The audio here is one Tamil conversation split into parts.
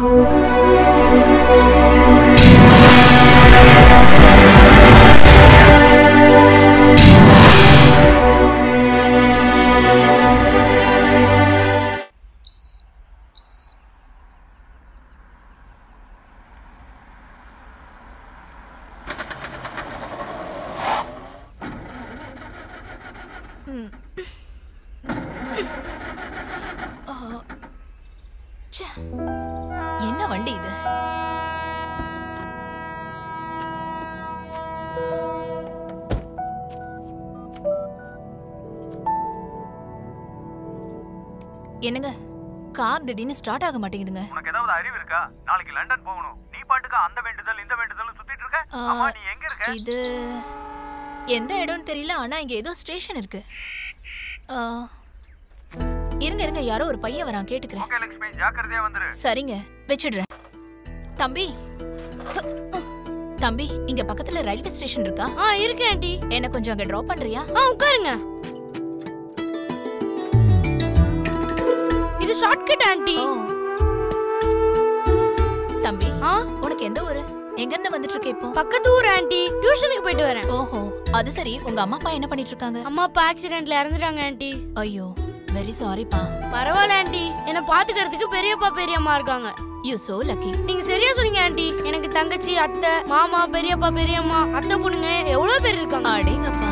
ச்சே, என்ன வண்டி இது என்னங்க கார் திடீர்னு ஸ்டார்ட் ஆக மாட்டேங்குதுங்க உனக்கு ஏதாவது அறிவு இருக்கா நாளைக்கு லண்டன் போகணும் நீ பாட்டுக்கு அந்த வேண்டுதல் இந்த வேண்டுதல் சுத்திட்டு இருக்க ஆ, அம்மா நீ எங்க இருக்க இது எந்த இடம்னு தெரியல ஆனா இங்க ஏதோ ஸ்டேஷன் இருக்கு ஆ, இருங்க இருங்க யாரோ ஒரு பையன் வரான் கேட்டுக்கிறேன் ஓகே லட்சுமி ஜாக்கிரதையா வந்துரு சரிங்க வச்சிடுறேன் தம்பி தம்பி இங்க பக்கத்துல ரயில்வே ஸ்டேஷன் இருக்கா ஆ இருக்கு ஆண்டி என்ன கொஞ்சம் அங்க டிராப் பண்றியா ஆ உட்காருங்க இது ஷார்ட்கட் ஆண்டி ஓ தம்பி ஆ உனக்கு எந்த ஊரு எங்க இருந்து வந்துட்டு இருக்க இப்போ பக்கத்து ஊர் ஆண்டி டியூஷனுக்கு போயிட்டு வரேன் ஓஹோ அது சரி உங்க அம்மா அப்பா என்ன பண்ணிட்டு இருக்காங்க அம்மா அப்பா ஆக்சிடென்ட்ல இறந்துட்டாங்க ஆண்டி ஐயோ வெரி சாரிப்பா பரவாயில்ல ஆண்டி என்ன பாத்துக்கிறதுக்கு பெரியப்பா பெரியம்மா இருக்காங்க யூ சோ லக்கி நீங்க சரியா சொன்னீங்க ஆண்டி எனக்கு தங்கச்சி அத்தை மாமா பெரியப்பா பெரியம்மா அத்தை பொண்ணுங்க எவ்வளவு பேர் இருக்காங்க அடேங்கப்பா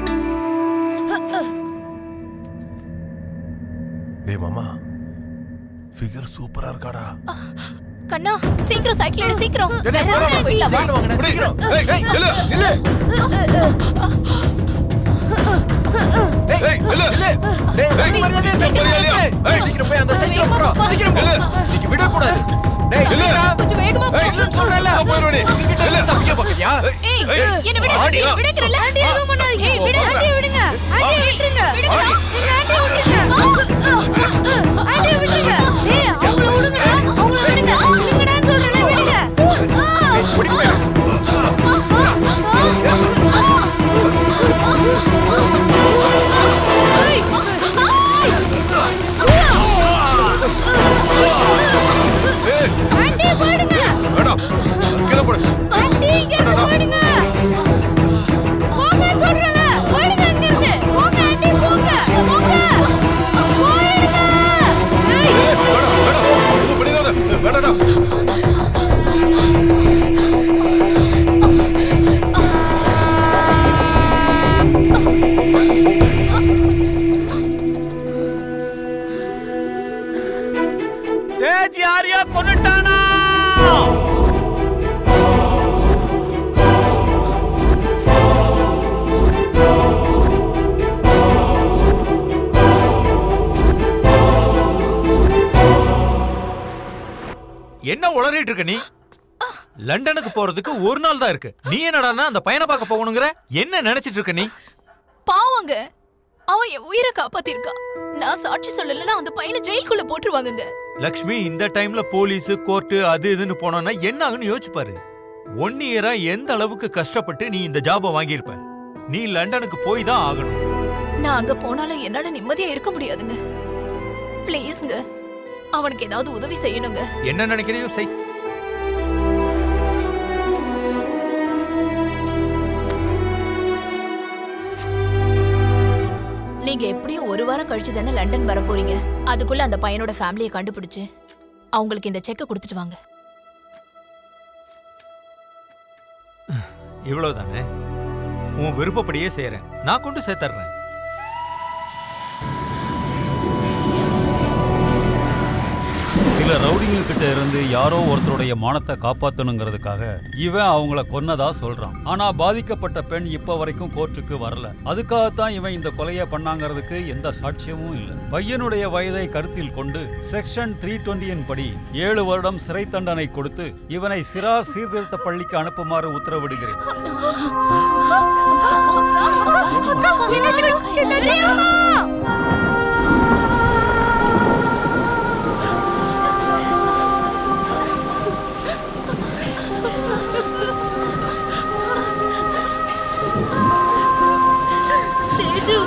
டேய் மாமா ஃபிகர் சூப்பரா இருக்காடா கண்ணா சீக்கிரம் சைக்கிள் எடு சீக்கிரம் டேய், வேற போடா, எங்கேயும் போயிடலாம் வா. சீக்கிரம் வாங்கடா, சீக்கிரம். ஏய், ஏய், நில்லு, நில்லு. ஏய், நில்லு. ஏய், மரியாதை, சீக்கிரம் மரியாதையா? ஏய், சீக்கிரம் போய் அந்த கொஞ்சம் சீக்கிரம் வேகமா போடா. போ. சீக்கிரம் நில்லு. நீங்க விடக்கூடாது டேய் நில்லு. நில்லுடா. கொஞ்சம் வேகமா போ. ஏய், இல்லைன்னு சொல்றேன்ல. நான் போயிடுவேன் நீ. உங்ககிட்ட இருந்து தப்பிக்க பாக்குறியா ஏய் ஏய், என்ன விடு ஆண்டி, என்ன விடுங்கறல ஆண்டி எதுவும் பண்ணாதீங்க ஏய், விடு. ஆண்டி விடுங்க ஆண்டி விட்டுருங்க விடுங்கடா. எங்க ஆண்டி விட்டுருங்க ஆண்டி விட்டுருங்க ஏய் அவங்கள விடுங்கடா அவங்கள விடுங்க விடுங்கடான்னு சொல்றேன் விடுங்க ஏய், ஓடி போய் ஆண்டி போயிடுங்க வேணாம். கீழே போடு. ஆண்டி இங்க இருந்து போயிடுங்க போங்க சொல்றேன்ல போயிடுங்க இங்க இருந்து போங்க ஆண்டி போங்க போங்க போயிடுங்க ஏய் ஏய், வேணாம், வேணாம். எதுவும் பண்ணிடாத. வேணாடா. தேஜ் யாரையோ கொன்னுட்டானா என்ன உளறிட்டு இருக்க நீ லண்டனுக்கு போறதுக்கு ஒரு நாள் தான் இருக்கு நீ என்னடான்னா அந்த பையனை பார்க்க போகணுங்கிற என்ன நினைச்சிட்டு இருக்க நீ பாவங்க அவன் என் உயிரை காப்பாத்திருக்கான் நான் சாட்சி சொல்லலைன்னா அந்த பையனை ஜெயிலுக்குள்ள போட்டுருவாங்கங்க லக்ஷ்மி இந்த டைம்ல போலீஸ் கோர்ட்டு அது இதுன்னு போனோம்னா என்ன ஆகுன்னு யோசிச்சு பாரு ஒன் இயரா எந்த அளவுக்கு கஷ்டப்பட்டு நீ இந்த ஜாபை வாங்கியிருப்ப நீ லண்டனுக்கு போய் தான் ஆகணும் நான் அங்க போனாலும் என்னால நிம்மதியா இருக்க முடியாதுங்க ப்ளீஸ்ங்க அவனுக்கு ஏதாவது உதவி செய்யணுங்க என்ன நினைக்கிறியோ செய் நீங்க எப்படியும் ஒரு வாரம் கழிச்சு தானே லண்டன் வர போறீங்க அதுக்குள்ள அந்த பையனோட ஃபேமிலியை கண்டுபிடிச்சு அவங்களுக்கு இந்த செக்கை கொடுத்துட்டு வாங்க இவ்வளவுதானே உன் விருப்பப்படியே செய்யறேன் நான் கொண்டு சேர்த்தர்றேன் சில ரவுடிங்க கிட்ட இருந்து யாரோ ஒருத்தருடைய மானத்தை காப்பாத்தணுங்கிறதுக்காக இவன் அவங்கள கொன்னதா சொல்றான் ஆனா பாதிக்கப்பட்ட பெண் இப்ப வரைக்கும் கோர்ட்டுக்கு வரல அதுக்காகத்தான் இவன் இந்த கொலையை பண்ணாங்கிறதுக்கு எந்த சாட்சியமும் இல்ல பையனுடைய வயதை கருத்தில் கொண்டு செக்ஷன் த்ரீ டுவெண்ட்டியின் படி ஏழு வருடம் சிறை தண்டனை கொடுத்து இவனை சிறார் சீர்திருத்த பள்ளிக்கு அனுப்புமாறு உத்தரவிடுகிறேன் தேஜு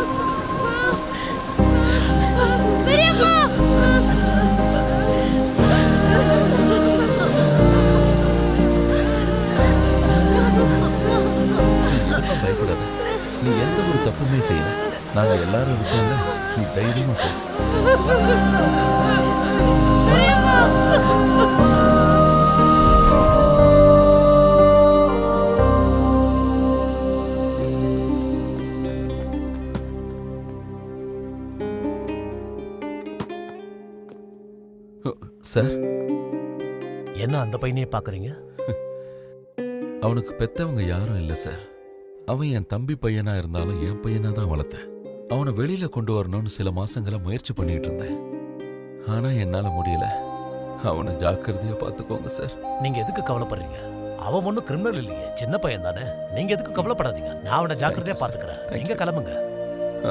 பெரியம்மா பயப்படாத நீ எந்த ஒரு தப்புமே செய்யல நாங்க எல்லாரும் இருக்கோம்ல நீ தைரியமா போ சார் என்ன அந்த பையனையே பாக்குறீங்க அவனுக்கு பெத்தவங்க யாரும் இல்லை சார் அவன் என் தம்பி பையனா இருந்தாலும் என் பையனா தான் வளர்த்தேன் அவனை வெளியில கொண்டு வரணும்னு சில மாசங்களா முயற்சி பண்ணிட்டு இருந்தேன் ஆனா என்னால முடியல அவனை ஜாக்கிரதையா பாத்துக்கோங்க சார் நீங்க எதுக்கு கவலைப்படுறீங்க அவன் ஒன்றும் கிரிமினல் இல்லையே சின்ன பையன் தானே நீங்க எதுக்கும் கவலைப்படாதீங்க நான் அவனை ஜாக்கிரதையா பாத்துக்கிறேன் நீங்க கிளம்புங்க ஆ.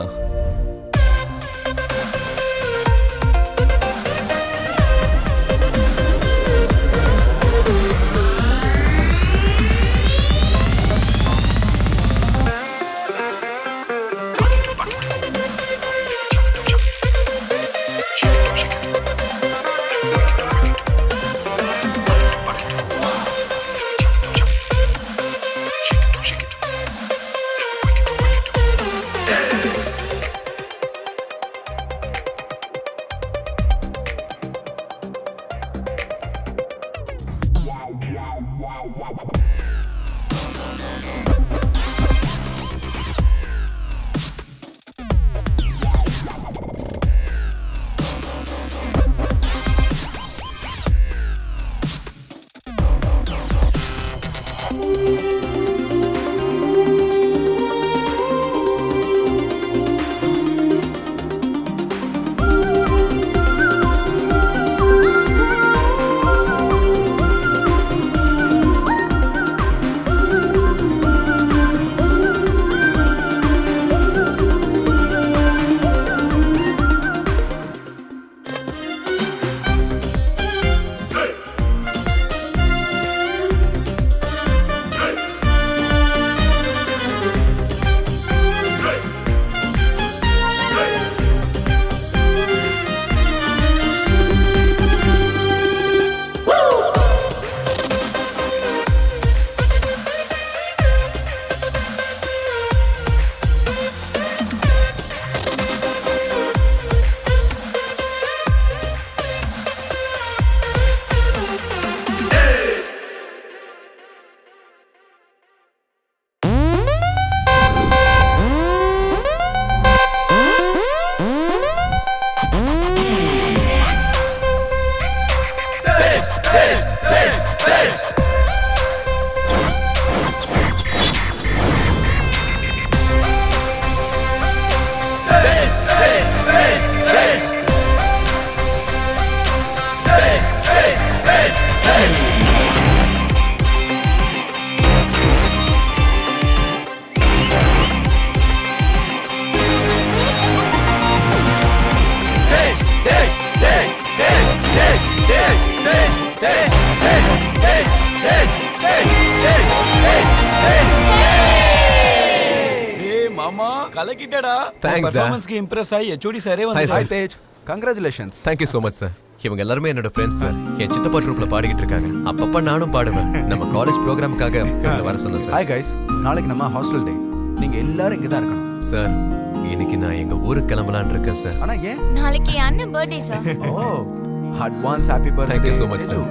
டேய் மாமா கலக்கிட்டடா Thanks, டா. பெர்ஃபார்மன்ஸ்க்கு இம்ப்ரெஸ் ஆகி ஹெச்ஓடி சாரே Hi, வந்து sir. Tej congratulations thank you so much sir இவங்க எல்லாருமே என்னோட ஃப்ரெண்ட்ஸ் சார் என் சித்தப்பா ட்ரூப்ல பாடிக்கிட்டு இருக்காங்க அப்பப்ப நானும் பாடுவேன் நம்ம காலேஜ் ப்ரோக்ராமுக்காக இவங்களை வர சொன்னேன் சார் ஹாய் கைஸ் நாளைக்கு நம்ம ஹாஸ்டல் டே நீங்க எல்லாரும் இங்க தான் இருக்கணும் சார் இன்னைக்கு நான் எங்க ஊருக்கு கிளம்பலாம்னு இருக்கேன் சார் ஆனா ஏன் நாளைக்கு என் அண்ணன் birthday sir oh advance happy birthday thank you so much sir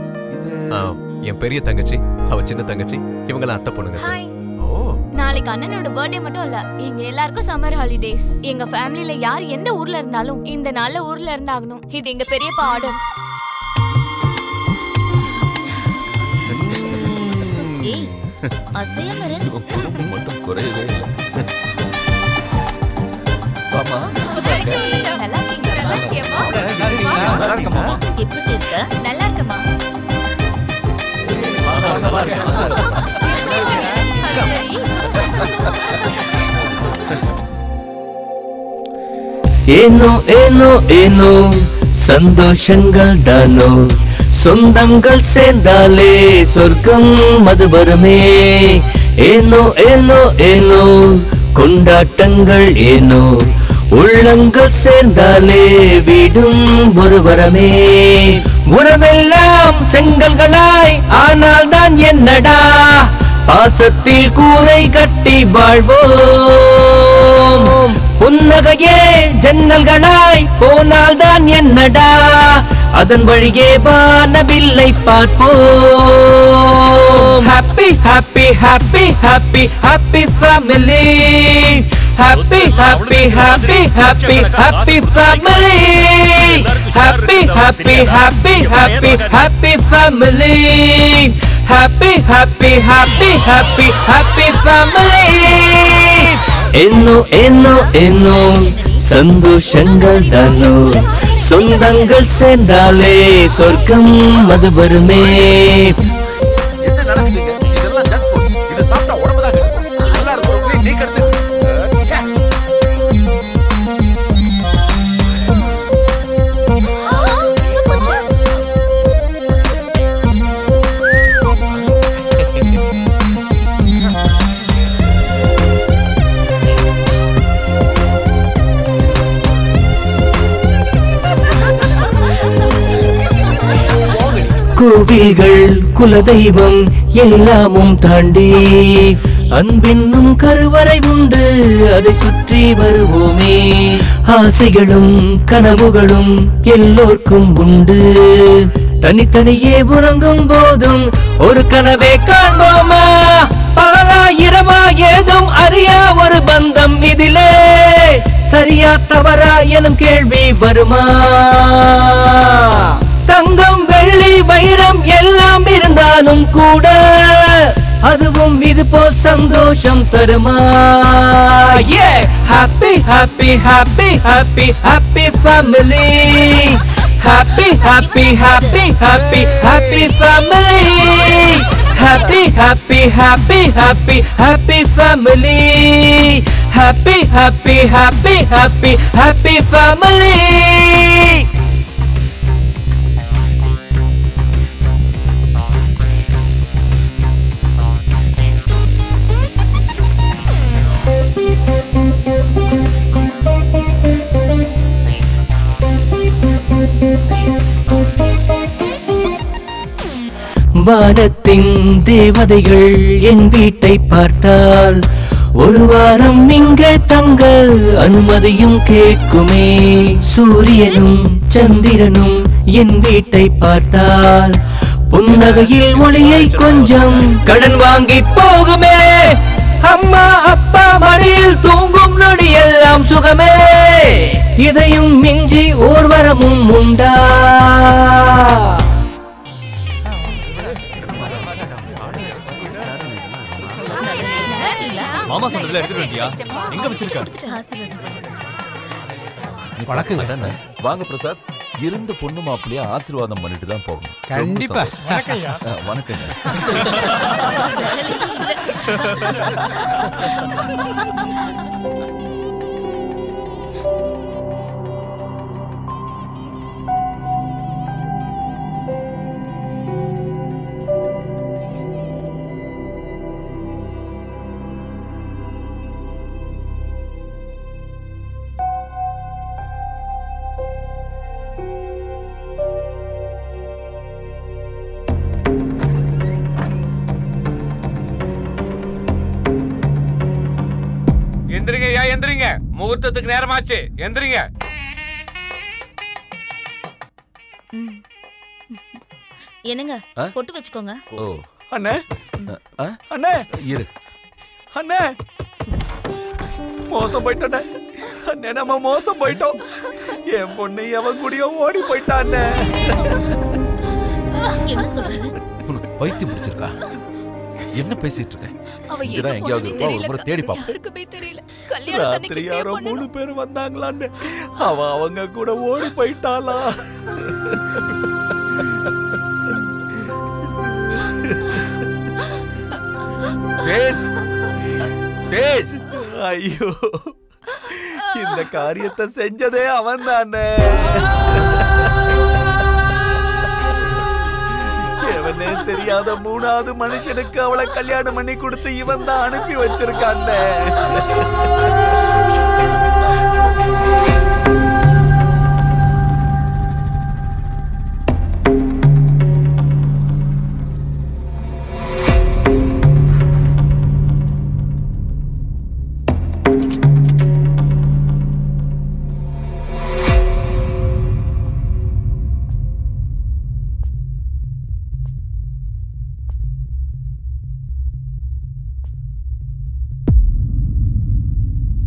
என் பெரிய தங்கச்சி அவ சின்ன தங்கச்சி இவங்களாம் அத்தை பொண்ணுங்க சார் ஓ நாளைக்கு அண்ணனோட பர்த்டே மட்டும் இல்ல எங்க எல்லாருக்கும் சம்மர் ஹாலிடேஸ் எங்க ஃபேமிலில யார் எந்த ஊர்ல இருந்தாலும் இந்த நாள்ல ஊர்ல இருந்தாகணும் இது எங்க பெரியப்பா ஆர்டர் ஏய் அசையாம இரு. இவன் குறும்பு மட்டும் குறையவே இல்லை வாமா நல்லா இருக்கீங்களா நல்லா இருக்கியாம்மா? நல்லா இருக்க மாமா எப்படி இருக்க நல்லா இருக்கமா சரி ಏನೋ ಏನೋ ಏನೋ சந்தோஷங்கள் தானோ சொந்தங்கள் சேர்ந்தாலே சொர்க்கம் அது வருமே ஏனோ ஏனோ ஏனோ கொண்டாட்டங்கள் ஏனோ உள்ளங்கள் சேர்ந்தாலே வீடும் ஒரு வரமே உறவெல்லாம் செங்கல்களாய் ஆனால் தான் என்னடா பாசத்தில் கூரை கட்டி வாழ்வோம் புன்னகையே ஜன்னல்களாய் போனால்தான் என்னடா அதன் வழியே வானவில்லை பார்ப்போம் happy happy happy happy happy family happy happy happy happy happy family happy happy happy happy happy family happy happy happy happy happy family என்னோ என்னோ என்னோ சந்தோஷங்கள் தானோ சொந்தங்கள் சேர்ந்தாலே சொர்க்கம் அது வருமே என்ன நடக்குதுங்க இதெல்லாம் ஜங்க் ஃபுட் இத சாப்பிட்டா உடம்பு தான் கெட்டு நல்லா இருக்கும் நீ கெடுத்து ச்சே. கோவில்கள் குலதெய்வம் எல்லாமும் தாண்டி அன்பென்னும் கருவறை உண்டு அதை சுற்றி வருவோமே ஆசைகளும் கனவுகளும் எல்லோர்க்கும் உண்டு தனித்தனியே உறங்கும் போதும் ஒரு கனவே காண்போமா பகலாயிரமா ஏதும் அறியா ஒரு பந்தம் இதிலே சரியா தவறா எனும் கேள்வி வருமா தங்கம் வெள்ளி வைரம் எல்லாம் இருந்தாலும் கூட அதுவும் இது போல் சந்தோஷம் தருமா happy happy happy happy happy family happy happy happy happy happy family happy happy happy happy happy family happy happy happy happy happy family வானத்தின் தேவதைகள் என் வீட்டை பார்த்தால் ஒரு வாரம் இங்கே தங்க அனுமதியும் கேட்குமே சூரியனும் சந்திரனும் என் வீட்டை பார்த்தால் புன்னகையில் ஒளியை கொஞ்சம் கடன் வாங்கி போகுமே அம்மா அப்பா மடியில் தூங்கும் நொடி எல்லாம் சுகமே இதையும் மிஞ்சி ஓர் வரமும் உண்டா மாமா சொன்னதுல எடுத்துட்டு வந்துட்டியா எங்க வச்சிருக்க வணக்கங்க அதானே வாங்க பிரசாத் இருந்த பொண்ணு மாப்பிள்ளைய ஆசீர்வாதம் பண்ணிட்டு தான் போகணும் கண்டிப்பா. ரொம்ப சந்தோஷம். ஆ, வணக்கங்க எந்திரிங்க ஐயா எந்திரிங்க முகூர்த்தத்துக்கு நேரமாச்சு எந்திரிங்க என்னங்க ஆ? பொட்டு வச்சுக்கோங்க ஓ அண்ணே ஆ? அண்ணே இரு அண்ணே மோசம் போயிட்டோண்ணே அண்ணே நம்ம மோசம் போயிட்டோம் என் பொண்ணு எவன் கூடயோ ஓடி போயிட்டான் அண்ணே என்ன சொல்றது உனக்கு பைத்தியம் பிடிச்சிருக்கா என்ன பேசிட்டு இருக்க அவ இதா எங்க எங்கேயாவது போனதே இருப்பா ஒரு முறை தெரியல தேடி பாப்போம் யாருக்குமே தெரியல கல்யாணத்தன்னைக்கு ராத்திரி இப்படியே யாரோ பண்ணணும். மூணு பேர் வந்தாங்களான்னு அவ அவங்க கூட ஓடி போயிட்டாளா தேஜ் தேஜ் ஐயோ இந்த காரியத்தை செஞ்சதே அவன் தானே எவனே தெரியாத மூணாவது மனுஷனுக்கு அவளை கல்யாணம் பண்ணி கொடுத்து இவன் தான் அனுப்பி வச்சிருக்கான்ல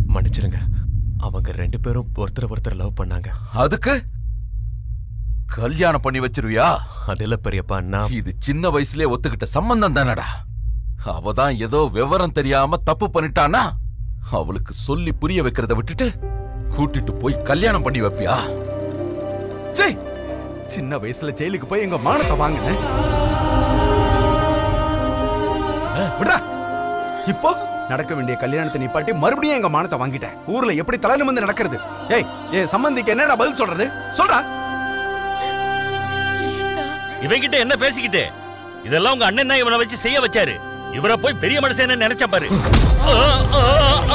மன்னிச்சிருங்க அவங்க ரெண்டு பேரும் ஒருத்தர் ஒருத்தர் லவ் பண்ணாங்க அதுக்கு கல்யாணம் பண்ணி வச்சிருவியா அது இல்ல பெரியப்பா நான் இது சின்ன வயசுலயே ஒத்துக்கிட்ட சம்பந்தம் தானடா அவ தான் ஏதோ விவரம் தெரியாம தப்பு பண்ணிட்டானா அவளுக்கு சொல்லி புரிய வைக்கிறத விட்டுட்டு கூட்டிட்டு போய் கல்யாணம் பண்ணி வைப்பியா சே சின்ன வயசுல ஜெயிலுக்கு போய் எங்க மானத்தை வாங்கினேன் விடா இப்போ நடக்க வேண்டிய கல்யாணத்தை நிப்பாட்டி மறுபடியும் எங்க மானத்தை வாங்கிட்டேன் ஊர்ல எப்படி தலை நிமிர்ந்து நடக்கிறது ஏய் என் சம்பந்திக்கு என்னடா பதில் சொல்றது சொல்றா இவங்கிட்ட என்ன பேசிக்கிட்டு இதெல்லாம் உங்க அண்ணன் தான் இவனை வச்சு செய்ய வச்சாரு இவரை போய் பெரிய மனுஷன் நினைச்ச பாரு ஆ, ஆ, ஆ.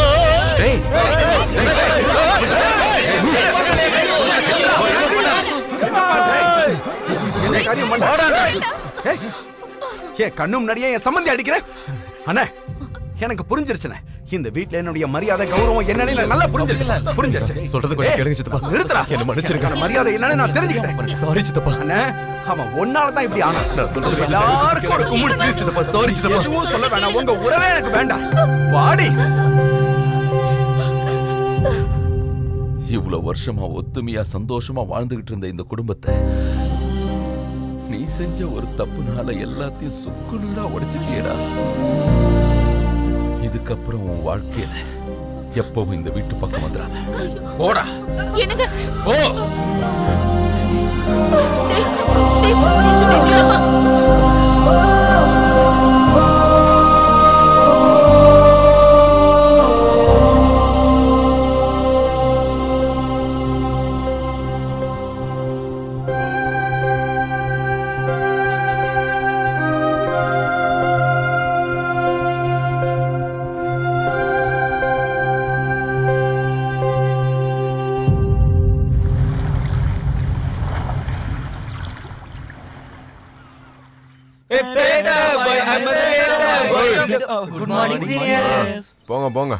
என்ன காரியம் பண்ண ஏய், ஏன் கண்ணு முன்னாடியே என் சம்பந்தி அடிக்கிற அண்ணே எனக்கு புரிஞ்சிருச்சுனே இந்த வீட்ல என்னுடைய மரியாதை கௌரவம் என்னன்னு எனக்கு நல்லா புரிஞ்சிருச்சு புரிஞ்சிருச்சு சொல்றது கொஞ்சம் ஏய், கேளுங்க சித்தப்பா. நிறுத்துடா என்னை மன்னிச்சிருங்க. எனக்கு மரியாதை என்னன்னு நான் தெரிஞ்சுக்கிட்டேன் சாரி சித்தப்பா அண்ணே அவன் ஒன்னால தான் இப்படி ஆனா நான் சொல்றது கொஞ்சம் தயவு செஞ்சு எல்லாருக்கும் ஒரு கேளுங்க. கும்பிடு Please சித்தப்பா, sorry சித்தப்பா. எதுவும் சொல்ல வேணாம் உங்க உறவே எனக்கு வேண்டாம் வாடி இவ்வளவு வருஷமா ஒத்துமையா சந்தோஷமா வாழ்ந்துகிட்டு இருந்த இந்த குடும்பத்தை நீ செஞ்ச ஒரு தப்புனால எல்லாத்தையும் சுக்குநூறா உடைச்சிட்டியடா இதுக்கப்புறம் உன் வாழ்க்கையில எப்பவும் இந்த வீட்டு பக்கம் வந்துடாத போடா என்னங்க ஓ டேய், டேய், டேய், சும்மா நில்லுமா. குட் மார்னிங் சீனியர்ஸ் போங்க போங்க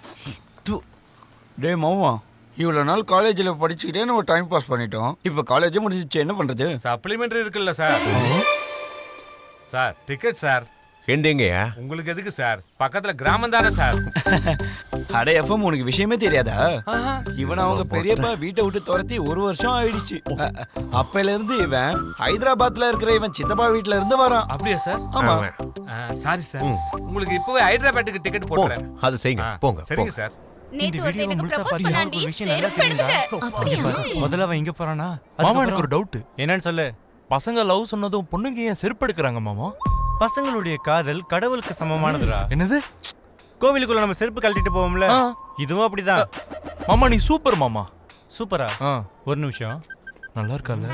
டேய் மாமா இவ்வளோ நாள் காலேஜில் படிச்சுக்கிட்டே நம்ம டைம் பாஸ் பண்ணிட்டோம் இப்போ காலேஜே முடிஞ்சிச்சு என்ன பண்ணுறது சப்ளிமெண்டரி இருக்குல்ல சார் சார் டிக்கெட் சார் எங்கயா உங்களுக்கு எதுக்கு சார் பக்கத்துல கிராமம் தானே சார் அட எஃப்எம் உனக்கு விஷயமே தெரியாதா இவன் அவங்க பெரியப்பா வீட்டை விட்டு துரத்தி ஒரு வருஷம் ஆயிடுச்சு அ, அ, அப்பையில இருந்து இவன் ஹைதராபாத்ல இருக்கிற இவன் சித்தப்பா வீட்ல இருந்து வரான் அப்படியா சார் ஆமா சாரி சார் உங்களுக்கு இப்பவே ஹைதராபாத்துக்கு டிக்கெட் போட்டுறேன் அது செய்யுங்க ஆ, போங்க சரிங்க போங்க. சார் நேத்து ஒருத்தன் எனக்கு ப்ரப்போஸ் பண்ணாண்டி செருப்பு எடுத்துட்டேன் அப்படியா முதல்ல அவன் இங்க போறானா மாமா எனக்கு ஒரு டவுட் என்னன்னு சொல்லு பசங்க லவ் சொன்னதும் பொண்ணுங்க ஏன் செருப்பு எடுக்கிறாங்க மாமா பசங்களுடைய காதல் கடவுளுக்கு சமமானதுடா என்னது கோவிலுக்குள்ள நம்ம செருப்பு கழட்டிட்டு போவோம்ல இதுவும் அப்படிதான் மாமா நீ சூப்பர் மாமா சூப்பரா ஒரு நிமிஷம் நல்லா இருக்கல்ல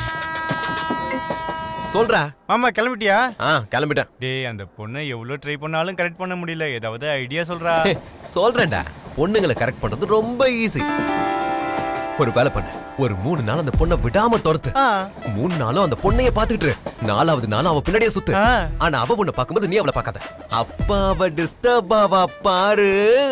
சொல்றா மாமா கிளம்பிட்டியா ஆ கிளம்பிட்டேன் டேய் அந்த பொண்ணை எவ்வளவு ட்ரை பண்ணாலும் கரெக்ட் பண்ண முடியல ஏதாவது ஐடியா சொல்றா சொல்றேன்டா பொண்ணுங்களை கரெக்ட் பண்றது ரொம்ப ஈஸி ஒரு வேலை பண்ணு ஒரு மூணு நாள் அந்த பொண்ணை விடாம துரத்து மூணு நாளும் அந்த பொண்ணைய பாத்துக்கிட்டு இரு. நாலாவது நாளும் அவ பின்னாடியே சுத்து ஆனா அவ உன்னை பார்க்கும்போது நீ அவளை பார்க்காத அப்ப அவ டிஸ்டர்ப் ஆவா பாரு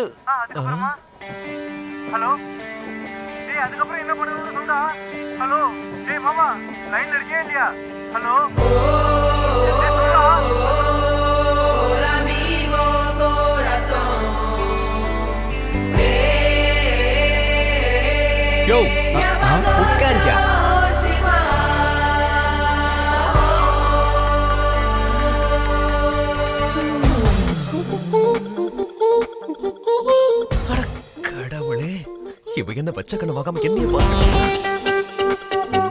ஹலோ டேய் அதுக்கப்புறம் என்ன பண்ணுறது சொல்றா ஹலோ டேய் மாமா லைன்ல இருக்கியா இல்லையா ஹலோ டேய் சொல்றா யோ உட்காரியா அட கடவுளே இவ என்ன பச்சை கண்ணு வாகாம என்னைய பார்த்துட்டு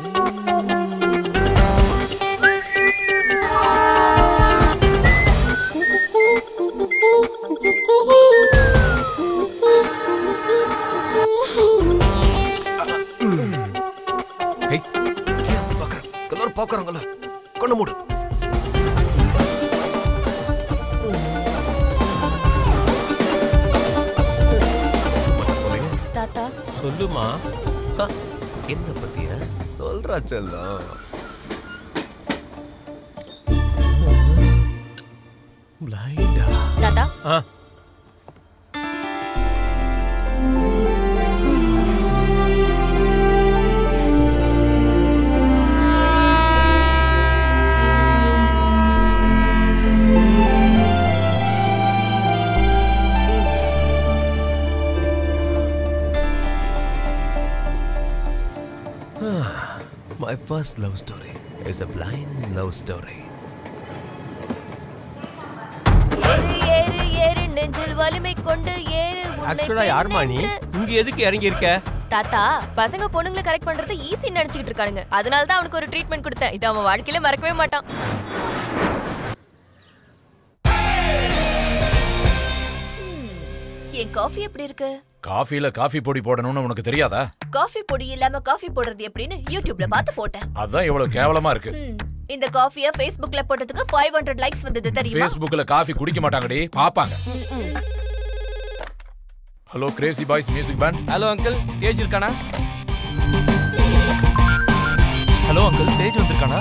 ஏய், ஏன் அப்படி பார்க்கற? எல்லாரும் பார்க்கறாங்கல்ல. கண்ணை மூடு. தாத்தா சொல்லுமா ஹ, என்ன பத்தியா சொல்றா செல்லம் பிளைண்டா தாத்தா My first love story is a blind love story. ஏறு ஏறு ஏறு நெஞ்சில் வலிமை கொண்டு ஏறு உன்னை ஆக்சுவலா யாருமா நீ இங்க எதுக்கு இறங்கி இருக்க தாத்தா பசங்க பொண்ணுங்களை கரெக்ட் பண்றது ஈஸி நினைச்சுக்கிட்டு இருக்கானுங்க அதனால தான் அவனுக்கு ஒரு ட்ரீட்மெண்ட் கொடுத்தேன் இது அவன் வாழ்க்கையில மறக்கவே மாட்டான் Hmm, என் காஃபி எப்படி இருக்கு காஃபில காஃபி பொடி போடணும்னு உனக்கு தெரியாதா காஃபி பொடி இல்லாம காஃபி போடுறது எப்படின்னு யூடியூப்ல பார்த்து போட்டேன் அதான் இவ்வளவு கேவலமா இருக்கு Hmm, இந்த காஃபிய Facebookல போட்டதுக்கு 500 லைக்ஸ் வந்தது தெரியுமா Facebookல காஃபி குடிக்க மாட்டாங்கடி பாப்பாங்க hello crazy boys music band hello uncle Tej இருக்கானா ஹலோ அங்கிள் தேஜ் வந்திருக்கானா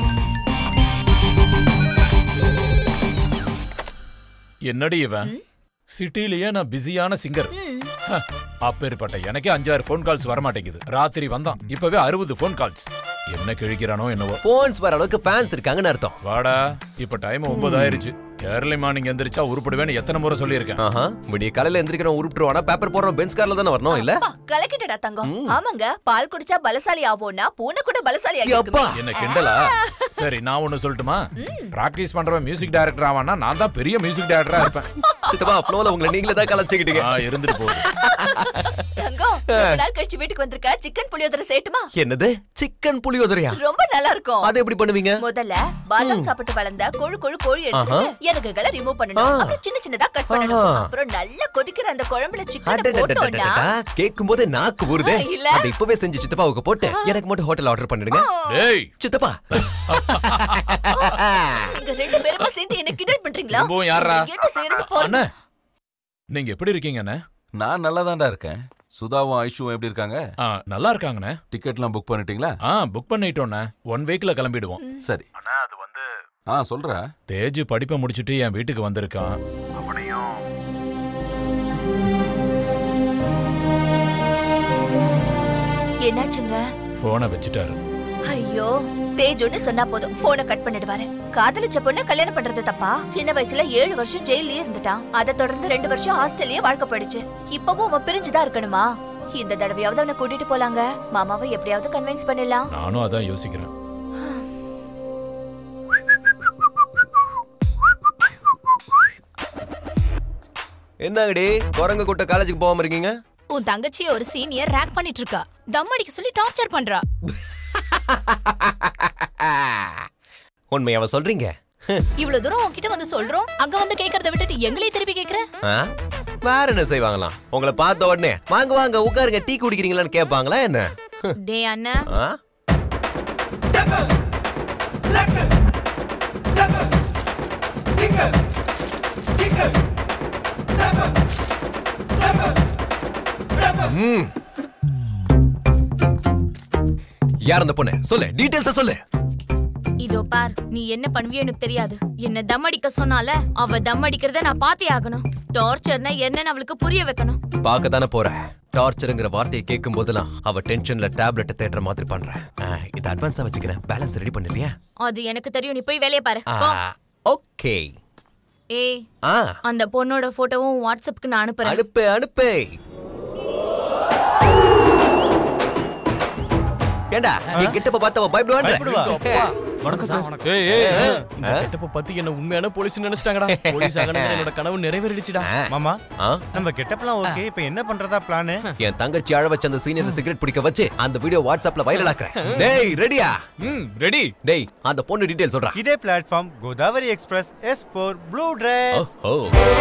என்னடி இவன் சிட்டிலேயே நான் பிஸியான சிங்கர் அப்பேற்பட்ட எனக்கே அஞ்சாறு ஃபோன் கால்ஸ் வர மாட்டேங்குது ராத்திரி வந்தான் இப்பவே அறுபது ஃபோன் கால்ஸ் என்ன கிழிக்கிறானோ என்னவோ போன்ஸ் வர அளவுக்கு ஃபேன்ஸ் இருக்காங்கன்னு அர்த்தம் வாடா இப்ப டைம் ஒன்பது ஆயிருச்சு ஏர்லி மார்னிங் எந்திரிச்சா உருப்படுவேன்னு எத்தனை முறை சொல்லியிருக்கேன் ஆஹா விடிய காலையில எந்திரிக்கிறோம் உருட்டுருவானா பேப்பர் போடுறோம் பென்ஸ் கார்ல தானே வரணும் இல்ல கலக்கிட்டடா தங்கம் ஆமாங்க பால் குடிச்சா பலசாலி ஆவோம்னா பூனை கூட பலசாலி ஆகிருக்குமே என்ன கிண்டலா சரி நான் ஒண்ணு சொல்லட்டுமா பிராக்டிஸ் பண்றவன் மியூசிக் டைரக்டர் ஆவானா நான் தான் பெரிய மியூசிக் டைரக்டரா இருப்பேன் சித்தப்பா ஃப்ளோல உங்களை நீங்களே தான் கலச்சிக்கிட்டீங்க ஆ, இருந்துட்டு போகுது தங்கம் ரொம்ப நாள் கழிச்சு வீட்டுக்கு வந்திருக்க சிக்கன் புளியோதரை சேட்டுமா என்னது சிக்கன் புளியோதரையா ரொம்ப நல்லா இருக்கும் அது எப்படி பண்ணுவீங்க முதல்ல பாதாம் சாப்பிட்டு வளர்ந்த கொழு கொழு கோழி எடுத்து ஆஹா. எனக்குகளை ரிமூவ் பண்ணணும் ஆ. அப்புறம் சின்ன சின்னதா கட் பண்ணணும் ஆஹா. அப்புறம் நல்லா கொதிக்கிற அந்த குழம்புல சிக்கன் போட்டோம்னா கேட்கும் போதே நாக்கு ஊறுதே இல்ல. அதை இப்பவே செஞ்சு சித்தப்பாவுக்கு போட்டு எனக்கு மட்டும் ஹோட்டல் ஆர்டர் பண்ணிடுங்க டேய் சித்தப்பா நீங்க ரெண்டு பேருமா சேர்ந்து என்ன கிண்டல் பண்றீங்களா திரும்பவும் யார்ரா? என்ன செய்யறது பாருங்க அண்ணே நீங்க எப்படி இருக்கீங்க அண்ணே நான் நல்லா தான்டா இருக்கேன் சுதாவும் ஐஷுவும் எப்படி இருக்காங்க நல்லா இருக்காங்கண்ணே டிக்கெட்லாம் புக் பண்ணிட்டீங்களா ஆ புக் பண்ணிட்டோண்ணே ஒன் வீக்ல கிளம்பிடுவோம் சரி ஆ சொல்ற தேஜ் படிப்பை முடிச்சிட்டு என் வீட்டுக்கு வந்திருக்கான் என்னாச்சுங்க போனை வச்சுட்டாரு ஐயோ தேஜோன்னு சொன்னா போதும் போனை கட் பண்ணிடுவாரு காதலிச்ச பொண்ணு கல்யாணம் பண்றது தப்பா சின்ன வயசுல ஏழு வருஷம் ஜெயிலே இருந்துட்டான் அதை தொடர்ந்து ரெண்டு வருஷம் ஹாஸ்டல்லயே வாழ்க்கை போயிடுச்சு இப்பவும் அவன் பிரிஞ்சுதான் இருக்கணுமா இந்த தடவையாவது அவனை கூட்டிட்டு போலாங்க மாமாவை எப்படியாவது கன்வின்ஸ் பண்ணிடலாம் நானும் அதான் யோசிக்கிறேன் என்னங்கடி குரங்கு கூட்ட காலேஜுக்கு போகாம இருக்கீங்க உன் தங்கச்சிய ஒரு சீனியர் ரேக் பண்ணிட்டு இருக்கா தம் அடிக்க சொல்லி டார்ச்சர் பண்றா உண்மையாவ சொல்றீங்க இவ்வளவு தூரம் உன்கிட்ட வந்து சொல்றோம் அங்க வந்து கேக்குறத விட்டுட்டு எங்களே திருப்பி கேக்குற ஆ? வேற என்ன செய்வாங்களாம் உங்களை பார்த்த உடனே வாங்க வாங்க உட்காருங்க டீ குடிக்கிறீங்களான்னு கேட்பாங்களா என்ன டே அண்ணா ஆ? ம். யார் அந்த பொண்ணு சொல்லு டீடைல்ஸ் சொல்லு இதோ பார் நீ என்ன பண்ணுவியோ எனக்கு தெரியாது என்ன தம் அடிக்க சொன்னால அவ தம் அடிக்கிறத நான் பாத்தே ஆகணும் டார்ச்சர்னா என்னன்னு அவளுக்கு புரிய வைக்கணும் பார்க்க தானே போற டார்ச்சருங்கிற வார்த்தையை கேட்கும் போதெல்லாம் அவ டென்ஷன்ல டேப்லெட் தேடுற மாதிரி பண்றேன் ஆ, இதை அட்வான்ஸா வச்சுக்கிறேன் பேலன்ஸ் ரெடி பண்ணிருக்கியா அது எனக்கு தெரியும் நீ போய் வேலைய பாரு போ. ஓகே ஏய் ஆ அந்த பொண்ணோட போட்டோவும் வாட்ஸ்அப்க்கு நான் அனுப்புறேன் அனுப்பு அனுப்பு ஏண்டா நீ கிட்டப்ப பார்த்தவ பயப்படுவான்ற வணக்கம் சார் ஏய் ஏய் இந்த கெட்டப்ப பத்தி என்ன உண்மையான போலீஸ் நினைச்சிட்டாங்கடா போலீஸ் ஆகணும் என்னோட கனவு நிறைவேறிடுச்சுடா மாமா ஆ? நம்ம கெட்டப்லாம் ஓகே இப்போ என்ன பண்றதா பிளான் என் தங்கச்சி அழ வச்ச அந்த சீனியர் சிகரெட் பிடிக்க வச்சு அந்த வீடியோ வாட்ஸ்அப்ல வைரல் ஆக்குறேன் டேய் ரெடியா ம் ரெடி டேய் அந்த பொண்ணு டீடைல் சொல்றா இதே platform Godavari express S four blue dress oh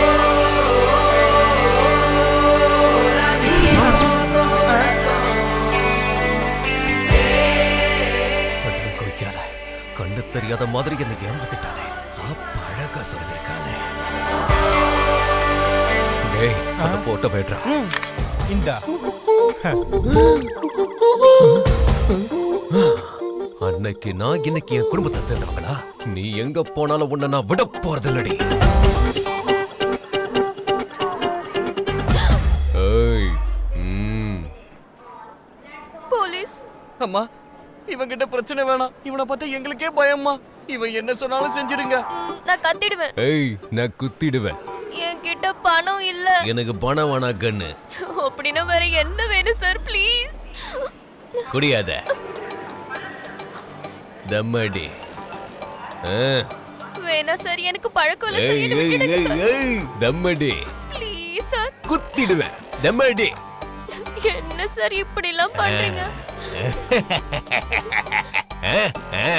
கடன் கொய்யால கண்ணு தெரியாத மாதிரி என்ன ஏமாத்திட்டானே அப்ப அழகா சொல்லிருக்கானே டேய் அந்த போட்டோ போயிடுறா இந்தா அன்னைக்கு நான் இன்னைக்கு என் குடும்பத்தை சேர்ந்தவங்களா நீ எங்க போனாலும் உன்னை நான் விட போறதில்லடி ஏய் ம் போலீஸ் அம்மா இவங்கிட்ட பிரச்சனை வேணாம் இவனை பார்த்தா எங்களுக்கே பயம்மா இவன் என்ன சொன்னாலும் செஞ்சிருங்க நான் கத்திடுவேன் ஏய் நான் குத்திடுவேன் என்கிட்ட பணம் இல்ல எனக்கு பணம் வேணா கண்ணு அப்படின்னா வேற என்ன வேணும் சார் ப்ளீஸ் குடியாத தம்மடி ஆ. வேணா சார் எனக்கு பழக்கம் இல்ல ஏய், சார் ஏய், எனக்கு ஏய், விட்டுடுங்க சார் ஏய், தம்மடி ப்ளீஸ் சார் குத்திடுவேன் தம்மடி என்ன சார் இப்படி எல்லாம் பண்றீங்க ஆ, ஆ.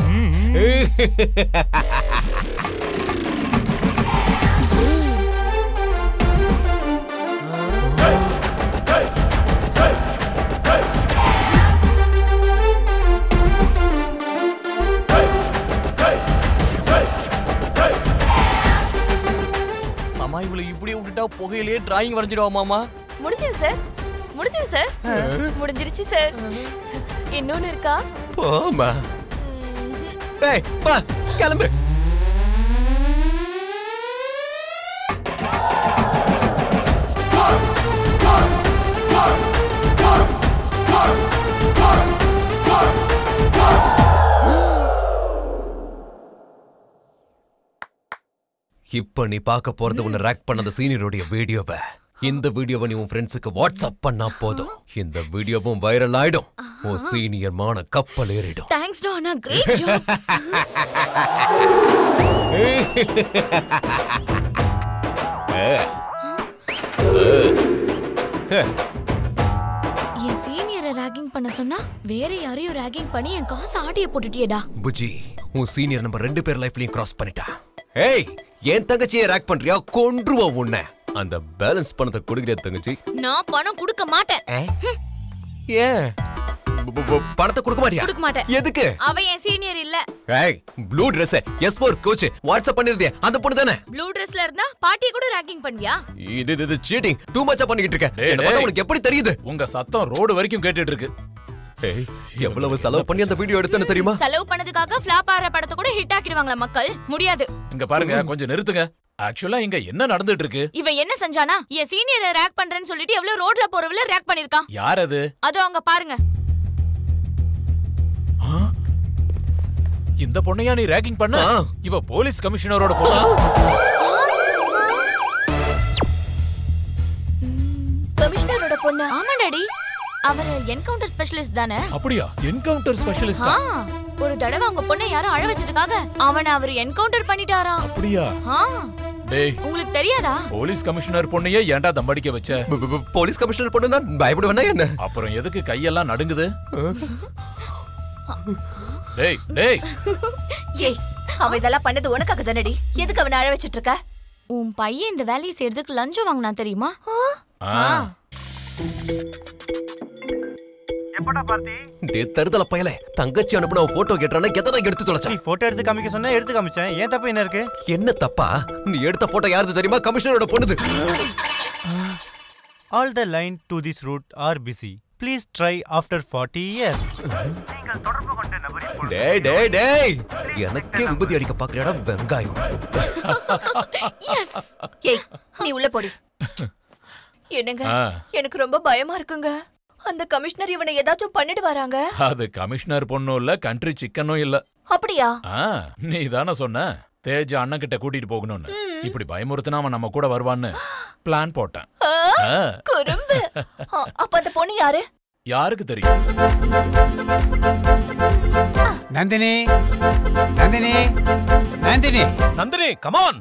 மாமா இவளை இப்படியே விட்டுட்டா புகையிலேயே டிராயிங் வரைஞ்சிடுவா மாமா முடிஞ்சது சார் முடிஞ்சது சார் முடிஞ்சிருச்சு சார் இன்னொன்னு இருக்கா போமா ஏய் பா கிளம்பு இப்ப நீ பார்க்க போறது உன்னை ரேக் பண்ண சீனியருடைய வீடியோவை இந்த வீடியோவை நீ உன் ஃப்ரெண்ட்ஸுக்கு வாட்ஸ்அப் பண்ணா போதும் இந்த வீடியோவும் வைரல் ஆயிடும் உன் சீனியர் மான கப்பல் ஏறிடும் தேங்க்ஸ் டா அண்ணா கிரேட் ஜாப் என் சீனியரை ராகிங் பண்ண சொன்னா வேற யாரையும் ராகிங் பண்ணி என் காசு ஆட்டிய போட்டுட்டியேடா புஜி உன் சீனியர் நம்ம ரெண்டு பேர் லைஃப்லயும் கிராஸ் பண்ணிட்டா ஏய் என் தங்கச்சியை ரேக் பண்றியா கொன்றுவா உன்னை அந்த பேலன்ஸ் பணத்தை கொடுக்குறியா தங்கச்சி நான் பணம் கொடுக்க மாட்டேன் ஹம், ஏன் ப- ப- ப- பணத்தை கொடுக்க மாட்டியா கொடுக்க மாட்டேன் எதுக்கு அவ என் சீனியர் இல்ல hey blue Dress S four coach WhatsApp பண்ணிருதே அந்த பொண்ணு தானே ப்ளூ ட்ரெஸ்ல இருந்தா பாட்டி கூட ராகிங் பண்ணுவியா இது இது- இது சீட்டிங் டூ மச்சா பண்ணிக்கிட்டு இருக்க டேய், என்ன பார்த்தா டேய். உனக்கு எப்படி தெரியுது உங்க சத்தம் ரோடு வரைக்கும் கேட்டுட்டு இருக்கு ஏய் எவ்வளவு செலவு பண்ணி அந்த வீடியோ எடுத்தேன்னு தெரியுமா செலவு பண்ணதுக்காக ஃபிளாப் ஆற படத்தை கூட ஹிட் ஆக்கிடுவாங்களா மக்கள் முடியாது இங்க பாருங்க கொஞ்சம் நிறுத்துங்க ஆக்சுவலா இங்க என்ன நடந்துட்டு இருக்கு இவன் என்ன செஞ்சானா என் சீனியரை ரேக் பண்றேன்னு சொல்லிட்டு எவ்வளவு ரோட்ல போறவள ரேக் பண்ணிருக்கான் யார் அது அதோ அங்க பாருங்க இந்த பொண்ணையா நீ ரேக்கிங் பண்ண இவ போலீஸ் கமிஷனரோட பொண்ணா கமிஷனரோட பொண்ணு ஆமா டாடி அவர் என்கவுண்டர் ஸ்பெஷலிஸ்ட் தானே அப்படியா என்கவுண்டர் ஸ்பெஷலிஸ்டா ஆ, ஒரு தடவை அவங்க பொண்ணை யாரோ அழ வச்சதுக்காக அவனை அவர் என்கவுண்டர் பண்ணிட்டாராம் அப்படியா ஆ, டேய் உங்களுக்கு தெரியாதா போலீஸ் கமிஷனர் பொண்ணையே ஏன்டா தம்படிக்க வச்ச போலீஸ் கமிஷனர் பொண்ணுனா பயப்படுவேனா என்ன அப்புறம் எதுக்கு கையெல்லாம் நடுங்குது டேய் டேய் ஏய் அவன் இதெல்லாம் பண்ணது உனக்காக தானடி எதுக்கு அவனை அழ வச்சிட்டு இருக்க உன் பையன் இந்த வேலையை செய்யறதுக்கு லஞ்சம் வாங்கினா தெரியுமா ஆ. எப்படா பார்த்தி டே தருதல பயலே தங்கச்சி அனுப்புன போட்டோ கேட்டானே எத்தனை எடுத்து தொலைச்சா நீ போட்டோ எடுத்து காமிக்க சொன்னா எடுத்து காமிச்சேன் ஏன் தப்பு என்ன இருக்கு என்ன தப்பா நீ எடுத்த போட்டோ யாருது தெரியுமா கமிஷனரோட பொண்ணுது all the line to this route are busy please try after forty years டேய் டேய் டேய் எனக்கே விபதி அடிக்க பாக்குறியாடா வெங்காயம் எஸ் ஏய் நீ உள்ள போடி என்னங்க ஆ. எனக்கு ரொம்ப பயமா இருக்குங்க அந்த கமிஷனர் இவனை ஏதாச்சும் பண்ணிட்டு வராங்க அது கமிஷனர் பொண்ணும் இல்ல கண்ட்ரி சிக்கனும் இல்ல அப்படியா ஆ நீ தானே சொன்ன தேஜ அண்ணன் கிட்ட கூட்டிட்டு போகணும்னு இப்படி பயமுறுத்தினா அவன் நம்ம கூட வருவான்னு பிளான் போட்டேன் ஆ, ஆ. குறும்பு ஆ, அப்ப அந்த பொண்ணு யாரு யாருக்கு தெரியும் Nandini Nandini Nandini Nandini come on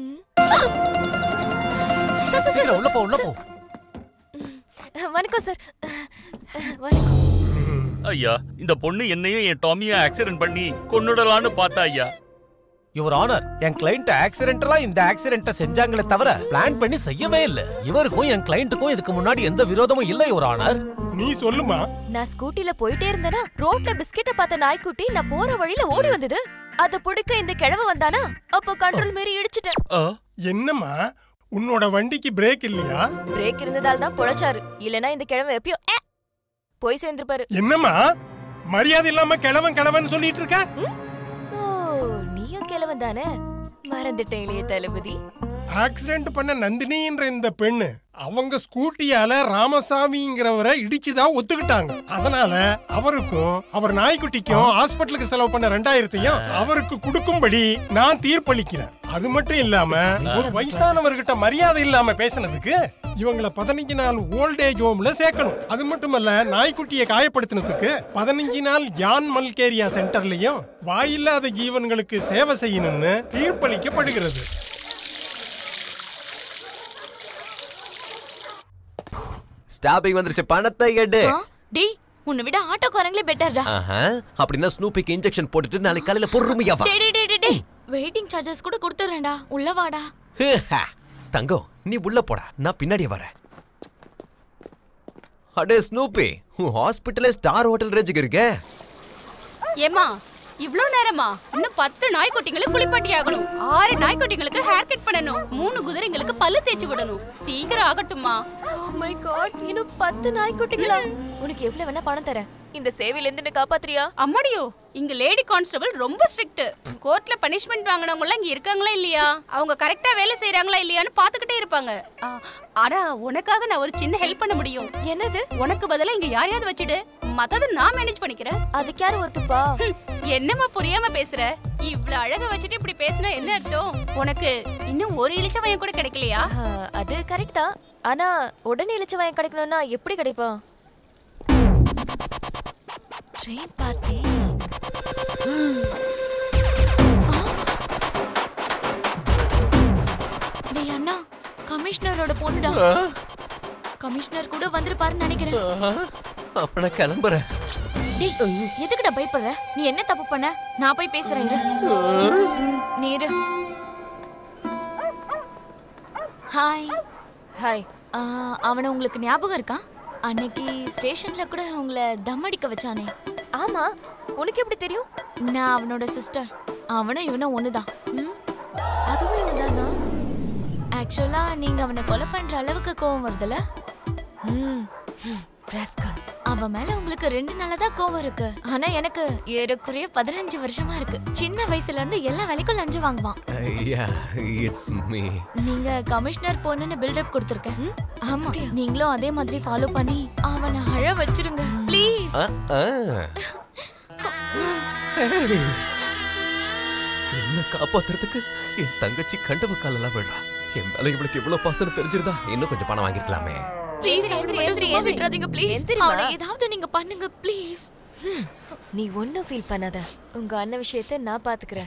sir, sir, sir, சீக்கிரம் உள்ள போ உள்ள போ வணக்கம் சார் வணக்கம் ஐயா இந்த பொண்ணு என்னையும் என் டாமியும் ஆக்சிடென்ட் பண்ணி கொன்னுடலான்னு பார்த்தா ஐயா யுவர் ஆனர் என் கிளைண்ட் ஆக்சிடென்டலா இந்த ஆக்சிடென்ட்ட செஞ்சாங்களே தவிர பிளான் பண்ணி செய்யவே இல்ல இவருக்கும் என் கிளைண்ட்டுக்கும் இதுக்கு முன்னாடி எந்த விரோதமும் இல்ல யுவர் ஆனர் நீ சொல்லுமா நான் ஸ்கூட்டில போயிட்டே இருந்தேனா ரோட்ல பிஸ்கெட்ட பார்த்த நாய்க்குட்டி நான் போற வழியில ஓடி வந்தது அத புடிக்க இந்த கிழவ வந்தானா அப்ப கண்ட்ரோல் மீறி இடிச்சிட்டேன் என்னம்மா உன்னோட வண்டிக்கு பிரேக் இல்லையா பிரேக் இருந்ததால தான் பொழைச்சாரு இல்லனா இந்த கிழவ எப்பயோ ஏ, போய் சேர்ந்திருப்பாரு என்னம்மா மரியாதை இல்லாம கிழவன் கிழவன் சொல்லிட்டு இருக்க ஓ நீயும் கிழவன் தானே மறந்துட்டேன் இளைய தளபதி ஆக்சிடென்ட் பண்ண நந்தினின்ற இந்த பெண்ணு அவங்க ஸ்கூட்டியால ராமசாமிங்கிறவரை இடிச்சுதான் ஒத்துக்கிட்டாங்க அதனால அவருக்கும் அவர் நாய்க்குட்டிக்கும் ஹாஸ்பிட்டலுக்கு செலவு பண்ண ரெண்டாயிரத்தையும் அவருக்கு கொடுக்கும்படி நான் தீர்ப்பளிக்கிறேன் அது மட்டும் இல்லாம ஒரு வயசானவர்கிட்ட மரியாதை இல்லாம பேசினதுக்கு இவங்கள பதினஞ்சு நாள் ஓல்டேஜ் ஹோம்ல சேர்க்கணும் அது மட்டுமல்ல நாய்க்குட்டியை காயப்படுத்தினதுக்கு பதினஞ்சு நாள் யான் மல்கேரியா சென்டர்லயும் வாயில்லாத ஜீவன்களுக்கு சேவை செய்யணும்னு தீர்ப்பளிக்கப்படுகிறது ஸ்டாபிங் வந்துருச்சு பணத்தை எடு டேய் உன்னை விட ஆட்டோக்காரங்களே பெட்டர்டா ஆஹா அப்படின்னா ஸ்னூபிக்கு இன்ஜெக்ஷன் போட்டுட்டு நாளைக்கு காலையில பொறுமையா வா டேய் டேய் டேய், டேய் டேய் வெயிட்டிங் சார்ஜஸ் கூட கொடுத்துறேன்டா உள்ள வாடா தங்கம் நீ உள்ள போடா நான் பின்னாடியே வரேன் அடே ஸ்னூபி உன் ஹாஸ்பிட்டலே ஸ்டார் ஹோட்டல் ரேஞ்சுக்கு இருக்கே ஏமா இவ்ளோ நேரமா இன்னும் பத்து நாய்க்குட்டிங்களுக்கு குளிப்பாட்டி ஆகணும் ஆறு நாய்க்குட்டிங்களுக்கு ஹேர் கட் பண்ணணும் மூணு குதிரைங்களுக்கு பல்லு தேய்ச்சி விடணும் சீக்கிரம் ஆகட்டுமா ஓ மை காட் இன்னும் பத்து நாய்க்குட்டிங்களா உனக்கு எவ்வளவு வேணா பணம் தரேன் இந்த சேவையில இருந்து என்ன காப்பாத்துறியா அம்மாடியோ இங்க லேடி கான்ஸ்டபிள் ரொம்ப ஸ்ட்ரிக்ட் கோர்ட்ல பனிஷ்மெண்ட் வாங்குனவங்க எல்லாம் இங்க இருக்காங்களா இல்லையா அவங்க கரெக்டா வேலை செய்றாங்களா இல்லையான்னு பாத்துக்கிட்டே இருப்பாங்க ஆ, ஆனா உனக்காக நான் ஒரு சின்ன ஹெல்ப் பண்ண முடியும் என்னது உனக்கு பதிலா இங்க யாரையாவது வச்சுடு மத்தது நான் மேனேஜ் பண்ணிக்கிறேன் அதுக்கு யாரு ஒத்துப்பா என்னம்மா புரியாம பேசுற இவ்ளோ அழக வச்சுட்டு இப்படி பேசினா என்ன அர்த்தம் உனக்கு இன்னும் ஒரு இளிச்சவயம் கூட கிடைக்கலையா ஆ, அது கரெக்ட் தான் ஆனா உடனே இழிச்ச வாங்கி கிடைக்கணும்னா எப்படி கிடைப்பான் ட்ரெயின் பார்ட்டி டேய் அண்ணா கமிஷனரோட பொண்ணுடா கமிஷனர் கூட வந்திருப்பாருன்னு நினைக்கிறேன் அப்ப நான் கிளம்புறேன் டேய் எதுக்குடா பயப்படுற நீ என்ன தப்பு பண்ண நான் போய் பேசுறேன் இரு ம், நீ இரு ஹாய் ஹாய் அவனை உங்களுக்கு ஞாபகம் இருக்கா அன்னைக்கு ஸ்டேஷன்ல கூட உங்களை தம் அடிக்க வச்சானே ஆமா உனக்கு எப்படி தெரியும் நான் அவனோட சிஸ்டர் அவனும் இவனும் ஒண்ணுதான் அதுவும் இவன் தானா ஆக்சுவலா நீங்க அவனை கொலை பண்ற அளவுக்கு கோவம் வருதுல அவன் மேல உங்களுக்கு ரெண்டு நாளா தான் கோவம் இருக்கு ஆனா எனக்கு ஏறக்குறைய பதினஞ்சு வருஷமா இருக்கு சின்ன வயசுல இருந்து எல்லா வேலைக்கும் லஞ்சம் வாங்குவான் ஐயா இட்ஸ் மீ நீங்க கமிஷனர் பொண்ணுன்னு பில்டப் கொடுத்துருக்கேன் ஆமா நீங்களும் அதே மாதிரி ஃபாலோ பண்ணி அவனை அழ வச்சிருங்க ப்ளீஸ் என்ன காப்பாத்துறதுக்கு என் தங்கச்சி கண்டவ காலெல்லாம் விழா என் மேல இவளுக்கு இவ்வளவு பாசனம் தெரிஞ்சிருந்தா இன்னும் கொஞ்சம் பணம் வாங்கிருக்கலாமே ப்ளீஸ் எந்திரி, மட்டும் எந்திரி, சும்மா எந்திரி. விட்டுறாதீங்க ப்ளீஸ் எந்திரிம்மா. அவனை ஏதாவது நீங்க பண்ணுங்க ப்ளீஸ் நீ ஒன்னும் ஃபீல் பண்ணாத உங்க அண்ணன் விஷயத்தை நான் பாத்துக்கிறேன்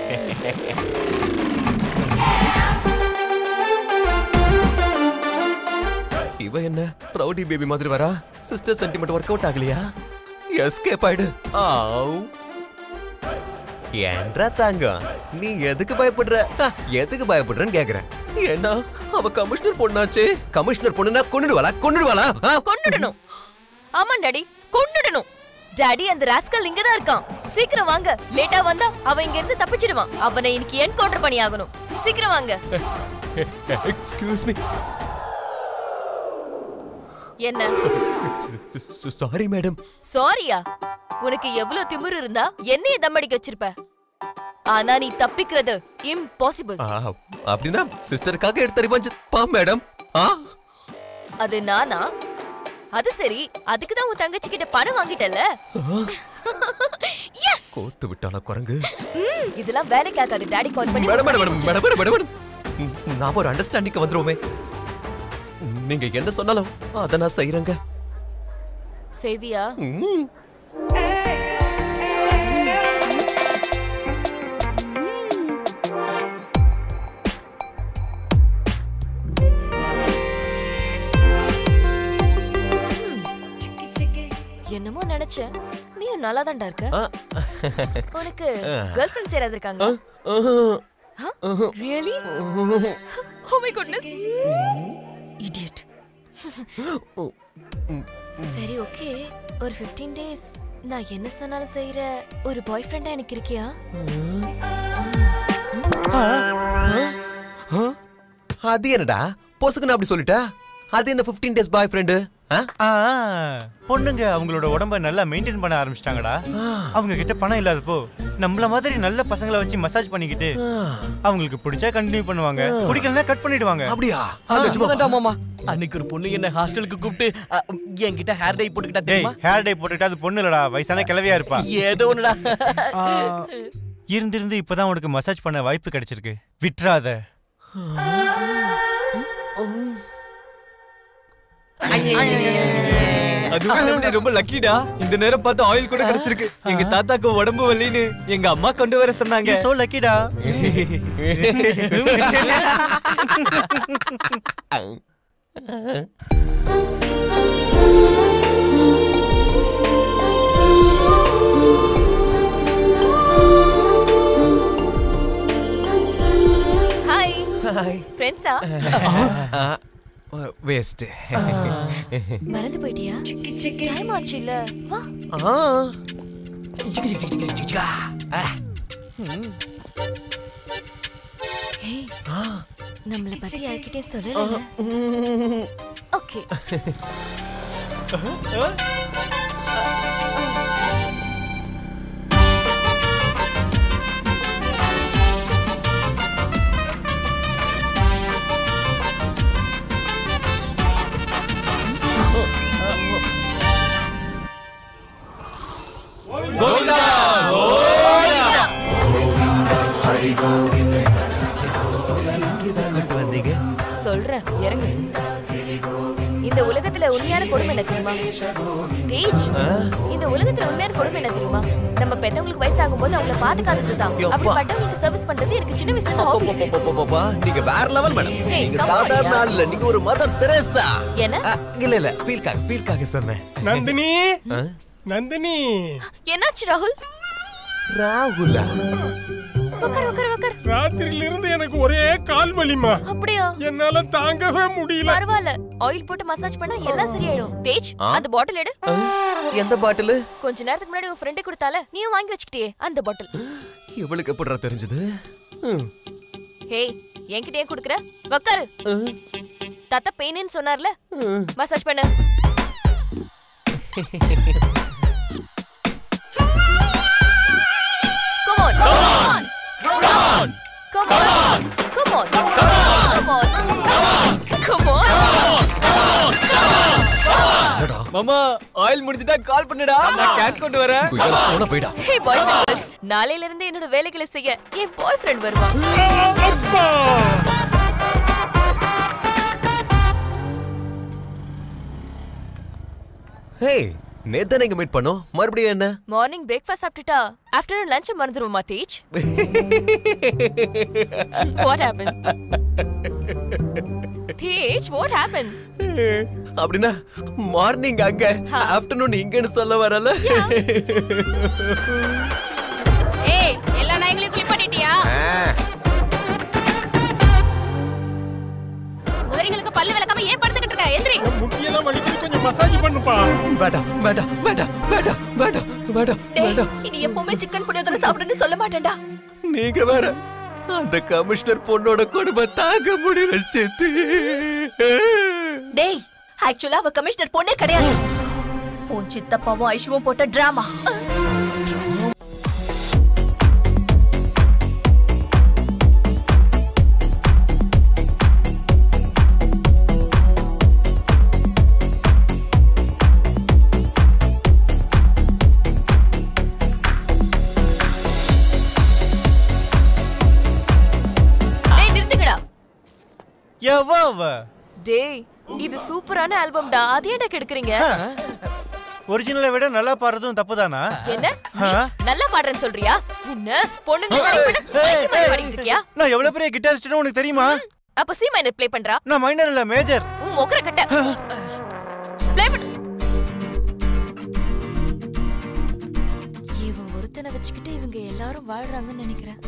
இவ என்ன ரவுடி பேபி மாதிரி வரா சிஸ்டர் சென்டிமெண்ட் ஒர்க் அவுட் ஆகலையா எஸ்கேப் ஆயிடு ஆவ் ஏன்றா தாங்கம் நீ எதுக்கு பயப்படுற ஹ, எதுக்கு பயப்படுறன்னு கேக்குறேன் ஏன்னா அவ கமிஷனர் பொண்ணாச்சே கமிஷனர் பொண்ணுனா கொன்னுடுவாளா கொன்னுடுவாளா ஆ? கொன்னுடணும் ஆமா டாடி கொன்னுடணும் டாடி அந்த ராஸ்கல் இங்க தான் இருக்கான் சீக்கிரம் வாங்க லேட்டா வந்தா அவன் இங்க இருந்து தப்பிச்சிடுவான் அவனை இன்னைக்கு என்கவுண்டர் பண்ணி ஆகணும் சீக்கிரம் வாங்க எக்ஸ்கியூஸ் மீ என்ன சாரி மேடம் சாரியா உனக்கு எவ்வளவு திமிரு இருந்தா என்னைய தம்மடிக்க வச்சிருப்ப ஆனா நீ தப்பிக்கிறது இம்பாசிபிள் அப்படின்னா சிஸ்டருக்காக எடுத்த ரிவஞ்ச் பா மேடம் ஆ அது நானா அது சரி அதுக்கு தான் உன் தங்கச்சி கிட்ட பணம் வாங்கிட்டல எஸ் கோத்து விட்டாளா குரங்கு இதெல்லாம் வேலைக்கு ஆகாது டாடி கால் பண்ணி madam madam madam madam madam madam நாம ஒரு அண்டர்ஸ்டாண்டிங் வந்துருவோமே நீங்க என்ன சொன்னாலும் அத நான் செய்யறேங்க சேவியா ம். என்னமோ நினைச்சேன் நீயும் நல்லா தான்டா இருக்க ஆ. உனக்கு ஆ. கேர்ள் ஃபிரெண்ட்ஸ் யாராவது இருக்காங்க really oh my goodness idiot சரி ஓகே ஒரு 15 டேஸ் நான் என்ன சொன்னாலும் செய்யற ஒரு பாய் ஃப்ரெண்டா எனக்கு இருக்கியா அது என்னடா பொசுக்குன்னு அப்படி சொல்லிட்டா அது என்ன 15 டேஸ் பாய் ஃப்ரெண்டு ஆ, பொண்ணுங்க அவங்களோட உடம்ப நல்லா மெயின்டைன் பண்ண ஆரம்பிச்சிட்டாங்கடா அவங்க கிட்ட பணம் இல்லாதப்போ நம்மள மாதிரி நல்ல பசங்களை வச்சு மசாஜ் பண்ணிக்கிட்டு அவங்களுக்கு பிடிச்சா கண்டினியூ பண்ணுவாங்க பிடிக்கலனா கட் பண்ணிடுவாங்க அப்படியா மாமா அன்னைக்கு ஒரு பொண்ணு என்ன ஹாஸ்டலுக்கு கூப்பிட்டு அ, என்கிட்ட ஹேர் டை போட்டுக்கிட்டா டேய் தெரியுமா ஹேர் டை போட்டுட்டு அது பொண்ணு இல்லடா வயசான கிளவியா இருப்பா ஏதோ ஒண்ணுடா ஆ, இருந்திருந்து இப்பதான் உனக்கு மசாஜ் பண்ண வாய்ப்பு கிடைச்சிருக்கு விட்டுறாத அதுவும் நம்ம ரொம்ப லக்கிடா இந்த நேரம் பார்த்து ஆயில் கூட கிடைச்சிருக்கு எங்க தாத்தாக்கு உடம்பு வலின்னு எங்க அம்மா கொண்டு வர சொன்னாங்க சோ லக்கிடா ஹாய் ஹாய் ஃப்ரெண்ட்ஸா வேஸ்ட் மறந்து போயிட்டியா டைம் ஆச்சு இல்ல வா ஆ ஏய் நம்மள பத்தி யார்கிட்டயும் சொல்லல ஓகே சொல்றேன் இறங்கு இந்த உலகத்துல உண்மையான கொடுமை என்ன தெரியுமா தேஜ் இந்த உலகத்துல உண்மையான கொடுமை என்ன தெரியுமா நம்ம பெத்தவங்களுக்கு வயசாகும் போது அவங்கள பாதுகாத்தது தான் யப்பா. அப்படி பட்டவங்களுக்கு சர்வீஸ் பண்றது எனக்கு சின்ன வயசுல இருந்து ஹாபி அப்பப்பப்பப்பப்பா, நீங்க வேற லெவல் மேடம் Hey, நீங்க come on, சாதாரண yeah. ஆள் இல்ல நீங்க ஒரு மதர் தெரேசா என்ன ஆ, இல்ல இல்ல ஃபீல்காக ஃபீல்காக சொன்னேன் நந்தினி ஆ? நந்தினி என்னாச்சு ராகுல் ராகுலா உட்கார் உட்கார் உட்கார் ராத்திரியில இருந்து எனக்கு ஒரே கால் வலிமா அப்படியா என்னால தாங்கவே முடியல பரவாயில்ல ஆயில் போட்டு மசாஜ் பண்ணா எல்லாம் சரியாயிடும் தேஜ் ஆ? அந்த பாட்டில் எடு எந்த பாட்டில் கொஞ்ச நேரத்துக்கு முன்னாடி உன் ஃப்ரெண்டு கொடுத்தால நீயும் வாங்கி வச்சுக்கிட்டியே அந்த பாட்டில் இவளுக்கு எப்படிடா தெரிஞ்சது ம். ஹேய் என்கிட்ட ஏன் குடுக்குற உக்காரு தாத்தா பெயின்னு சொன்னார்ல மசாஜ் பண்ணு Come on, come on, come on, come on, come on, come on, come on, மாமா ஆயில் முடிஞ்சிட்டா கால் பண்ணுடா நான் கேட் கொண்டு வரேன் போன போயிடா Hey boys and girls, நாளையில இருந்து என்னோட வேலைகளை செய்ய என் பாய் ஃப்ரெண்ட் வருவான் ஹே நேத்து நீங்க மீட் பண்ணோம் மறுபடியும் என்ன மார்னிங் பிரேக்ஃபாஸ்ட் சாப்பிட்டுட்டா ஆஃப்டர்நூன் லஞ்ச் மறந்துருவோமா Tej what happen Tej what happen அப்படின்னா மார்னிங் அங்க ஆஃப்டர்நூன் இங்கன்னு சொல்ல வரல ஏய் எல்லா நாய்களையும் கிளிப் பண்ணிட்டியா முதரிங்களுக்கு பல்லு விளக்காம ஏன் படுத்துக்கிட்டு இருக்க எந்திரி முட்டியெல்லாம் வலிக்குது கொஞ்சம் மசாஜ் பண்ணுப்பா வேண்டாம் வேண்டாம் வேண்டாம் வேண்டாம் வேண்டாம் வேண்டாம் வேண்டாம் இனி எப்பவுமே சிக்கன் புளியோதரை சாப்பிடுன்னு சொல்ல மாட்டேன்டா நீங்க வேற அந்த கமிஷனர் பொண்ணோட கொடுமை தாங்க முடியல சேத்து டேய் ஆக்சுவலா அவ கமிஷனர் பொண்ணே கிடையாது உன் சித்தப்பாவும் ஐஷுவும் போட்ட டிராமா டேய் நிறுத்துங்கடா எவ அவ டேய் இது சூப்பரான ஆல்பம்டா அது ஏன்டா கெடுக்குறீங்க ஒரிஜினலை விட நல்லா பாடுறதும் தப்புதானா என்ன ஆ? நல்லா பாடுறேன்னு சொல்றியா உன்ன பொண்ணுங்க பாடிட்டு இருக்கியா நான் எவ்வளவு பெரிய கிட்டாரிஸ்ட்னு உனக்கு தெரியுமா அப்ப சி மைனர் ப்ளே பண்றா நான் மைனர் இல்ல மேஜர் உன் மொக்கர கட்ட ப்ளே பண்ணு இவன் ஒருத்தனை வச்சுக்கிட்டு இவங்க எல்லாரும் வாழ்றாங்கன்னு நினைக்கிறேன்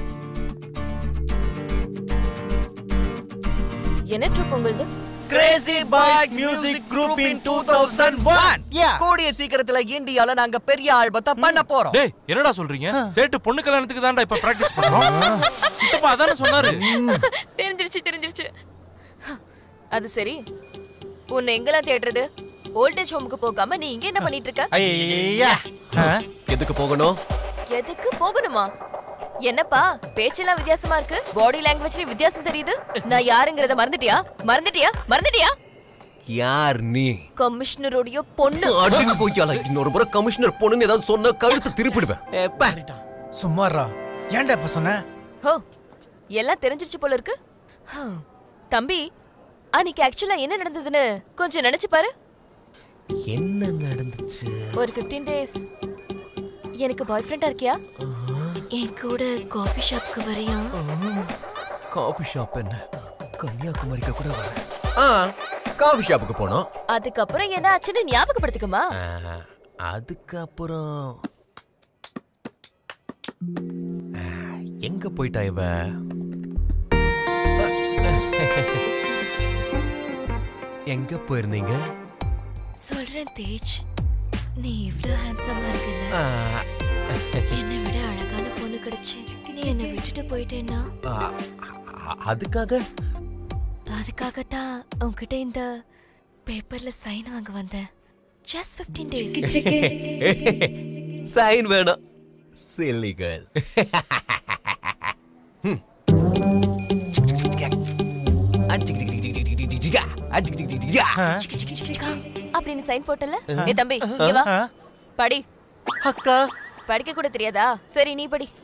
என்ன ட்ரூப் உங்களுது crazy boys music group in 2001 கூடிய சீக்கிரத்துல இந்தியால நாங்க பெரிய ஆல்பத்தை பண்ண போறோம் டேய் என்னடா சொல்றீங்க சேட்டு பொண்ணு கல்யாணத்துக்கு தான்டா இப்ப பிராக்டிஸ் பண்றோம் சித்தப்பா அதானே சொன்னாரு தெரிஞ்சிருச்சு தெரிஞ்சிருச்சு அது சரி உன்னை எங்கெல்லாம் தேடுறது ஓல்டேஜ் ஹோமுக்கு போகாம நீ இங்க என்ன பண்ணிட்டு இருக்க ஐயா எதுக்கு போகணும் எதுக்கு போகணுமா என்னப்பா பேச்செல்லாம் வித்தியாசமா இருக்கு பாடி லாங்குவேஜ்ல வித்தியாசம் தெரியுது நான் யாருங்கறத மறந்துட்டியா மறந்துட்டியா மறந்துட்டியா யார் நீ கமிஷனருடைய பொண்ணு அடின்னு போய்க்கால இன்னொரு முறை கமிஷனர் பொண்ணுன்னு ஏதாவது சொன்ன கழுத்து திருப்பிடுவேன் சும்மாறா ஏன்டா இப்ப சொன்ன ஹோ எல்லாம் தெரிஞ்சிருச்சு போல இருக்கு ஹம். தம்பி அன்னைக்கு ஆக்சுவலா என்ன நடந்ததுன்னு கொஞ்சம் நினைச்சு பாரு என்ன நடந்துச்சு ஒரு 15 டேஸ் எனக்கு பாய் ஃப்ரெண்டா இருக்கியா என் கூட காஃபி ஷாப்க்கு வரியா காஃபி ஷாப் என்ன கன்னியாகுமரிக்கு கூட வரேன் ஆ காஃபி ஷாப்புக்கு போனோம் அதுக்கப்புறம் என்ன ஆச்சுன்னு ஞாபகப்படுத்திக்கமா ஆ, அதுக்கப்புறம் ஆ, எங்க போயிட்டா இவ எங்க போயிருந்தீங்க சொல்றேன் தேஜ் நீ இவ்ளோ ஹேண்ட்ஸமா இருக்கல ஆ, என்னை விட அழகான பொண்ணு கிடைச்சு நீ என்னை விட்டுட்டு போயிட்டேன்னா ஆ, அ- அதுக்காக அதுக்காகத்தான் உன்கிட்ட இந்த பேப்பர்ல சைன் வாங்க வந்தேன் ஜஸ்ட் 15 டேஸ் சைன் வேணும் சில்லி கேர்ள் அப்படின்னு சைன் போட்டல ஏ தம்பி இங்க வா படி அக்கா படிக்க கூட தெரியாதா சரி நீ படி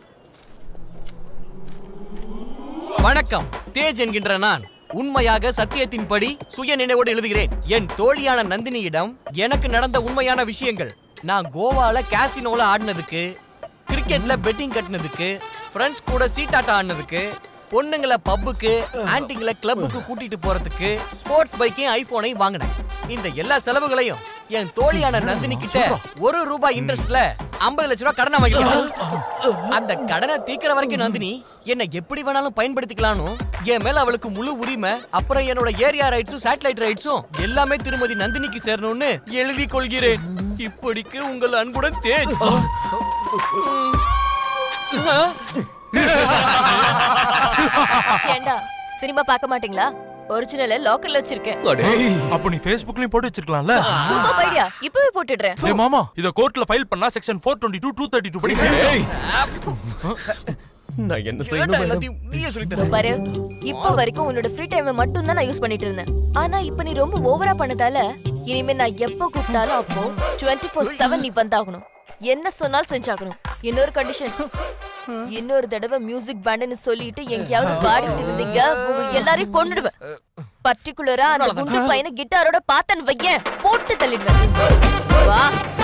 வணக்கம் தேஜ் என்கின்ற நான் உண்மையாக சத்தியத்தின்படி சுய நினைவோடு எழுதுகிறேன் என் தோழியான நந்தினியிடம் எனக்கு நடந்த உண்மையான விஷயங்கள் நான் கோவால கேசினோல ஆடினதுக்கு கிரிக்கெட்ல பெட்டிங் கட்டினதுக்கு ஃப்ரெண்ட்ஸ் கூட சீட்டாட்டம் ஆடினதுக்கு பொண்ணுங்களை பப்புக்கு ஆன்டிங்களை கிளப்புக்கு கூட்டிட்டு போறதுக்கு ஸ்போர்ட்ஸ் பைக்கையும் ஐபோனையும் வாங்கினேன் இந்த எல்லா செலவுகளையும் என் தோழியான நந்தினி கிட்ட ஒரு ரூபாய் இன்ட்ரெஸ்ட்ல ஐம்பது லட்ச ரூபாய் கடனை வாங்கிட்டேன் அந்த கடனை தீக்கிற வரைக்கும் நந்தினி என்னை எப்படி வேணாலும் பயன்படுத்திக்கலாம்னு என் மேல அவளுக்கு முழு உரிமை அப்புறம் என்னோட ஏரியா ரைட்ஸும் சேட்டலைட் ரைட்ஸும் எல்லாமே திருமதி நந்தினிக்கு சேரணும்னு எழுதி கொள்கிறேன் இப்படிக்கு உங்கள் அன்புடன் தேஜ் ஏண்டா சினிமா பார்க்க மாட்டீங்களா ஒரிஜினல லாக்கர்ல வச்சிருக்கேன் அப்ப நீ Facebookலயும் போட்டு வச்சிருக்கலாம்ல சூப்பர் ஐடியா இப்பவே போட்டுடுறேன் டேய் மாமா இத கோர்ட்ல ஃபைல் பண்ணா செக்ஷன் 422 232 படி நான் என்ன செய்யணும் மேடம்? நீயே சொல்லி இதோ பாரு இப்போ வரைக்கும் உன்னோட ஃப்ரீ டைம் மட்டும் தான் நான் யூஸ் பண்ணிட்டு இருந்தேன் ஆனா இப்போ நீ ரொம்ப ஓவரா பண்ணதால இனிமே நான் எப்போ கூப்பிட்டாலும் அப்போ 24/7 ஃபோர் செவன் நீ வந்தாகணும் என்ன சொன்னாலும் செஞ்சாகணும் இன்னொரு கண்டிஷன் இன்னொரு தடவை மியூசிக் பேண்டுன்னு சொல்லிட்டு எங்கேயாவது பாடிட்டு இருந்தீங்க உங்க எல்லாரையும் கொன்னுடுவேன் பர்டிகுலரா அந்த குண்டு பையனை கிட்டாரோட பார்த்தேன்னு வையேன் போட்டு தள்ளிடுவேன் வா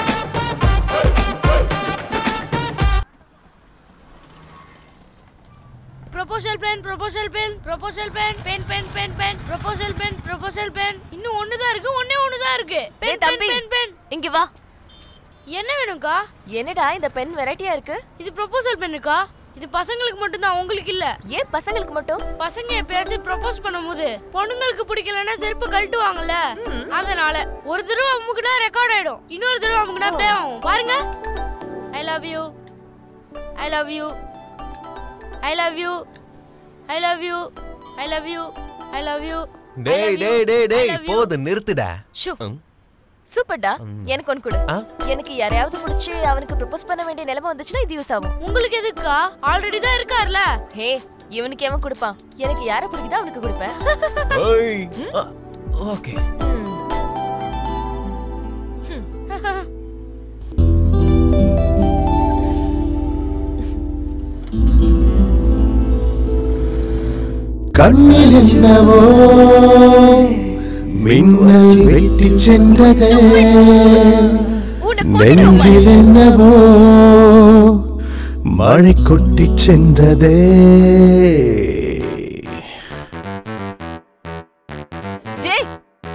proposal pen proposal pen proposal pen pen pen pen pen proposal pen proposal pen இன்னும் ஒன்னு தான் இருக்கு ஒண்ணே ஒன்னு தான் இருக்கு டேய் பென் தம்பி பென் பென் இங்க வா என்ன வேணும்க்கா என்னடா இந்த பென் வெரைட்டியா இருக்கு இது ப்ரொபோசல் பென்னுக்கா இது பசங்களுக்கு மட்டும் தான் உங்களுக்கு இல்ல ஏன் பசங்களுக்கு மட்டும் பசங்க எப்பயாச்சும் ப்ரொபோஸ் பண்ணும்போது பொண்ணுங்களுக்கு பிடிக்கலன்னா செருப்பு கழட்டுவாங்கல்ல அதனால ஒரு தடவை அமுக்குனா ரெக்கார்ட் ஆயிடும் இன்னொரு தடவை அமுக்குனா ப்ளே ஆகும் பாருங்க I love you I love you I love you I love you I love you I love you டேய் டேய் டேய் டேய் போது நிறுத்துடா ஷூ ம். சூப்பர்டா எனக்கு ஒன்று கொடு எனக்கு யாரையாவது பிடிச்சி அவனுக்கு ப்ரப்போஸ் பண்ண வேண்டிய நிலைமை வந்துச்சுன்னா இது யூஸ் ஆகும் உங்களுக்கு எதுக்கா ஆல்ரெடி தான் இருக்கார்ல ஹே இவனுக்கு எவன் கொடுப்பான் எனக்கு யாரை பிடிக்குதோ அவனுக்கு கொடுப்பேன் ஓய் ஓகே கண்ணில் என்னவோ மின்னல் வெட்டி சென்றதே நெஞ்சில் என்னவோ மழை கொட்டி சென்றதே டேய்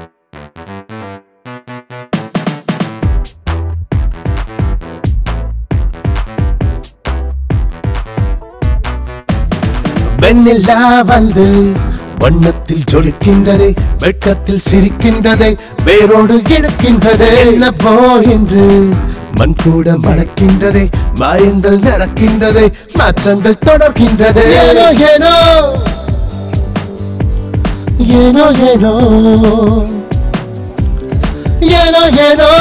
வெண்ணிலா வந்து வண்ணத்தில் ஜொலிக்கின்றதே வெட்கத்தில் சிரிக்கின்றதே வேரோடு எடுக்கின்றதே என்னப்போ என்று மண் கூட மணக்கின்றதே மாயங்கள் நடக்கின்றதே மாற்றங்கள் தொடர்கின்றதே ஏனோ ஏனோ ஏனோ ஏனோ ஏனோ ஏனோ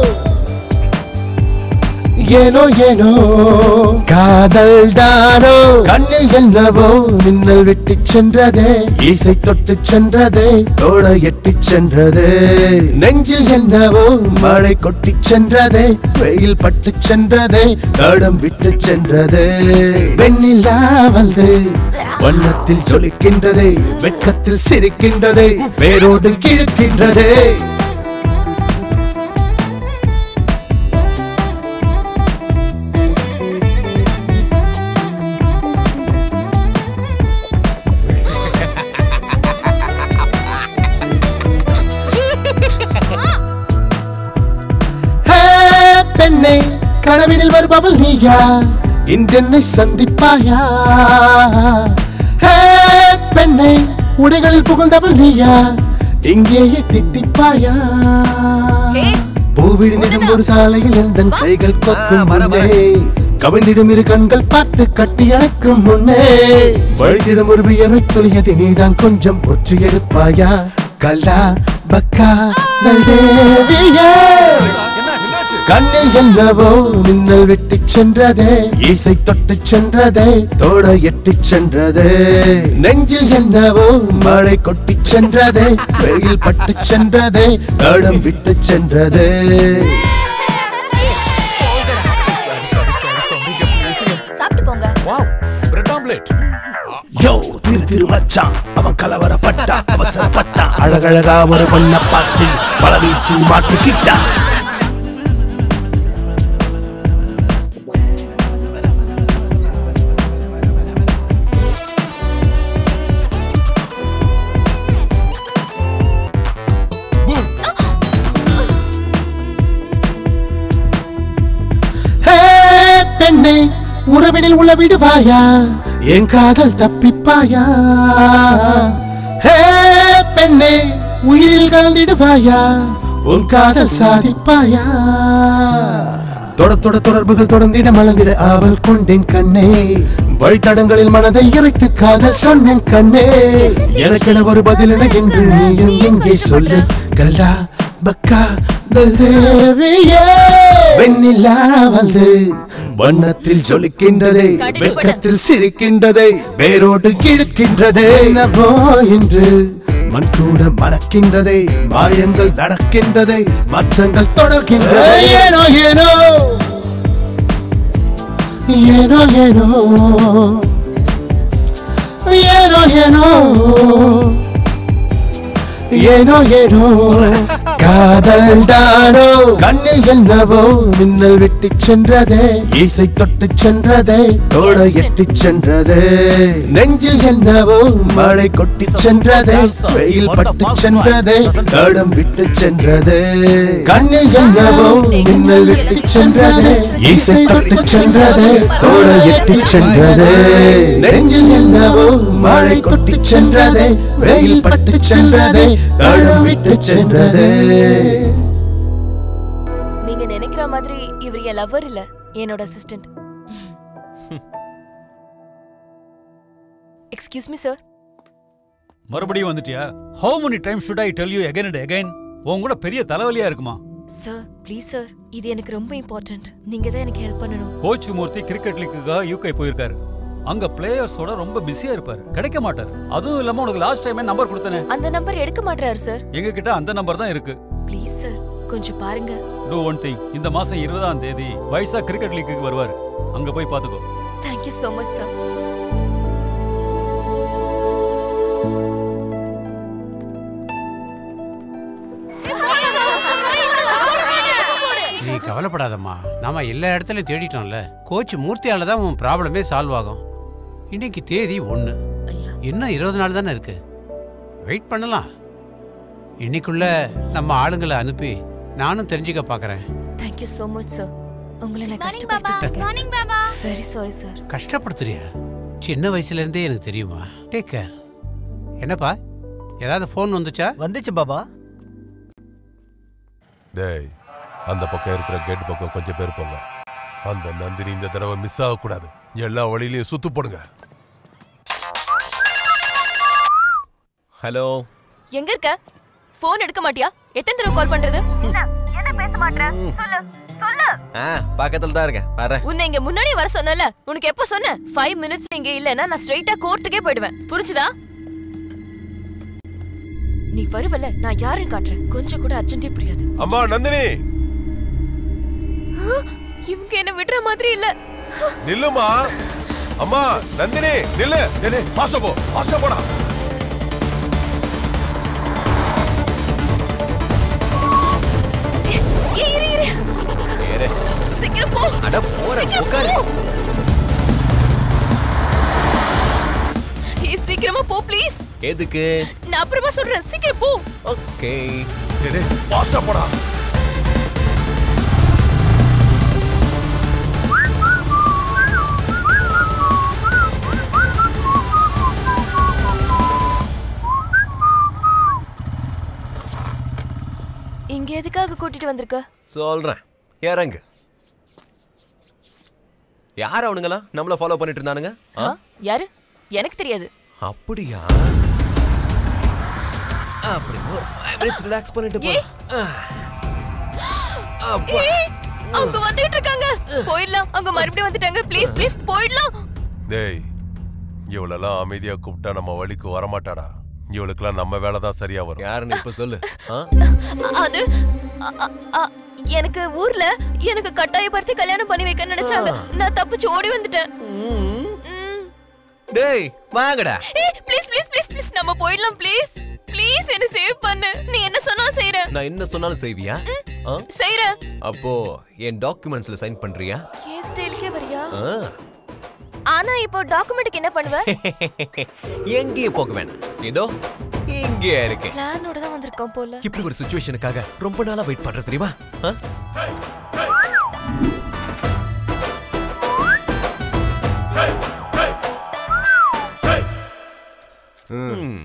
ஏனோ ஏனோ காதல் தானோ கண்ணில் என்னவோ மின்னல் விட்டு சென்றதே இசை தொட்டு சென்றதே தோட எட்டி சென்றதே நெஞ்சில் என்னவோ மழை கொட்டி சென்றதே வெயில் பட்டு சென்றதே தடம் விட்டு சென்றதே வெண்ணிலா வந்து வண்ணத்தில் ஜொலிக்கின்றதே வெட்கத்தில் சிரிக்கின்றதே வேரோடு கிழக்கின்றதே கனவினில் வருபவள் நீயா இன்றென்னை சந்திப்பாயா ஹே, பெண்ணை உடைகளில் புகழ்ந்தவள் நீயா இங்கேயே தித்திப்பாயா பூவிழிந்திடும் ஒரு சாலையில் எந்த கைகள் கொக்கும் முன்னே கவிழ்ந்திடும் இரு கண்கள் பார்த்து கட்டி அணைக்கும் முன்னே வழிதிடும் ஒரு வியர்வை துளியதை நீதான் கொஞ்சம் ஒற்றி எடுப்பாயா கல்லா பக்கா நல்தேவியே கண்ணில் என்னவோ மின்னல் வெட்டி சென்றதே இசை தொட்டு சென்றதே தோட எட்டி சென்றதே நெஞ்சில் என்னவோ மழை கொட்டி சென்றதே வெயில் பட்டு சென்றதே தடம் விட்டு சென்றதே சாப்பிட்டு போங்க wow bread omelette yo Thiru Thiru மச்சான் அவன் கலவரப்பட்டா அவசரப்பட்டா அழகழகா ஒரு பொண்ண பார்த்து பல வீசி மாட்டிக்கிட்டா ஹே, பெண்ணே உறவினில் உள்ள விடுவாயா என் காதல் தப்பிப்பாயா ஹே பெண்ணே உயிரில் கலந்திடுவாயா உன் காதல் சாதிப்பாயா தொட தொட தொடர்புகள் தொடர்ந்திட மலர்ந்திட ஆவல் கொண்டேன் கண்ணே வழித்தடங்களில் மனதை இறைத்து காதல் சொன்னேன் கண்ணே எனக்கென ஒரு பதில் என என்று நீயும் எங்கே சொல்லு கல்லா பக்கா தேவியே வெண்ணிலா வந்து வண்ணத்தில் ஜொலிக்கின்றதே வெட்கத்தில் சிரிக்கின்றதே வேரோடு கிழக்கின்றதே என்னவோ என்று மண் கூட மணக்கின்றதே மாயங்கள் நடக்கின்றதே மாற்றங்கள் தொடர்கின்றதே ஏனோ ஏனோ ஏனோ ஏனோ ஏனோ ஏனோ ஏனோ ஏனோ காதல் தானோ கண்ணில் என்னவோ மின்னல் விட்டு சென்றதே இசை தொட்டு சென்றதே தோட எட்டி சென்றதே நெஞ்சில் என்னவோ மழை கொட்டி சென்றதே வெயில் பட்டு சென்றதே தடம் விட்டு சென்றதே கண்ணில் என்னவோ மின்னல் விட்டு சென்றதே இசை தொட்டு சென்றதே தோட எட்டி சென்றதே நெஞ்சில் என்னவோ மழை கொட்டி சென்றதே வெயில் பட்டு சென்றதே தடம் விட்டு சென்றதே நீங்க நினைக்கிற மாதிரி இவர் என் லவர் இல்ல என்னோட அசிஸ்டன்ட் எக்ஸ்கியூஸ் மீ சார் மறுபடியும் வந்துட்டியா how many time should I tell you again and again உன் கூட பெரிய தலைவலியா இருக்குமா சார் ப்ளீஸ் சார் இது எனக்கு ரொம்ப இம்பார்ட்டன்ட் நீங்க தான் எனக்கு ஹெல்ப் பண்ணணும் கோச் மூர்த்தி கிரிக்கெட் லீக்குக்காக யூகே போயிருக்காரு அங்க பிளேயர்ஸோட ரொம்ப பிஸியா இருப்பாரு கிடைக்க மாட்டாரு அதுவும் இல்லாம உனக்கு லாஸ்ட் டைமே நம்பர் கொடுத்தனே அந்த நம்பர் எடுக்க மாட்டாரு சார் எங்க கிட்ட அந்த நம்பர் தான் இருக்கு ப்ளீஸ் சார் கொஞ்சம் பாருங்க டூ ஒன் திங் இந்த மாசம் இருபதாம் தேதி வைசா கிரிக்கெட் லீக்குக்கு வருவாரு அங்க போய் பாத்துக்கோ தேங்க்யூ so மச் சார் நீ கவலைப்படாதம்மா நாம எல்லா இடத்துலயும் தேடிட்டோம்ல கோச் மூர்த்தியால தான் உன் ப்ராப்ளமே சால்வ் ஆகும் இன்னைக்கு தேதி ஒன்று இன்னும் இருபது நாள் தானே இருக்கு வெயிட் பண்ணலாம் இன்னைக்குள்ள நம்ம ஆளுங்களை அனுப்பி நானும் தெரிஞ்சுக்க பார்க்கறேன் தேங்க்யூ so மச் சார் உங்களை நான் கஷ்டப்படுத்திருக்கேன் வெரி சாரி சார் கஷ்டப்படுத்துறியா சின்ன வயசுல இருந்தே எனக்கு தெரியுமா டேக் கேர் என்னப்பா ஏதாவது ஃபோன் வந்துச்சா வந்துச்சு பாபா டேய் அந்த பக்கம் இருக்கிற கேட் பக்கம் கொஞ்சம் பேர் போங்க அந்த நந்தினி இந்த தடவை மிஸ் ஆகக்கூடாது எல்லா வழியிலையும் சுத்து போடுங்க ஹலோ எங்க இருக்க ஃபோன் எடுக்க மாட்டியா எத்தனை தடவை கால் பண்றது என்ன பேச மாட்டேன் சொல்லு சொல்லு ஆ பக்கத்துல தான் இருக்கேன் வரேன் உன்னை இங்க முன்னாடி வர சொன்னல உனக்கு எப்ப சொன்னேன் ஃபைவ் மினிட்ஸ் இங்க இல்லைன்னா நான் ஸ்ட்ரைட்டா கோர்ட்டுக்கே போயிடுவேன் புரிஞ்சுதா நீ வருவல நான் யாருன்னு காட்டுறேன் கொஞ்சம் கூட அர்ஜென்ட்டே புரியாது அம்மா நந்தினி இவங்க என்ன விடுற மாதிரி இல்ல நில்லுமா அம்மா நந்தினி நில்லு நில்லு ஃபாஸ்டா போ ஃபாஸ்டா போடா ஏய், இரு இரு ஏறு. சீக்கிரம் போ அட போறேன் சீக்கிரம் உட்காரு போ. ஏய், சீக்கிரமா போ ப்ளீஸ் எதுக்கு நான் அப்புறமா சொல்றேன் சீக்கிரம் போ ஓகே ஃபாஸ்டா போடா எதுக்காக கூட்டிட்டு வந்திருக்க சொல்றேன் இறங்கு யார் அவனுங்களா நம்மள ஃபாலோ பண்ணிட்டு இருந்தானுங்க ஆ? யாரு எனக்கு தெரியாது அப்படியா அப்படி ஒரு ஃபைவ் மினிட்ஸ் ரிலாக்ஸ் பண்ணிட்டு போ ஆ. அப்பா. ஏய், அவங்க வந்துட்டு இருக்காங்க போயிடலாம் அவங்க மறுபடியும் வந்துட்டாங்க ப்ளீஸ் ப்ளீஸ் போயிடலாம் டேய் இவளெல்லாம் அமைதியா கூப்பிட்டா நம்ம வழிக்கு வரமாட்டாடா இவளுக்கெல்லாம் நம்ம வேலை தான் சரியா வரும் யாருன்னு இப்ப சொல்லு அது அ- அ- அ- எனக்கு ஊர்ல எனக்கு கட்டாயப்படுத்தி கல்யாணம் பண்ணி வைக்க நினைச்சாங்க நான் தப்பிச்சு ஓடி வந்துட்டேன் டேய் வாங்கடா ப்ளீஸ் ப்ளீஸ் ப்ளீஸ் ப்ளீஸ் நம்ம போயிடலாம் ப்ளீஸ் ப்ளீஸ் என்ன சேவ் பண்ணு நீ என்ன சொன்னாலும் செய்றேன் நான் என்ன சொன்னாலும் செய்வியா ஆ? செய்றேன் அப்போ என் டாக்குமெண்ட்ஸ்ல சைன் பண்றியா ஏன் ஸ்டைலுக்கே வரியா ஆ. ஆனா இப்போ டாக்குமெண்ட்டுக்கு என்ன பண்ணுவ எங்கேயும் போக வேணாம் இதோ இங்கே இருக்கு பிளானோட தான் வந்திருக்கோம் போல இப்படி ஒரு சுச்சுவேஷனுக்காக ரொம்ப நாளா வெயிட் பண்ற தெரியுமா ஆ? ம்.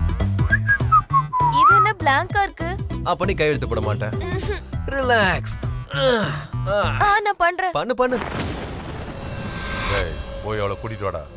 இது என்ன பிளாங்கா இருக்கு அப்ப நீ கையெழுத்து போட மாட்டேன் ரிலாக்ஸ் ஆ நான் பண்றேன் பண்ணு பண்ணு டேய் போய் அவளை கூட்டிட்டு வாடா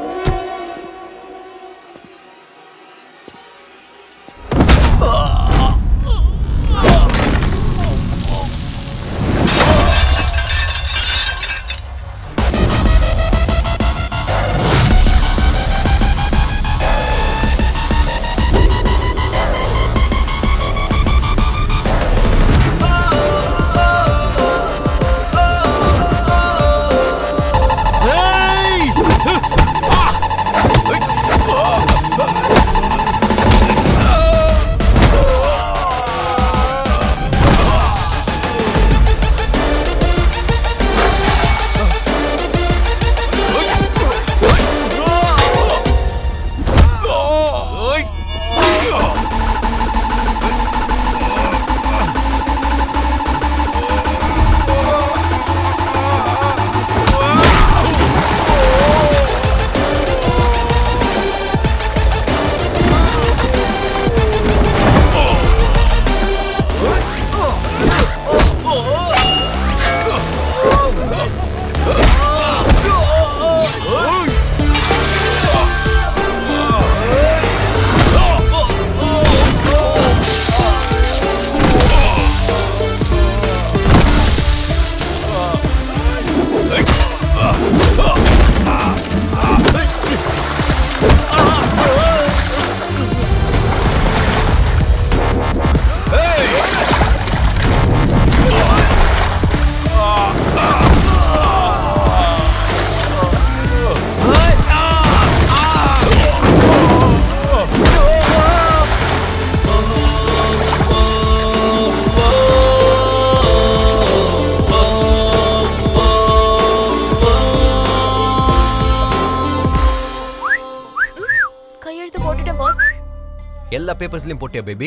கையெழுத்து போட்டுட்டேன் பாஸ் எல்லா பேப்பர்ஸ்லயும் போட்டியா பேபி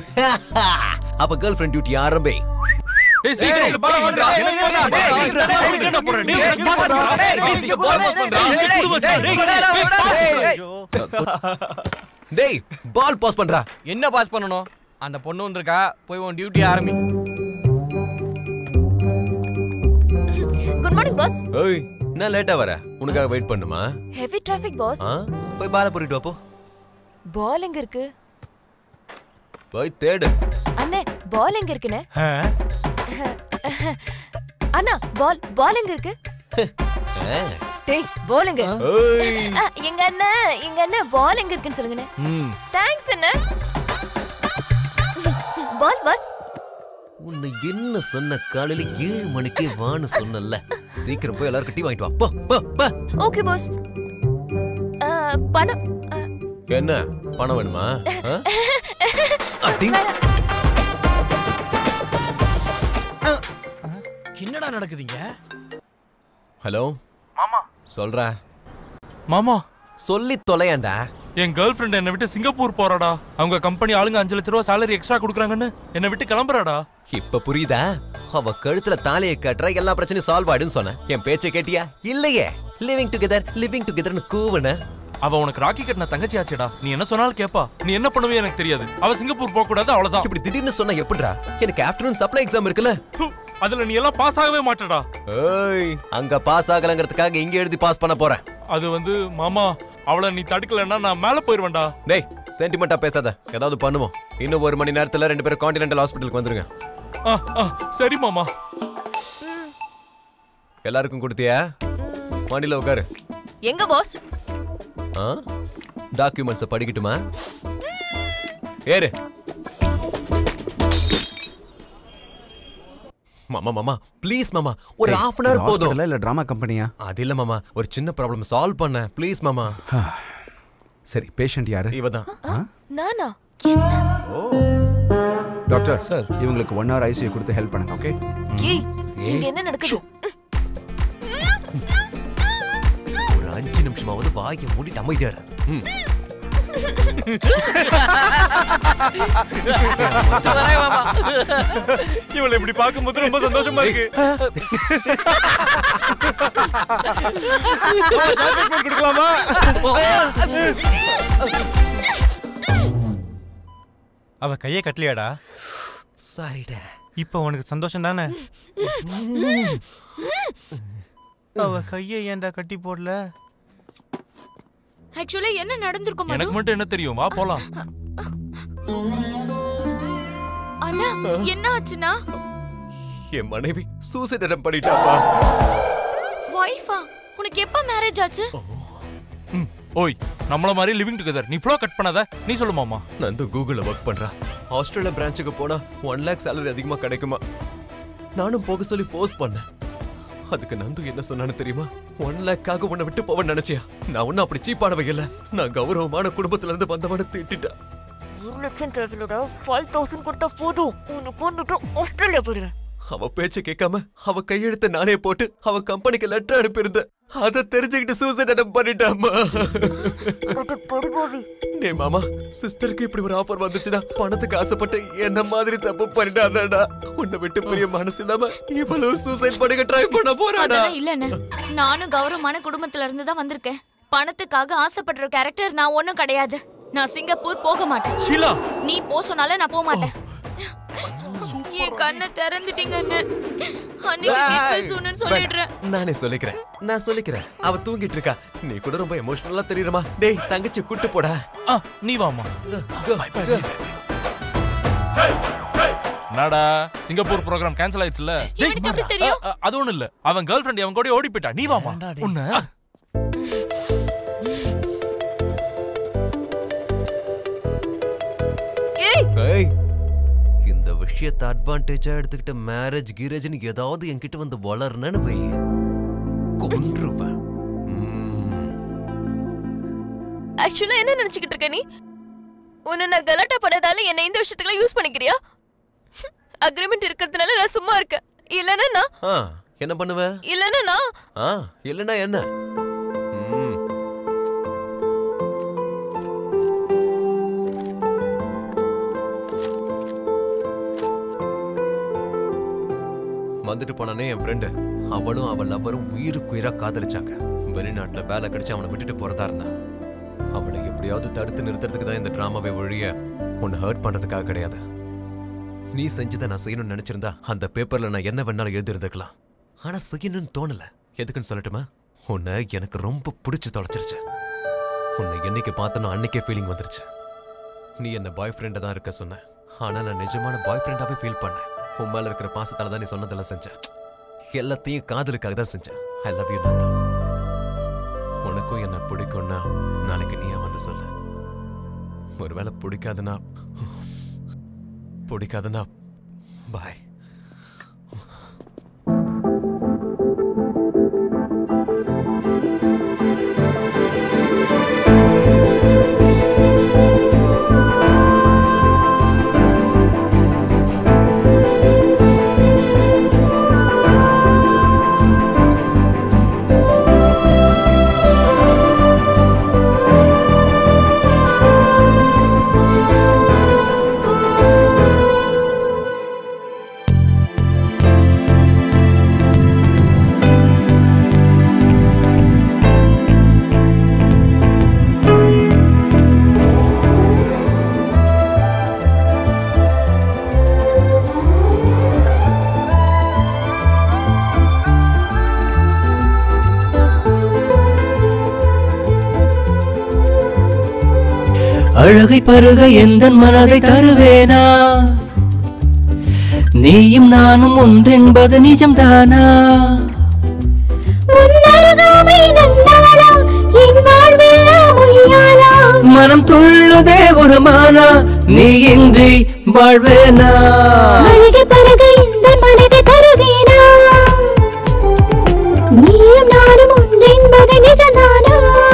அப்ப கேர்ள் ஃப்ரெண்ட் டியூட்டி ஆரம்பி ஏய், சீக்கிரம். ஏய், பால் பண்றா. ஏய், ஏய், ஏய், டேய், டேய், டேய், டேய், உனக்கு என்ன போற? டேய், எனக்கு பால் பண்றா. டேய், டேய், இங்க பால் பண்றா. இங்க குடு மச்சான். டேய், டேய், டேய். டேய் பால் பாஸ் பண்றா என்ன பாஸ் பண்ணணும் அந்த பொண்ணு வந்திருக்கா போய் உன் டியூட்டி ஆரம்பி குட் மார்னிங் பாஸ் ஏய் என்ன லேட்டா வர உனக்காக வெயிட் பண்ணுமா ஹெவி டிராஃபிக் பாஸ் ஆ? போய் பால போறிட்டு வா போ பால் எங்க இருக்கு போய் தேடு அண்ணே பால் எங்க இருக்குண்ணே அண்ணா பால் பால் எங்க இருக்கு ஆ. டேய் பால் எங்க ஏய். அ, எங்க அண்ணன் எங்க அண்ணன் பால் எங்க இருக்குன்னு சொல்லுங்கண்ணே ம். தேங்க்ஸ் அண்ணா பால் பாஸ் உன்னை என்ன சொன்ன காலையில ஏழு மணிக்கே வான்னு சொன்னல சீக்கிரம் போய் எல்லாரும் டீ வாங்கிட்டு வா போ போ போ ஓகே பாஸ் பணம் அ, என்ன பணம் வேணுமா ஆ? அடி. என்னடா நடக்குதுங்க ஹலோ மாமா சொல்றா மாமா சொல்லி தொலையாண்டா என் கேர்ள் ஃப்ரெண்ட் என்னை விட்டு சிங்கப்பூர் போறாடா அவங்க கம்பெனி ஆளுங்க அஞ்சு லட்ச ரூபா salary எக்ஸ்ட்ரா கொடுக்குறாங்கன்னு என்னை விட்டு கிளம்புறாடா இப்ப புரியுதா அவ கழுத்துல தாலியை கட்டுற எல்லா பிரச்சனையும் சால்வ் ஆயிடுன்னு சொன்னேன் என் பேச்சை கேட்டியா இல்லையே லிவிங் டுகெதர் லிவிங் டுகெதர்னு கூவுன அவ உனக்கு ராக்கி கட்டின தங்கச்சி ஆச்சேடா நீ என்ன சொன்னாலும் கேப்பா நீ என்ன பண்ணுவே எனக்கு தெரியாது அவ சிங்கப்பூர் போக கூடாது அவ்வளவுதான் இப்படி திடீர்னு சொன்னா எப்படிடா எனக்கு ஆஃப்டர்நூன் சப்ளை எக்ஸாம் இருக்குல்ல அதுல நீ எல்லாம் பாஸ் ஆகவே மாட்டடா ஏய் அங்க பாஸ் ஆகலங்கிறதுக்காக இங்க எழுதி பாஸ் பண்ண போறேன் அது வந்து மாமா அவளை நீ தடுக்கலன்னா நான் மேல போயிருவேன்டா டேய் சென்டிமெண்டா பேசாத ஏதாவது பண்ணுவோம் இன்னும் ஒரு மணி நேரத்துல ரெண்டு பேரும் கான்டினென்டல் ஹாஸ்பிட்டலுக்கு வந்துருங்க ஆ, ஆ, சரி மாமா எல்லாருக்கும் கொடுத்தியா வண்டியில உட்காரு எங்க பாஸ் டாக்குமெண்ட்ஸை படிக்கட்டுமா ஏறு மாமா மாமா ப்ளீஸ் மாமா ஒரு ஏய், ஹாஃப் அன் ஹவர் இது போதும் hospital-ஆ இல்ல டிராமா கம்பெனியா அது இல்ல மாமா ஒரு சின்ன ப்ராப்ளம் சால்வ் பண்ண ப்ளீஸ் மாமா சரி பேஷண்ட் யாரு இவதான் நானா டாக்டர் சார் இவங்களுக்கு ஒன் ஹவர் ஐசியூ கொடுத்து ஹெல்ப் பண்ணுங்க ஓகே ஏய் இங்க என்ன நடக்குது ஒரு அஞ்சு நிமிஷமாவது வாயை மூடிட்டு அமைதியா இரு. ம் இவளை இப்படி பார்க்கும்போது ரொம்ப சந்தோஷமா இருக்கு கொடுக்கலாமா அவ கையை கட்டலையாடா சாரிடா இப்போ உனக்கு சந்தோஷம் தானே அவ கையை ஏன்டா கட்டி போடல ஆக்சுவலா என்ன நடந்திருக்கும் மது எனக்கு மட்டும் என்ன தெரியும் வா போலாம் அண்ணா என்ன ஆச்சுன்னா என் மனைவி சூசைட் அட்டம் பண்ணிட்டாப்பா வைஃபா உனக்கு எப்ப மேரேஜ் ஆச்சு ஓய் நம்மள மாதிரி லிவிங் டுகெதர் நீ ஃப்ளோ கட் பண்ணாத நீ சொல்லு மாமா நந்து கூகுள்ல ஒர்க் பண்றா ஆஸ்திரேலியா பிரான்ச்சுக்கு போனா ஒன் லேக் சேலரி அதிகமா கிடைக்குமா நானும் போக சொல்லி ஃபோர்ஸ் பண்ணேன் அதுக்கு நந்து என்ன சொன்னான்னு தெரியுமா ஒன் லேக்காக உன்னை விட்டு போவன்னு நினைச்சியா நான் ஒன்னும் அப்படி சீப்பானவ இல்ல நான் கௌரவமான குடும்பத்துல இருந்து வந்தவன திட்டிட்டேன் ஒரு லட்சம் தேவையில்லடா ஃபைவ் தௌசண்ட் கொடுத்தா போதும் உனக்கு கொண்டுட்டு ஆஸ்திரேலியா போயிடுவேன் அவ பேச்ச கேட்காம அவ கையெழுத்த நானே போட்டு அவ கம்பெனிக்கு லெட்டர் அனுப்பியிருந்தேன் அதை தெரிஞ்சுக்கிட்டு சூசைட் அட்டம் பண்ணிட்டாமா படுபாவி டே மாமா சிஸ்டருக்கு இப்படி ஒரு ஆஃபர் வந்துச்சுன்னா பணத்துக்கு ஆசைப்பட்டு என்ன மாதிரி தப்பு பண்ணிட்டாதடா உன்னை விட்டு பெரிய மனசு இல்லாம இவ்வளவு சூசைட் பண்ணிக்க ட்ரை பண்ண போறாடா அதெல்லாம் இல்லண்ணே நானும் கௌரவமான குடும்பத்துல இருந்து தான் வந்திருக்கேன் பணத்துக்காக ஆசைப்படுற கேரக்டர் நான் ஒண்ணும் கிடையாது நான் சிங்கப்பூர் போக மாட்டேன் ஷீலா நீ போ சொன்னால நான் போக மாட்டேன் என் கண்ணை திறந்துட்டீங்கன்னு அன்னைக்கு கேட்கல் சொன்னு சொல்லிடுறேன் நானே சொல்லிக்கிறேன் நான் சொல்லிக்கிறேன் அவ தூங்கிட்டு இருக்கா நீ கூட ரொம்ப எமோஷனலா தெரியுறமா டேய் தங்கச்சி கூட்டு போடா நீ வாமா என்னடா சிங்கப்பூர் ப்ரோக்ராம் கேன்சல் ஆயிடுச்சுல இவனுக்கு எப்படி தெரியும்? அ- அ- அது ஒண்ணும் இல்ல அவன் கேர்ள் ஃப்ரெண்ட் அவன் கூட ஓடி போயிட்டா நீ வாமா உன்ன ஏய் இந்த விஷயத்தை அட்வான்டேஜா எடுத்துக்கிட்டு மேரேஜ் கீரேஜ்னு ஏதாவது என்கிட்ட வந்து வளர்னு வை கொன்றுவேன் ஆக்சுவலா என்ன நினைச்சுக்கிட்டு இருக்க நீ உன்னை நான் கலாட்டா பண்ணதால என்ன இந்த விஷயத்துக்குலாம் யூஸ் பண்ணிக்கிறியா அக்ரிமெண்ட் இருக்கிறதுனால நான் சும்மா இருக்கேன் இல்லைன்னா நான் ஆ என்ன பண்ணுவ இல்லைன்னா நான் ஆ இல்லனா என்ன ம். வந்துட்டு போனானே என் ஃப்ரெண்டு அவளும் அவள் லவ்வரும் உயிருக்கு உயிரா காதலிச்சாங்க வெளிநாட்டுல வேலை கிடைச்சு அவனை விட்டுட்டு போறதா இருந்தா அவளை எப்படியாவது தடுத்து நிறுத்துறதுக்கு தான் இந்த டிராமாவை ஒழிய உன்னை ஹர்ட் பண்றதுக்காக கிடையாது நீ செஞ்சதை நான் செய்யணும்னு நினைச்சிருந்தா அந்த பேப்பர்ல நான் என்ன வேணாலும் எழுதியிருந்திருக்கலாம் ஆனா செய்யணும்னு தோணல எதுக்குன்னு சொல்லட்டுமா உன்னை எனக்கு ரொம்ப பிடிச்சு தொலைச்சிருச்சு உன்னை என்னைக்கு பார்த்தனோ அன்னைக்கே ஃபீலிங் வந்துருச்சு நீ என்ன பாய் ஃப்ரெண்டா தான் இருக்க சொன்ன ஆனா நான் நிஜமான பாய் ஃப்ரெண்டாவே ஃபீல் பண்ணேன் உன் மேல இருக்கிற பாசத்தால தான் நீ சொன்னதெல்லாம் செஞ்சேன் எல்லாத்தையும் காதலுக்காக தான் செஞ்சேன் ஐ லவ் யூ நந்தா உனக்கும் என்ன பிடிக்கும்னா நாளைக்கு நீயா வந்து சொல்லு ஒருவேளை பிடிக்காதுன்னா பிடிக்காதுன்னா பாய் அழகை பருக எந்த மனதை தருவேனா நீயும் நானும் ஒன்றென்பது நிஜம்தானா உன்னருகாமை நன்னாளா என் வாழ்வெல்லாம் பொய்யாலா மனம் துள்ளுதே ஒரு மானா நீ இன்றி வாழ்வேனா அழகு பருக இந்த மனதை தருவேனா நீயும் நானும் ஒன்றென்பது நிஜம்தானா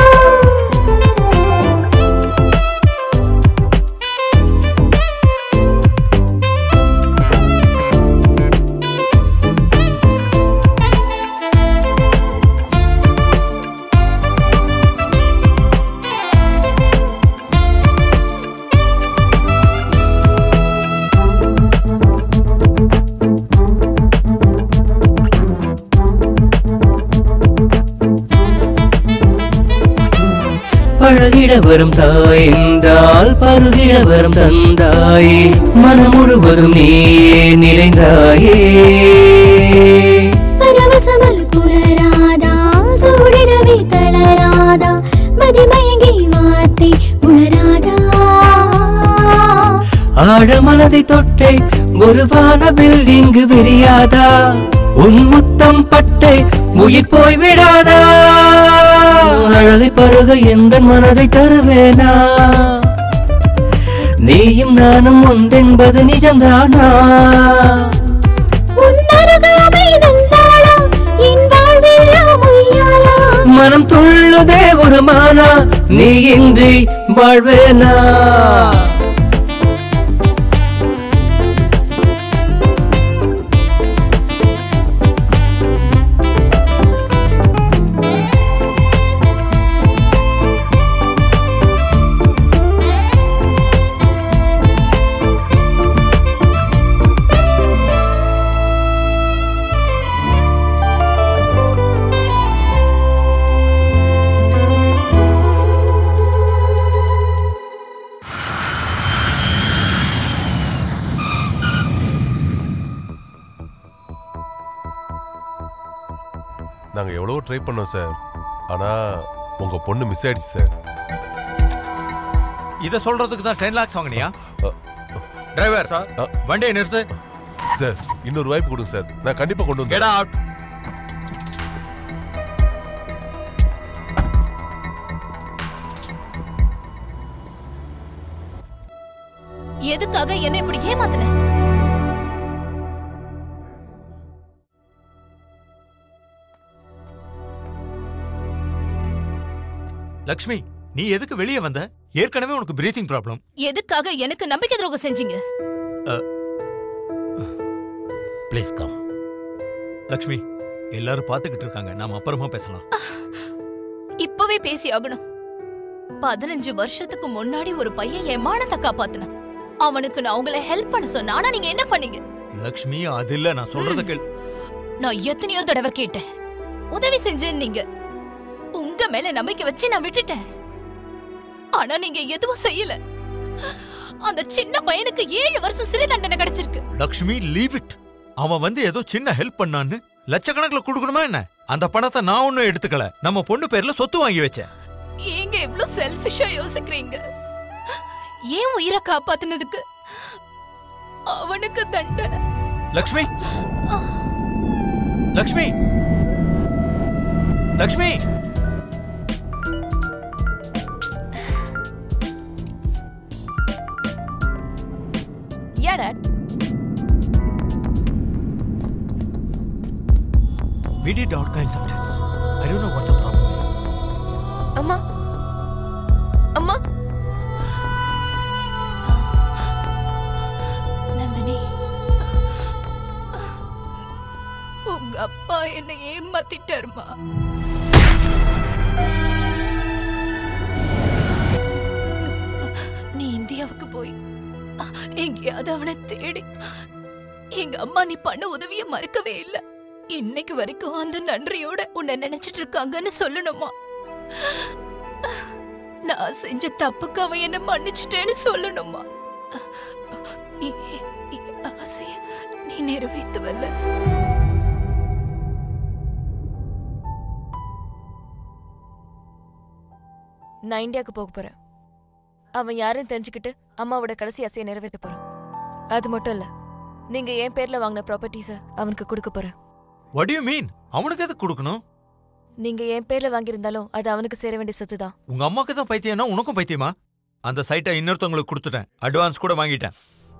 பழகிட வரும் தாய் என்றால் பருகிட வரும் தந்தாயே மனம் முழுவதும் நீயே நிறைந்தாயே பரவசமல் புலராதா சூடிடவே தளராதா மதிமயங்கி வார்த்தை உணராதா ஆழ மனதை தொட்டே ஒரு வானவில் இங்கு விரியாதா உன் முத்தம் பட்டே உயிர் போய் விடாதா அழகை பருக எந்த மனதை தருவேனா நீயும் நானும் ஒன்றென்பது நிஜம்தானா உன்னருகாமை நன்னாளா என் வாழ்வெல்லாம் பொய்யாலா மனம் துள்ளுதே ஒரு மானா நீ இன்றி வாழ்வேனா நாங்க எவ்வளவோ ட்ரை பண்ணோம் சார் ஆனா உங்க பொண்ணு மிஸ் ஆயிடுச்சு சார் இத சொல்றதுக்கு தான் டென் லேக்ஸ் வாங்கினியா டிரைவர் வண்டியை நிறுத்து சார் இன்னொரு வாய்ப்பு கொடுங்க சார் நான் கண்டிப்பா கொண்டு கெட் வந்து அவுட் எதுக்காக என்ன இப்படி ஏமாத்தின லக்ஷ்மி நீ எதுக்கு வெளியே வந்த ஏற்கனவே உனக்கு பிரீத்திங் ப்ராப்ளம் எதுக்காக எனக்கு நம்பிக்கை துரோகம் செஞ்சீங்க ப்ளீஸ் கம் லக்ஷ்மி எல்லாரும் பார்த்துக்கிட்டு இருக்காங்க நாம அப்புறமா பேசலாம் இப்பவே பேசி ஆகணும் பதினஞ்சு வருஷத்துக்கு முன்னாடி ஒரு பையன் என் மானத்தை காப்பாத்தினான் அவனுக்கு நான் உங்களை ஹெல்ப் பண்ண சொன்னேன் ஆனா நீங்க என்ன பண்ணீங்க லக்ஷ்மி அது இல்ல நான் சொல்றத கேள் நான் எத்தனையோ தடவை கேட்டேன் உதவி செஞ்சேன் நீங்க உங்க மேல நம்பிக்கை வச்சு நான் விட்டுட்டேன் ஆனா நீங்க எதுவும் செய்யல அந்த சின்ன பையனுக்கு ஏழு வருஷம் சிறை தண்டனை கிடைச்சிருக்கு லக்ஷ்மி லீவ் இட் அவன் வந்து ஏதோ சின்ன ஹெல்ப் பண்ணான்னு லட்சக்கணக்கில் கொடுக்கணுமா என்ன அந்த பணத்தை நான் ஒன்னும் எடுத்துக்கல நம்ம பொண்ணு பேர்ல சொத்து வாங்கி வச்சேன் ஏங்க இவ்ளோ செல்ஃபிஷா யோசிக்கிறீங்க ஏன் உயிரை காப்பாத்துனதுக்கு அவனுக்கு தண்டனை Lakshmi Lakshmi Lakshmi Yeah, Dad. We did all kinds of tests. I don't know what the problem is. அம்மா அம்மா நந்தினி உங்க அப்பா என்னை ஏமாத்திட்டாருமா நீ இந்தியாவுக்கு போய் எங்கேயாவது அவனை தேடி எங்க அம்மா நீ பண்ண உதவிய மறக்கவே இல்ல இன்னைக்கு வரைக்கும் அந்த நன்றியோட உன்னை நினைச்சிட்டு இருக்காங்கன்னு சொல்லணுமா நான் செஞ்ச தப்புக்கு அவன் என்ன மன்னிச்சிட்டேன்னு சொல்லணுமா இ- இ- ஆசைய நீ நிறைவேத்துவல்ல நான் இந்தியாவுக்கு போக போறேன் அவன் யாருன்னு தெரிஞ்சுக்கிட்டு அம்மாவோட கடைசி ஆசையை நிறைவேற்ற போறான் அது மட்டும் இல்ல நீங்க என் பேர்ல வாங்கின ப்ராப்பர்ட்டிஸ அவனுக்கு கொடுக்க போறேன் what do you மீன் அவனுக்கு எதுக்கு கொடுக்கணும் நீங்க என் பேர்ல வாங்கியிருந்தாலும் அது அவனுக்கு சேர வேண்டிய சொத்து தான் உங்க அம்மாக்கு தான் பைத்தியம்னா உனக்கும் பைத்தியமா அந்த சைட்டை இன்னொருத்தவங்களுக்கு கொடுத்துட்டேன் அட்வான்ஸ் கூட வாங்கிட்டேன்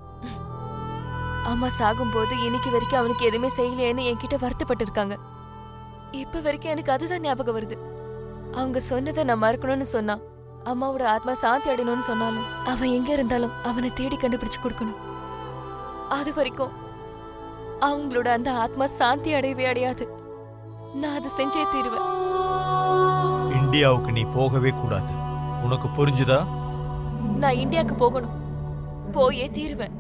அம்மா சாகும்போது இன்னைக்கு வரைக்கும் அவனுக்கு எதுவுமே செய்யலையேன்னு என்கிட்ட வருத்தப்பட்டு இருக்காங்க இப்ப வரைக்கும் எனக்கு அதுதான் ஞாபகம் வருது அவங்க சொன்னதை நான் மறக்கணும்னு சொன்னா அம்மாவோட ஆத்மா சாந்தி அடையணும்னு சொன்னாலும் அவன் எங்க இருந்தாலும் அவனை தேடி கண்டுபிடிச்சு கொடுக்கணும் அது வரைக்கும் அவங்களோட அந்த ஆத்மா சாந்தி அடையவே அடையாது நான் அதை செஞ்சே தீருவேன் இந்தியாவுக்கு நீ போகவே கூடாது உனக்கு புரிஞ்சுதா நான் இந்தியாவுக்கு போகணும் போயே தீருவேன்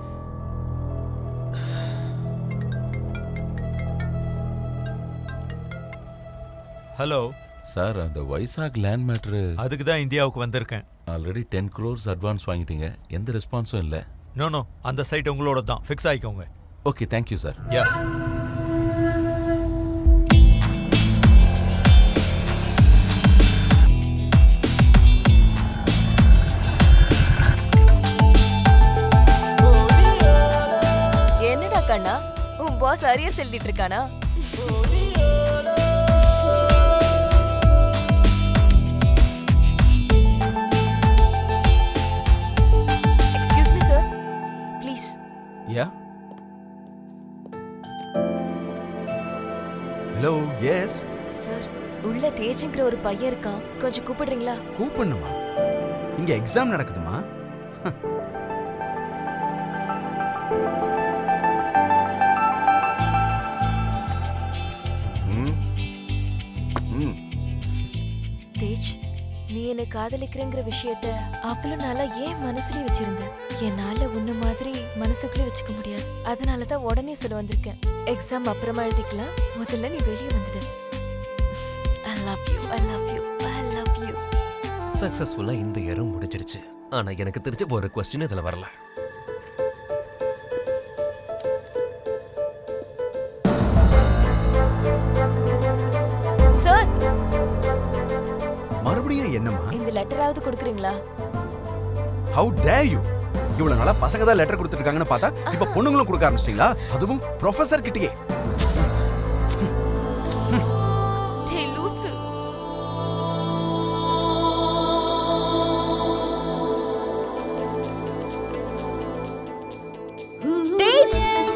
ஹலோ சார் அந்த வைசாக் லேண்ட் மேட்ரு அதுக்கு தான் இந்தியாவுக்கு வந்திருக்கேன் ஆல்ரெடி டென் க்ரோர்ஸ் அட்வான்ஸ் வாங்கிட்டீங்க எந்த ரெஸ்பான்ஸும் இல்லை நோ நோ அந்த சைட் உங்களோட தான் ஃபிக்ஸ் ஆயிக்கோங்க ஓகே தேங்க்யூ சார் யா என்னடா கண்ணா உன் பாஸ் அரியர்ஸ் எழுதிட்டு இருக்கானா excuse me sir please yeah hello yes sir உள்ள தேஜுங்கிற ஒரு பையன் இருக்கான் கொஞ்சம் கூப்பிடுறீங்களா கூப்பிடணுமா இங்க எக்ஸாம் நடக்குதுமா தேஜ் நீ என்னை காதலிக்கிறேங்கிற விஷயத்த அவ்வளவு நாளா ஏன் மனசுலயே வச்சிருந்த என்னால உன்ன மாதிரி மனசுக்குள்ளே வச்சுக்க முடியாது அதனால தான் உடனே சொல்ல வந்திருக்கேன் எக்ஸாம் அப்புறமா எழுதிக்கலாம் முதல்ல நீ வெளியே வந்துடு I love you I love you I love you சக்சஸ்ஃபுல்லா இந்த இயரும் முடிஞ்சிருச்சு ஆனா எனக்கு தெரிஞ்ச ஒரு கொஸ்டின் இதுல வரல சார் மறுபடியும் என்னம்மா இந்த லெட்டராவது கொடுக்குறீங்களா ஹவு டேர் யூ இவ்வளவு நாளா பசங்க தான் லெட்டர் கொடுத்துருக்காங்கன்னு பார்த்தா இப்ப பொண்ணுங்களும் கொடுக்க ஆரம்பிச்சிட்டீங்களா அதுவும் ப்ரொஃபசர் கிட்டயே டேய் லூசு தேஜ்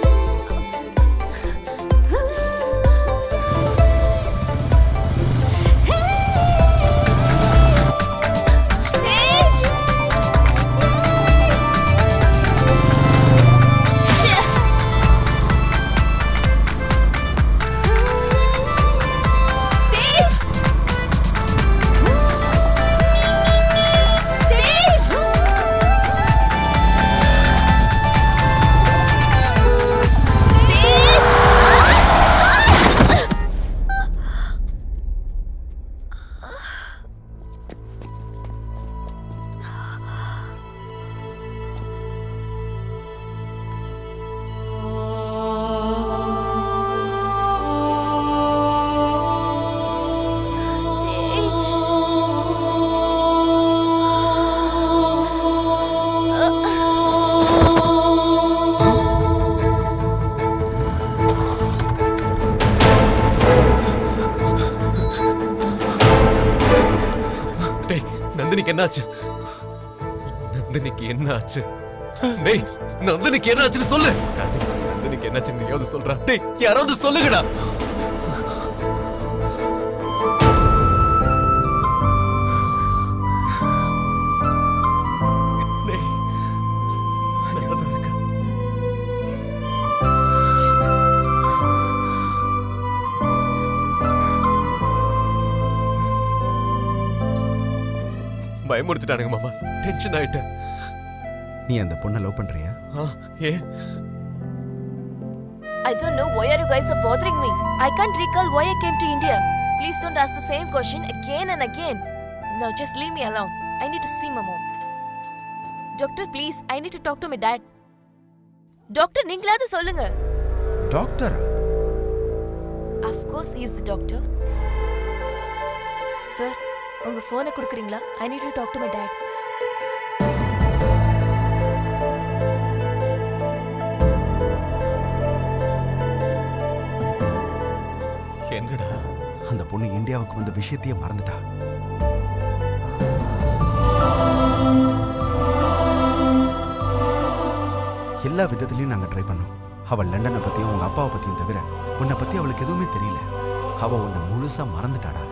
தேஜ் தேஜ் தேஜ் தேஜ் தேஜ் டேய் நந்தினிக்கு என்னாச்சு நந்தினிக்கு என்ன ஆச்சு டேய் நந்தினிக்கு என்ன ஆச்சுன்னு சொல்லு கார்த்திக் நந்தினிக்கு என்னாச்சு நீயாவது சொல்றா டேய் யாராவது சொல்லுங்கடா டேய், நல்லாதான் இருக்கா? பயமுறுத்திட்டானுங்க மாமா டென்ஷன் ஆயிட்டேன் நீ அந்த பொண்ணை லவ் பண்றியா ஆ, ஏ I don't know why are you guys are bothering me. I can't recall why I came to India. Please don't ask the same question again and again. Now just leave me alone. I need to see my mom. Doctor, please, I need to talk to my dad. Doctor நீங்களாவது சொல்லுங்க doctor Of course he is the doctor. Sir உங்க போனை கொடுக்குறீங்களா I need to talk to my dad பொண்ணு இந்தியாவுக்கு வந்த விஷயத்தையே மறந்துட்டா எல்லா விதத்துலயும் நாங்க ட்ரை பண்ணோம் அவள் லண்டனை பத்தியும் உங்க அப்பாவை பத்தியும் தவிர உன்னை பத்தி அவளுக்கு எதுவுமே தெரியல அவ உன்னை முழுசா மறந்துட்டாடா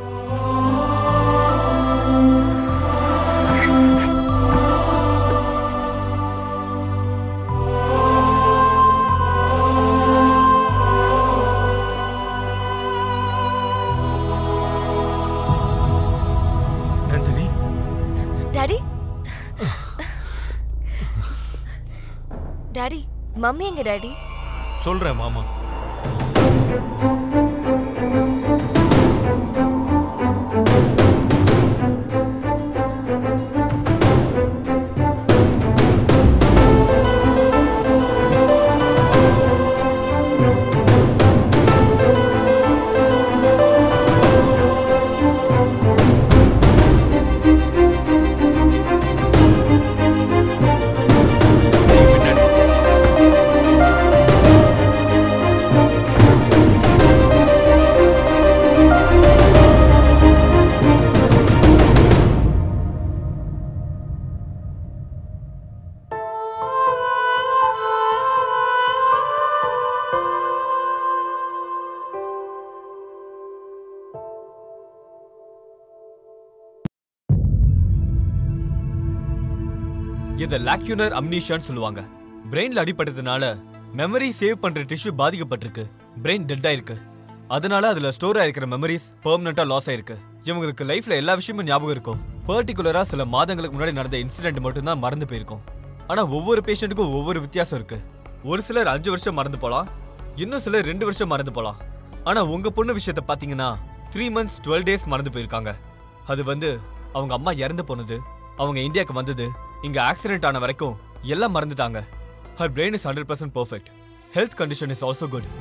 நந்தினி டாடி டாடி மம்மி எங்க டாடி சொல்றேன் மாமா இத லாக்யூனர் அம்னீஷியான்னு சொல்லுவாங்க பிரெயின்ல அடிபட்டதுனால மெமரி சேவ் பண்ற டிஷ்யூ பாதிக்கப்பட்டிருக்கு பிரெயின் டெட் ஆயிருக்கு அதனால அதுல ஸ்டோர் ஆயிருக்கிற மெமரிஸ் பெர்மனண்டா லாஸ் ஆயிருக்கு இவங்களுக்கு லைஃப்ல எல்லா விஷயமும் ஞாபகம் இருக்கும் பர்டிகுலரா சில மாதங்களுக்கு முன்னாடி நடந்த இன்சிடென்ட் மட்டும் தான் மறந்து போயிருக்கும் ஆனா ஒவ்வொரு பேஷண்ட்டுக்கும் ஒவ்வொரு வித்தியாசம் இருக்கு ஒரு சிலர் அஞ்சு வருஷம் மறந்து போலாம் இன்னும் சிலர் ரெண்டு வருஷம் மறந்து போலாம் ஆனா உங்க பொண்ணு விஷயத்த பாத்தீங்கன்னா த்ரீ மந்த்ஸ் டுவெல் டேஸ் மறந்து போயிருக்காங்க அது வந்து அவங்க அம்மா இறந்து போனது அவங்க இந்தியாவுக்கு வந்தது இங்க ஆக்சிடென்ட் ஆன வரைக்கும் எல்லாம் மறந்துட்டாங்க her brain is hundred percent perfect health condition is also good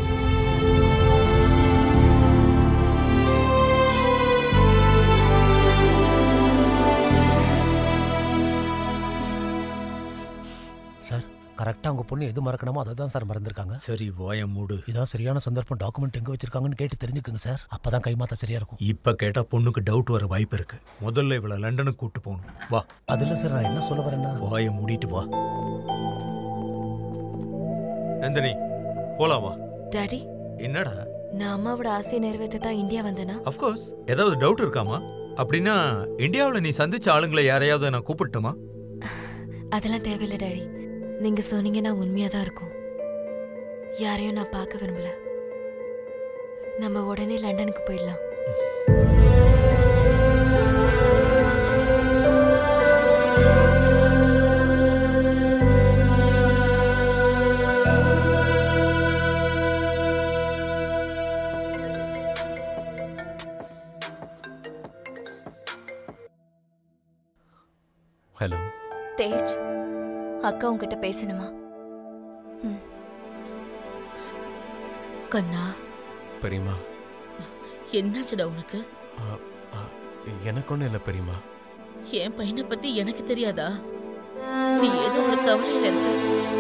sir கரெக்டாக உங்க பொண்ணு எது மறக்கணுமோ அதை தான் சார் மறந்துருக்காங்க சரி வாய மூடு இதான் சரியான சந்தர்ப்பம் டாக்குமெண்ட் எங்க வச்சிருக்காங்கன்னு கேட்டு தெரிஞ்சுக்குங்க சார் அப்பதான் கைமாத்த சரியா இருக்கும் இப்ப கேட்டா பொண்ணுக்கு டவுட் வர வாய்ப்பு இருக்கு முதல்ல இவள லண்டனுக்கு கூட்டு போகணும் வா அதுல சார் நான் என்ன சொல்ல வரேன்னா வாய மூடிட்டு வா நந்தினி போலாம் வா டாடி என்னடா நான் அம்மாவோட ஆசையை நிறைவேற்ற தான் இந்தியா வந்தேனா அஃப்கோர்ஸ் ஏதாவது டவுட் இருக்காமா அப்படின்னா இந்தியாவுல நீ சந்திச்ச ஆளுங்களை யாரையாவது நான் கூப்பிட்டுமா அதெல்லாம் தேவையில்லை டாடி நீங்க சொன்னீங்கன்னா உண்மையா தான் இருக்கும் யாரையும் நான் பார்க்க விரும்பல நம்ம உடனே லண்டனுக்கு போயிடலாம் ஹலோ தேஜ் அக்கா உன்கிட்ட பேசணுமா கண்ணா பெரியம்மா என்னாச்சுடா உனக்கு ஆ, ஆ, எனக்கு ஒன்றும் இல்லை பெரியம்மா என் பையனை பத்தி எனக்கு தெரியாதா நீ ஏதோ ஒரு கவலையில இருக்க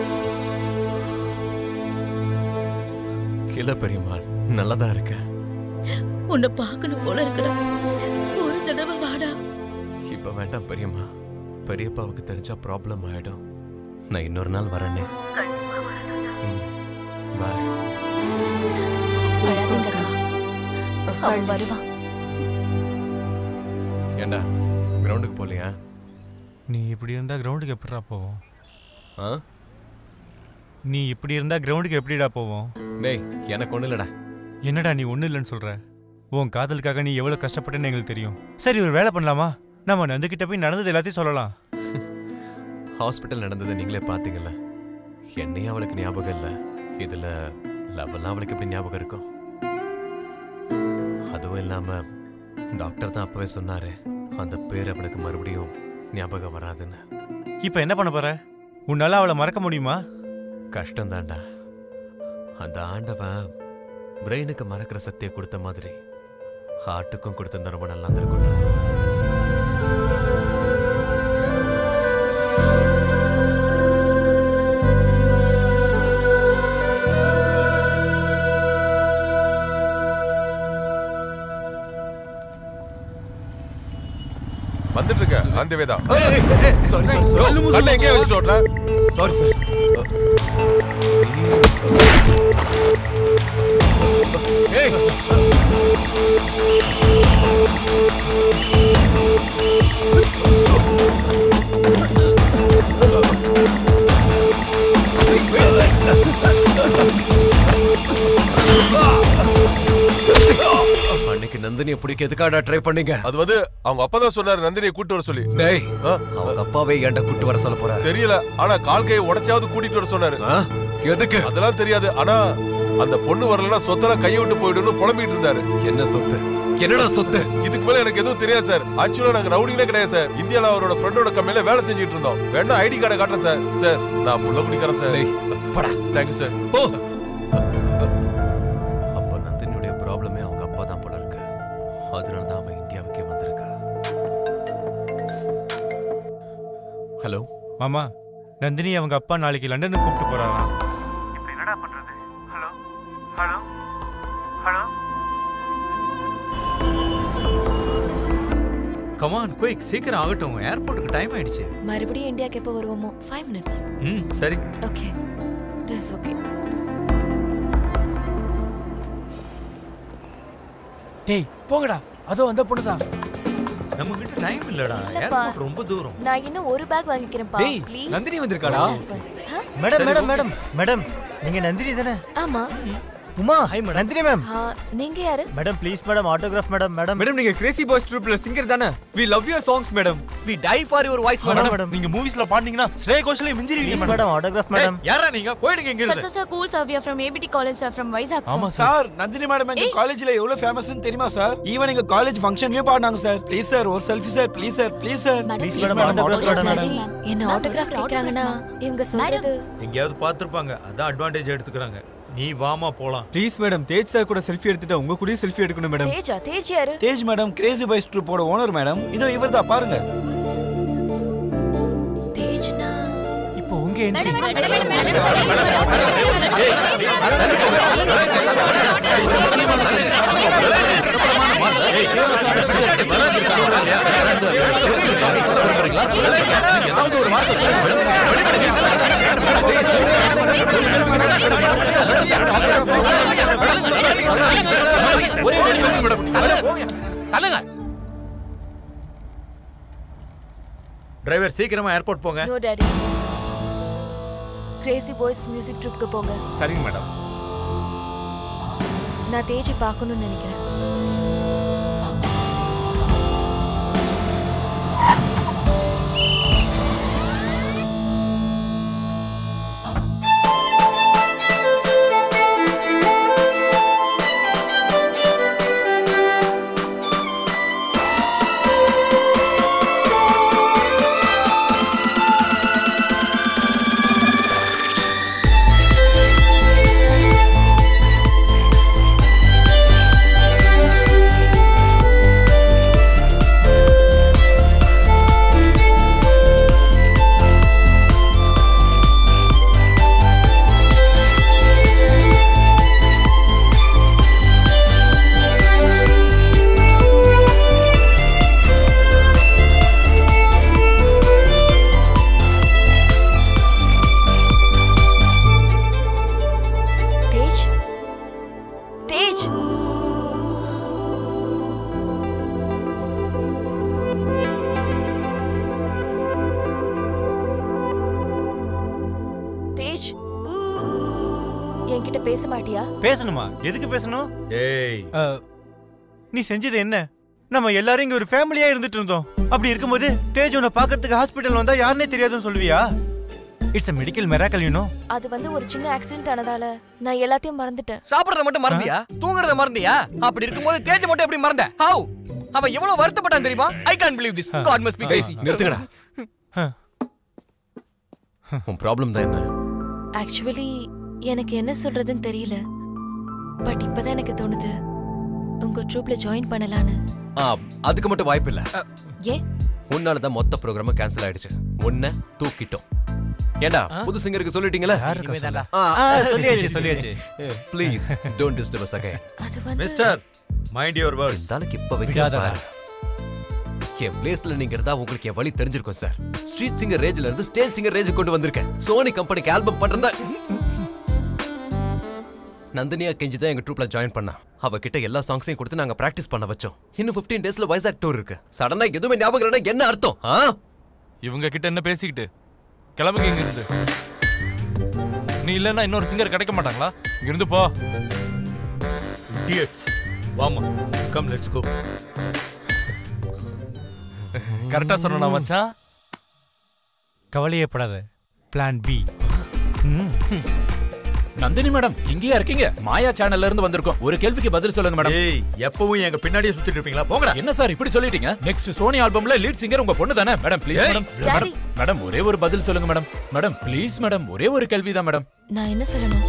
இல்லை பெரியம்மா நல்லா தான் இருக்கேன் உன்னை பார்க்கணும் போல இருக்குடா ஒரு தடவை வாடா இப்போ வேண்டாம் பெரியம்மா பெரியப்பாவுக்கு தெரிஞ்சா ப்ராப்ளம் ஆயிடும் நான் இன்னொரு நாள் வரேனே பாய் அழாதீங்கக்கா அவன் வருவான் ஏண்டா கிரவுண்டுக்கு போகலையா நீ இப்படி இருந்தா கிரவுண்டுக்கு எப்படிடா போவோம் ஆ நீ இப்படி இருந்தா கிரவுண்டுக்கு எப்படிடா போவோம் டேய் எனக்கு ஒன்றும் இல்லைடா என்னடா நீ ஒன்றும் இல்லைன்னு சொல்ற உன் காதலுக்காக நீ எவ்வளோ கஷ்டப்பட்டேன்னு எங்களுக்கு தெரியும் சரி ஒரு வேலை பண்ணலாமா நம்ம நந்துக்கிட்ட போய் நடந்தது எல்லாத்தையும் சொல்லலாம் ஹாஸ்பிட்டல் நடந்ததை நீங்களே பார்த்தீங்கல்ல என்னையும் அவளுக்கு ஞாபகம் இல்லை இதில் லவ்வெல்லாம் அவளுக்கு எப்படி ஞாபகம் இருக்கும் அதுவும் இல்லாமல் டாக்டர் தான் அப்பவே சொன்னாரு அந்த பேர் அவளுக்கு மறுபடியும் ஞாபகம் வராதுன்னு இப்போ என்ன பண்ண போற உன்னால அவளை மறக்க முடியுமா கஷ்டம் தான்டா அந்த ஆண்டவன் பிரெயினுக்கு மறக்கிற சக்தியை கொடுத்த மாதிரி ஹார்ட்டுக்கும் கொடுத்திருந்தா ரொம்ப நல்லா இருந்திருக்கும்டா வந்துட்டு இருக்க அந்த வேதா சாரி சாரி கண்ணை எங்கே வச்சுட்டு ஓட்டுற சாரி சார் ஏய் அன்னைக்கு நந்தினியை பிடிக்க எதுக்காடா ட்ரை பண்ணீங்க அது வந்து அவங்க அப்பா தான் சொன்னாரு நந்தினியை கூட்டு வர சொல்லி டேய் அவங்க அப்பாவே ஏன்டா கூட்டு வர சொல்ல போறாரு தெரியல ஆனா கால் கையை உடைச்சாவது கூட்டிட்டு வர சொன்னாரு எதுக்கு அதெல்லாம் தெரியாது ஆனா அந்த பொண்ணு வரலன்னா சொத்தெல்லாம் கையை விட்டு போயிடும்னு புலம்பிட்டு இருந்தாரு என்ன சொத்து என்னடா சொத்து இதுக்கு மேல எனக்கு எதுவும் தெரியாது சார் ஆக்சுவலா நாங்க ரவுடிங்களே கிடையாது சார் இந்தியால அவரோட ஃப்ரெண்டோட கம்பெனில வேலை செஞ்சுட்டு இருந்தோம் வேணா ஐடி கார்டை காட்டுறேன் சார் சார் நான் புள்ள குடிக்கிறேன் சார் தேங்க்யூ சார் போ அப்ப நந்தினியுடைய ப்ராப்ளமே அவங்க அப்பா தான் போல இருக்கு அதனால தான் அவன் இந்தியாவுக்கே வந்திருக்கா ஹலோ மாமா நந்தினி அவங்க அப்பா நாளைக்கு லண்டனுக்கு கூப்பிட்டு போறாராம் என்னடா பண்றது hello hello hello come on quick சீக்கிரம் ஆகட்டும் ஏர்போர்ட்டுக்கு டைம் ஆயிடுச்சு மறுபடியும் இந்தியாக்கு எப்போ வருவோமோ ஃபைவ் மினிட்ஸ் ம் சரி ஓகே திஸ் இஸ் ஓகே டேய் போங்கடா அதோ அந்த பொண்ணு தான் நம்ம கிட்ட டைம் இல்லடா இல்லப்பா. ஏர்போர்ட் ரொம்ப தூரம் நான் இன்னும் ஒரு பேக் வாங்கிக்கிறேன்ப்பா டேய், ப்ளீஸ் நந்தினி வந்திருக்காளா? மேடம் சரி, மேடம் okay. மேடம் மேடம் நீங்க நந்தினி தானே ஆமா உமா நந்தினி மேம் ஆ, நீங்க யாரு madam please madam autograph madam madam madam நீங்க கிரேசி பாய்ஸ் ட்ரூப்ல சிங்கர் தானே we love your songs madam we die for your voice madam madam நீங்க மூவிஸ்ல பாடுனீங்கன்னா ஸ்ரே கோஷலே ப்ளீஸ் மேடம் ஆட்டோகிராஃப் மேடம் யாரா நீங்க போயிடுங்க இங்க sir sir sir cool sir we are from ABD college sir from Vizag ஆமா சார் நந்தினி மேடம் எங்க காலேஜ்ல எவ்வளவு ஃபேமஸ்னு தெரியுமா சார் ஈவன் எங்க காலேஜ் ஃபங்க்ஷன்லயும் பாடினாங்க சார் ப்ளீஸ் சார் ஒரு selfie sir please sir please sir please madam autograph சரி என்ன ஆட்டோகிராஃப் கேக்குறாங்கன்னா இவங்க சொல்றது எங்கேயாவது பார்த்திருப்பாங்க அதான் அட்வான்டேஜ் எடுத்துக்கிறாங்க நீ வாமா போலாம் ப்ளீஸ் மேடம் தேஜ் சார் கூட செல்ஃபி எடுத்துட்டு உங்க கூட செல்ஃபி எடுக்கணும் மேடம் தேஜா தேஜ் யாரு தேஜ் மேடம் கிரேசி பாய்ஸ் ட்ரூப்போட ஓனர் மேடம் இதோ இவர் தான் பாருங்க தேஜ்னா இப்போ உங்க என்ட்ரி டிரைவர் சீக்கிரமா ஏர்போர்ட் போங்க no daddy crazy boys music ட்ரூப்க்கு போங்க சரிங்க மேடம் நான் தேஜை பார்க்கணும்னு நினைக்கிறேன் தேஜ் தேஜ் தேஜ் என்கிட்ட பேச மாட்டியா பேசணுமா எதுக்கு பேசணும் ஏய் அஹ், நீ செஞ்சது என்ன நம்ம எல்லாரும் இங்க ஒரு ஃபேமிலியா இருந்துட்டு இருந்தோம் அப்படி இருக்கும்போது தேஜ் உன்னை பாக்குறதுக்கு ஹாஸ்பிட்டல் வந்தா யாருனே தெரியாதுன்னு சொல்லுவியா it's a medical miracle you know அது வந்து ஒரு சின்ன ஆக்சிடென்ட் ஆனதால நான் எல்லாத்தையும் மறந்துட்டேன் சாப்பிடுறத மட்டும் மறந்தியா தூங்குறத மறந்தியா அப்படி இருக்கும்போது தேஜ மட்டும் எப்படி மறந்த ஹவ் அவன் எவ்வளவு வருத்தப்பட்டான் தெரியுமா I can believe this God must be crazy நிறுத்துங்கடா உன் ப்ராப்ளம் தான் என்ன ஆக்சுவலி எனக்கு என்ன சொல்றதுன்னு தெரியல பட் இப்பதான் எனக்கு தோணுது உங்க ட்ரூப்ல ஜாயின் பண்ணலான்னு ஆ, அதுக்கு மட்டும் வாய்ப்பு இல்ல ஏன் உன்னால தான் மொத்த ப்ரோக்ராமும் கேன்சல் ஆயிடுச்சு உன்னை தூக்கிட்டோம் ஏண்டா புது சிங்கருக்கு சொல்லிட்டீங்களா சொன்னா? ஆ, சொல்லியாச்சு, சொல்லியாச்சு. Please don't disturb us again அது வந்து மிஸ்டர் மைண்ட் யுவர் வேர்ட்ஸ் இருந்தாலும் இப்ப வைக்க விடாதடா. பாரு என் பிளேஸ்ல நீங்க இருந்தா உங்களுக்கு என் வழி தெரிஞ்சிருக்கும் சார் ஸ்ட்ரீட் சிங்கர் ரேஞ்சில இருந்து ஸ்டேஜ் சிங்கர் ரேஞ்ச் கொண்டு வந்திருக்கேன் சோனி கம்பெனிக்கு ஆல்பம் பண்றதா நந்தினியா கெஞ்சி தான் எங்க ட்ரூப்ல ஜாயின் பண்ணா அவகிட்ட எல்லா சாங்ஸையும் கொடுத்து நாங்க பிராக்டிஸ் பண்ண வச்சோம் இன்னும் 15 டேஸ்ல வைசாக் டூர் இருக்கு சடனா எதுவுமே ஞாபகம் இல்லைன்னா என்ன அர்த்தம் ஆ இவங்க கிட்ட என்ன பேசிக்கிட்டு கிளம்புங்க இங்க இருந்து நீ இல்லைன்னா இன்னொரு சிங்கர் கிடைக்க மாட்டாங்களா இங்க இருந்து போ இடியட்ஸ் வாமா கம் லெட்ஸ் கோ கரெக்டா சொன்னா மச்சான் கவலையப்படாத பிளான் பி நந்தினி மேடம் இங்கேயா இருக்கீங்க மாயா சேனல்ல இருந்து வந்திருக்கோம் ஒரு கேள்விக்கு பதில் சொல்லுங்க மேடம் ஏய் எப்பவும் எங்க பின்னாடியே சுத்திட்டு இருப்பீங்களா போங்கடா என்ன சார் இப்படி சொல்லிட்டீங்க நெக்ஸ்ட் சோனி ஆல்பம்ல லீட் சிங்கர் உங்க பொண்ணு தானே மேடம் ப்ளீஸ் ஏய், மேடம் Daddy. மேடம் மேடம் ஒரே ஒரு பதில் சொல்லுங்க மேடம் மேடம் ப்ளீஸ் மேடம் ஒரே ஒரு கேள்வி தான் மேடம் நான் என்ன சொல்லணும்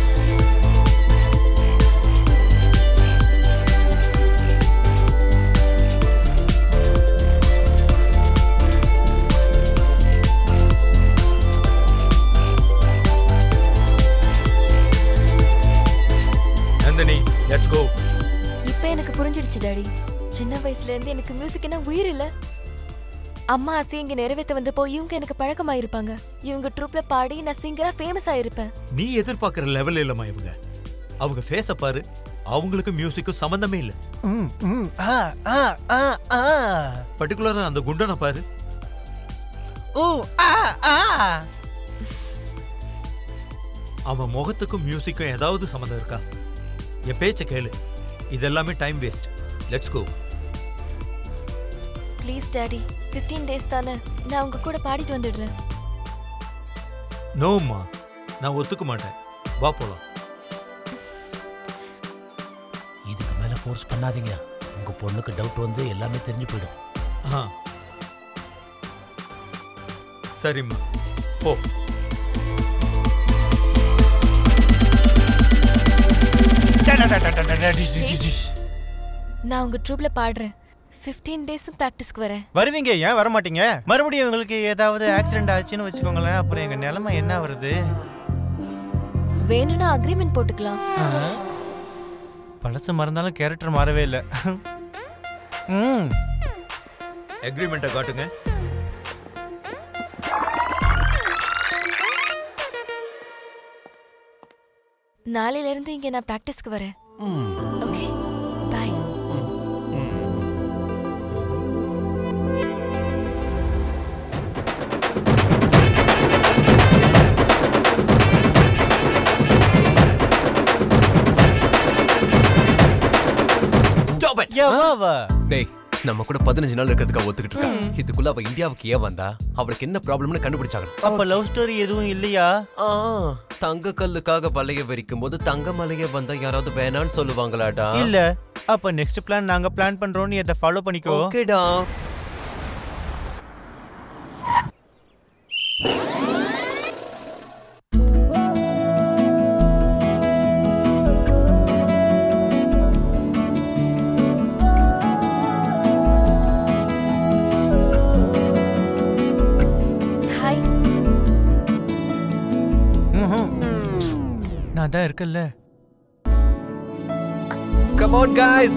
நந்தினி லெட்ஸ் கோ இப்ப எனக்கு புரிஞ்சிடுச்சு டாடி சின்ன வயசுல இருந்து எனக்கு மியூசிக்னா உயிர் இல்ல அம்மா ஆசை இங்க நிறைவேத்த வந்தப்போ இவங்க எனக்கு பழக்கமாயிருப்பாங்க இவங்க ட்ரூப்ல பாடி நான் சிங்கரா ஃபேமஸ் ஆயிருப்பேன் நீ எதிர்பார்க்கிற லெவல் இல்லம்மா இவங்க அவங்க ஃபேஸ பாரு அவங்களுக்கு மியூசிக்கும் சம்பந்தமே இல்ல பர்டிகுலரா அந்த குண்டனை பாரு ஓ ஆ ஆ அவன் முகத்துக்கும் மியூசிக்கும் ஏதாவது சம்மந்தம் இருக்கா என் பேச்ச கேளு இதெல்லாமே time waste let's go please daddy 15 days தானே நான் உங்க கூட பாடிட்டு வந்துடுறேன் நோம்மா நான் ஒத்துக்க மாட்டேன் வா போலாம் இதுக்கு மேல ஃபோர்ஸ் பண்ணாதீங்க உங்க பொண்ணுக்கு டவுட் வந்து எல்லாமே தெரிஞ்சு போயிடும் ஆ சரிம்மா போ நான் உங்க ட்ரூப்ல பாடுறேன் 15 டேஸும் ப்ராக்டிஸ்க்கு வரேன் வருவீங்க ஏன் வர மாட்டீங்க மறுபடியும் உங்களுக்கு ஏதாவது ஆக்சிடென்ட் ஆச்சுன்னு வச்சுக்கோங்களேன் அப்புறம் எங்க நிலைமை என்ன வருது வேணும்னா அக்ரிமெண்ட் போட்டுக்கலாம் பழசு மறந்தாலும் கேரக்டர் மாறவே இல்லை ம் அக்ரிமெண்ட்டை காட்டுங்க நாளையில இருந்து இங்க நான் ப்ராக்டிஸ்க்கு வரேன் ஓகே பை ஸ்டாப் இட் டேய் நம்ம கூட பதினஞ்சு நாள் இருக்கிறதுக்கு ஒத்துக்கிட்டு இருக்கா இதுக்குள்ள அவ இந்தியாவுக்கு ஏன் வந்தா அவளுக்கு என்ன ப்ராப்ளம்னு கண்டுபிடிச்சாங்க அப்ப லவ் ஸ்டோரி எதுவும் இல்லையா ஆ தங்க கல்லுக்காக வலைய விரிக்கும் போது தங்க மலைய வந்தா யாராவது வேணான்னு சொல்லுவாங்களாடா இல்ல அப்ப நெக்ஸ்ட் பிளான் நாங்க பிளான் பண்றோம் நீ அதை ஃபாலோ பண்ணிக்கோ ஓகேடா ஹாய் நான் தான் இருக்கல்ல கம் ஆன் गाइस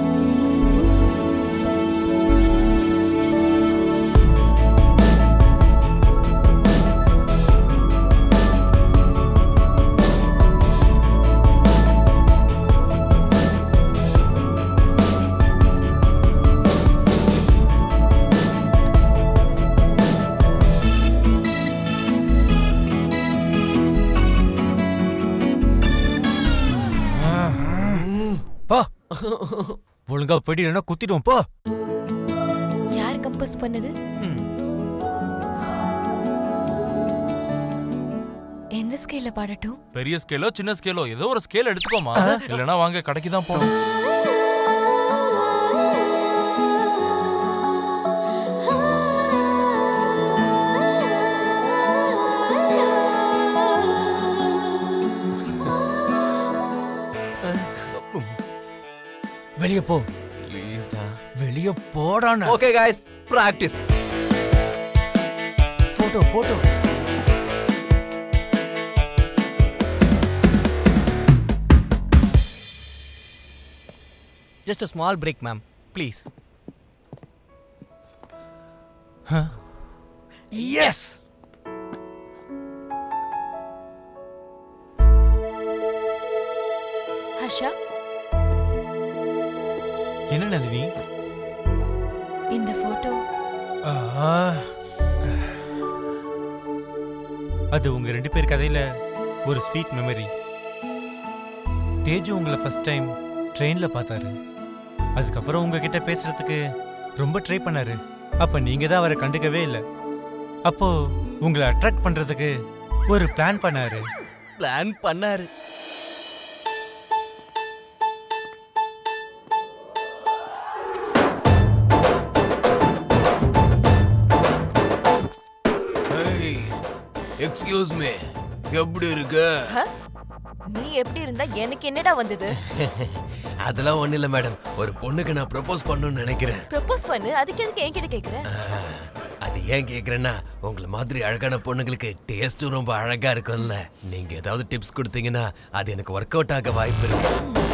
போ ஒழுங்கா போயிட்டு இல்லைன்னா குத்திடுவோம் போ யார் கம்போஸ் பண்ணது எந்த ஸ்கேல்ல பாடட்டும் பெரிய ஸ்கேலோ சின்ன ஸ்கேலோ ஏதோ ஒரு ஸ்கேல் எடுத்துக்கோமா இல்லனா வாங்க கடைக்கு தான் போகணும் வெளிய போ ப்ளீஸ் டா வெளிய போடான okay guys practice photo photo just a small break ma'am please yes Harsha என்ன நந்தினி இந்த போட்டோ ஆ. அது உங்க ரெண்டு பேர் கதையில ஒரு ஸ்வீட் மெமரி தேஜு உங்களை ஃபர்ஸ்ட் டைம் ட்ரெயின்ல பார்த்தாரு அதுக்கப்புறம் உங்ககிட்ட பேசுறதுக்கு ரொம்ப ட்ரை பண்ணாரு அப்ப நீங்க தான் அவரை கண்டுக்கவே இல்லை அப்போ உங்களை அட்ராக்ட் பண்றதுக்கு ஒரு பிளான் பண்ணாரு பிளான் பண்ணாரு எக்ஸ்கியூஸ் மீ எப்படி இருக்க ஹ? நீ எப்படி இருந்தா எனக்கு என்னடா வந்தது அதெல்லாம் ஒண்ணு இல்ல மேடம் ஒரு பொண்ணுக்கு நான் ப்ரப்போஸ் பண்ணணும்னு நினைக்கிறேன் ப்ரப்போஸ் பண்ணு அதுக்கு எதுக்கு என்கிட்ட கேக்குற அது ஏன் கேக்குறேன்னா உங்களை மாதிரி அழகான பொண்ணுங்களுக்கு டேஸ்டும் ரொம்ப அழகா இருக்கும்ல நீங்க ஏதாவது டிப்ஸ் கொடுத்தீங்கன்னா அது எனக்கு ஒர்க் அவுட் ஆக வாய்ப்பு இருக்கு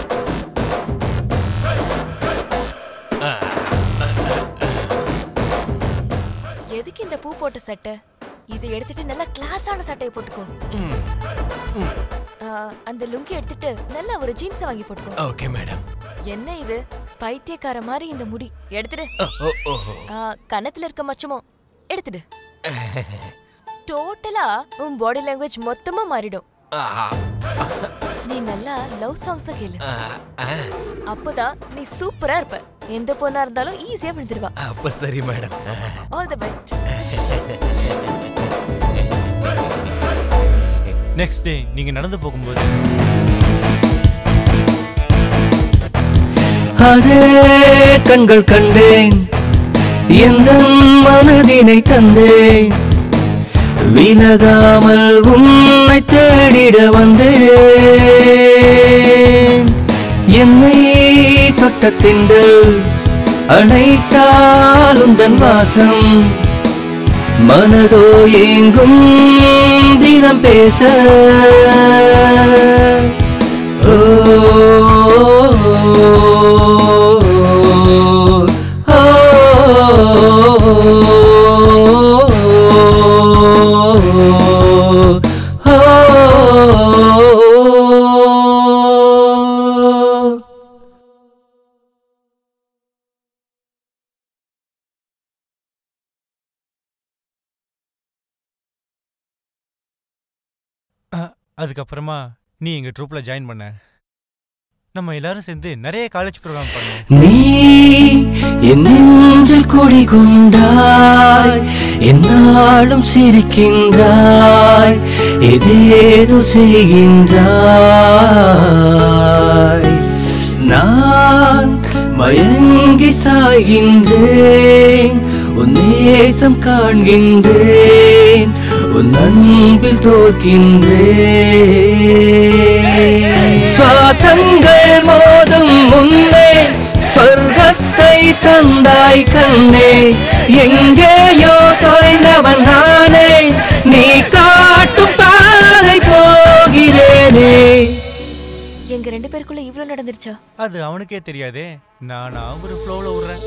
எதுக்கு இந்த பூ போட்ட சட்டை இதை எடுத்துட்டு நல்லா கிளாஸான சட்டையை போட்டுக்கோ ஆ, அந்த லுங்கி எடுத்துட்டு நல்லா ஒரு ஜீன்ஸ் வாங்கி போட்டுக்கோ ஓகே மேடம் என்ன இது பைத்தியக்கார மாதிரி இந்த முடி எடுத்துடு ஓ ஓ ஆ, கன்னத்துல இருக்க மச்சமும் எடுத்துடு டோட்டலா உன் பாடி லாங்குவேஜ் மொத்தமா மாறிடும் நீ நல்லா லவ் சாங்ஸ் கேளு அப்பதான் நீ சூப்பரா இருப்ப எந்த பொண்ணா இருந்தாலும் ஈஸியா விழுந்துருவா அப்ப சரி madam all the best next day நீங்க நடந்து போகும்போது அதே கண்கள் கண்டேன் எந்த மனதினை தந்தேன் விலகாமல் உன்னை தேடிட வந்தேன் என்னை தொட்ட திண்டல் அணைத்தால் உந்தன் வாசம் மனதோ எங்கும் தினம் பேச ஓ அதுக்கப்புறமா நீ எங்க ட்ரூப்ல ஜாயின் பண்ண நம்ம எல்லாரும் சேர்ந்து நிறைய காலேஜ் ப்ரோக்ராம் பண்ணோம் நீ என் நெஞ்சில் குடி கொண்டாய் என்னாலும் சிரிக்கின்றாய் எதேதோ செய்கின்றாய் நான் மயங்கி சாய்கின்றேன் உன் நேசம் காண்கின்றேன் உன் அன்பில் தோற்கின்றேன் சுவாசங்கள் மோதும் முன்னே சொர்க்கத்தை தந்தாய் கண்ணே எங்கேயோ தொலைந்தவன் நானே நீ காட்டும் பாதை போகிறேனே எங்க ரெண்டு பேருக்குள்ள இவ்ளோ நடந்துருச்சா அது அவனுக்கே தெரியாதே நானா ஒரு ஃப்ளோல விடுறேன்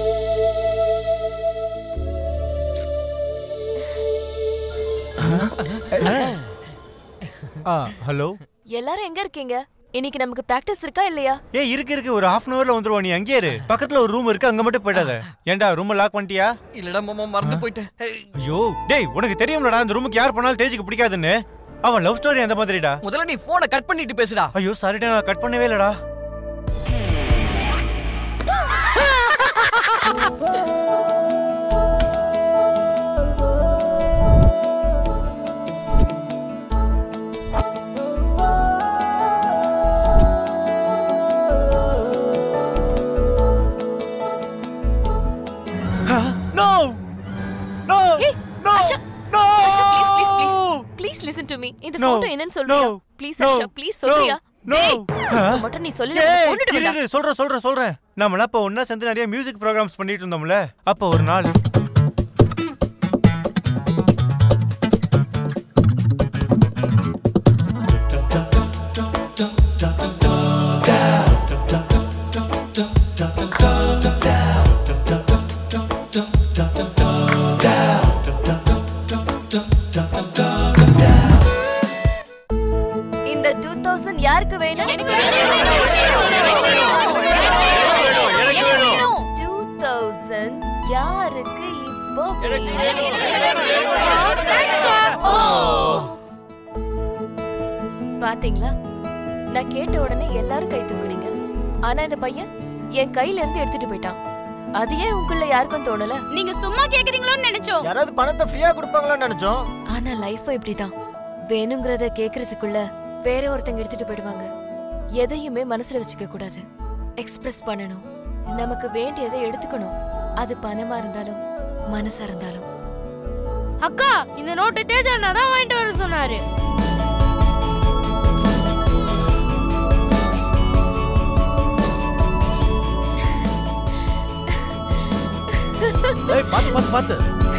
ஆ ஹலோ எல்லாரும் எங்க இருக்கீங்க இன்னைக்கு நமக்கு பிராக்டிஸ் இருக்கா இல்லையா ஏய் இருக்கு இருக்கு ஒரு ஹாஃப் அன் ஹவர்ல வந்துருவா நீ அங்கேயே இரு பக்கத்துல ஒரு ரூம் இருக்கு அங்க மட்டும் போயிடாத ஏன்டா ரூம் லாக் பண்ணிட்டியா இல்லடா மாமா மறந்து போயிட்டேன் ஐயோ டேய் உனக்கு தெரியும்லடா அந்த ரூமுக்கு யார் போனாலும் தேஜுக்கு பிடிக்காதுன்னு அவன் லவ் ஸ்டோரி அந்த மாதிரிடா முதல்ல நீ போனை கட் பண்ணிட்டு பேசுடா ஐயோ சாரிடா நான் கட் பண்ணவே இல்லடா no no no no Harsha please please please please listen to me இந்த No. போட்டோ என்னன்னு சொல்றியா No. Please No. Harsha please No. சொல்றியா No. டேய், ஆ? இப்ப மட்டும் நீ சொல்லல ஏய், கொன்னுட்டு இரு, இரு, சொல்றேன் சொல்றேன் சொல்றேன் நாமெல்லாம் அப்ப ஒண்ணா சேர்ந்து நிறைய மியூசிக் ப்ரோக்ராம்ஸ் பண்ணிட்டு இருந்தோம்ல அப்ப ஒரு நாள் பாத்தீங்களா நான் கேட்ட உடனே எல்லாரும் கை தூக்குனீங்க ஆனா இந்த பையன் என் கையில இருந்து எடுத்துட்டு போயிட்டான் அது ஏன் உங்களுக்குள்ள யாருக்கும் தோணல நீங்க சும்மா கேக்குறீங்களோன்னு நினைச்சோம் யாராவது பணத்தை ஃப்ரீயா கொடுப்பாங்களான்னு நினைச்சோம் ஆனா லைஃப் இப்படிதான் வேணுங்கிறத கேக்குறதுக்குள்ள வேற ஒருத்தங்க எடுத்துட்டு போயிடுவாங்க எதையுமே மனசுல வச்சுக்க கூடாது எக்ஸ்பிரஸ் பண்ணணும் நமக்கு வேண்டியதை எடுத்துக்கணும் அது பணமா இருந்தாலும் மனசா இருந்தாலும் அக்கா இந்த நோட்டு தேஜா அண்ணா தான் வாங்கிட்டு வர சொன்னாரு ஏய் பாத்து பாத்து பாத்து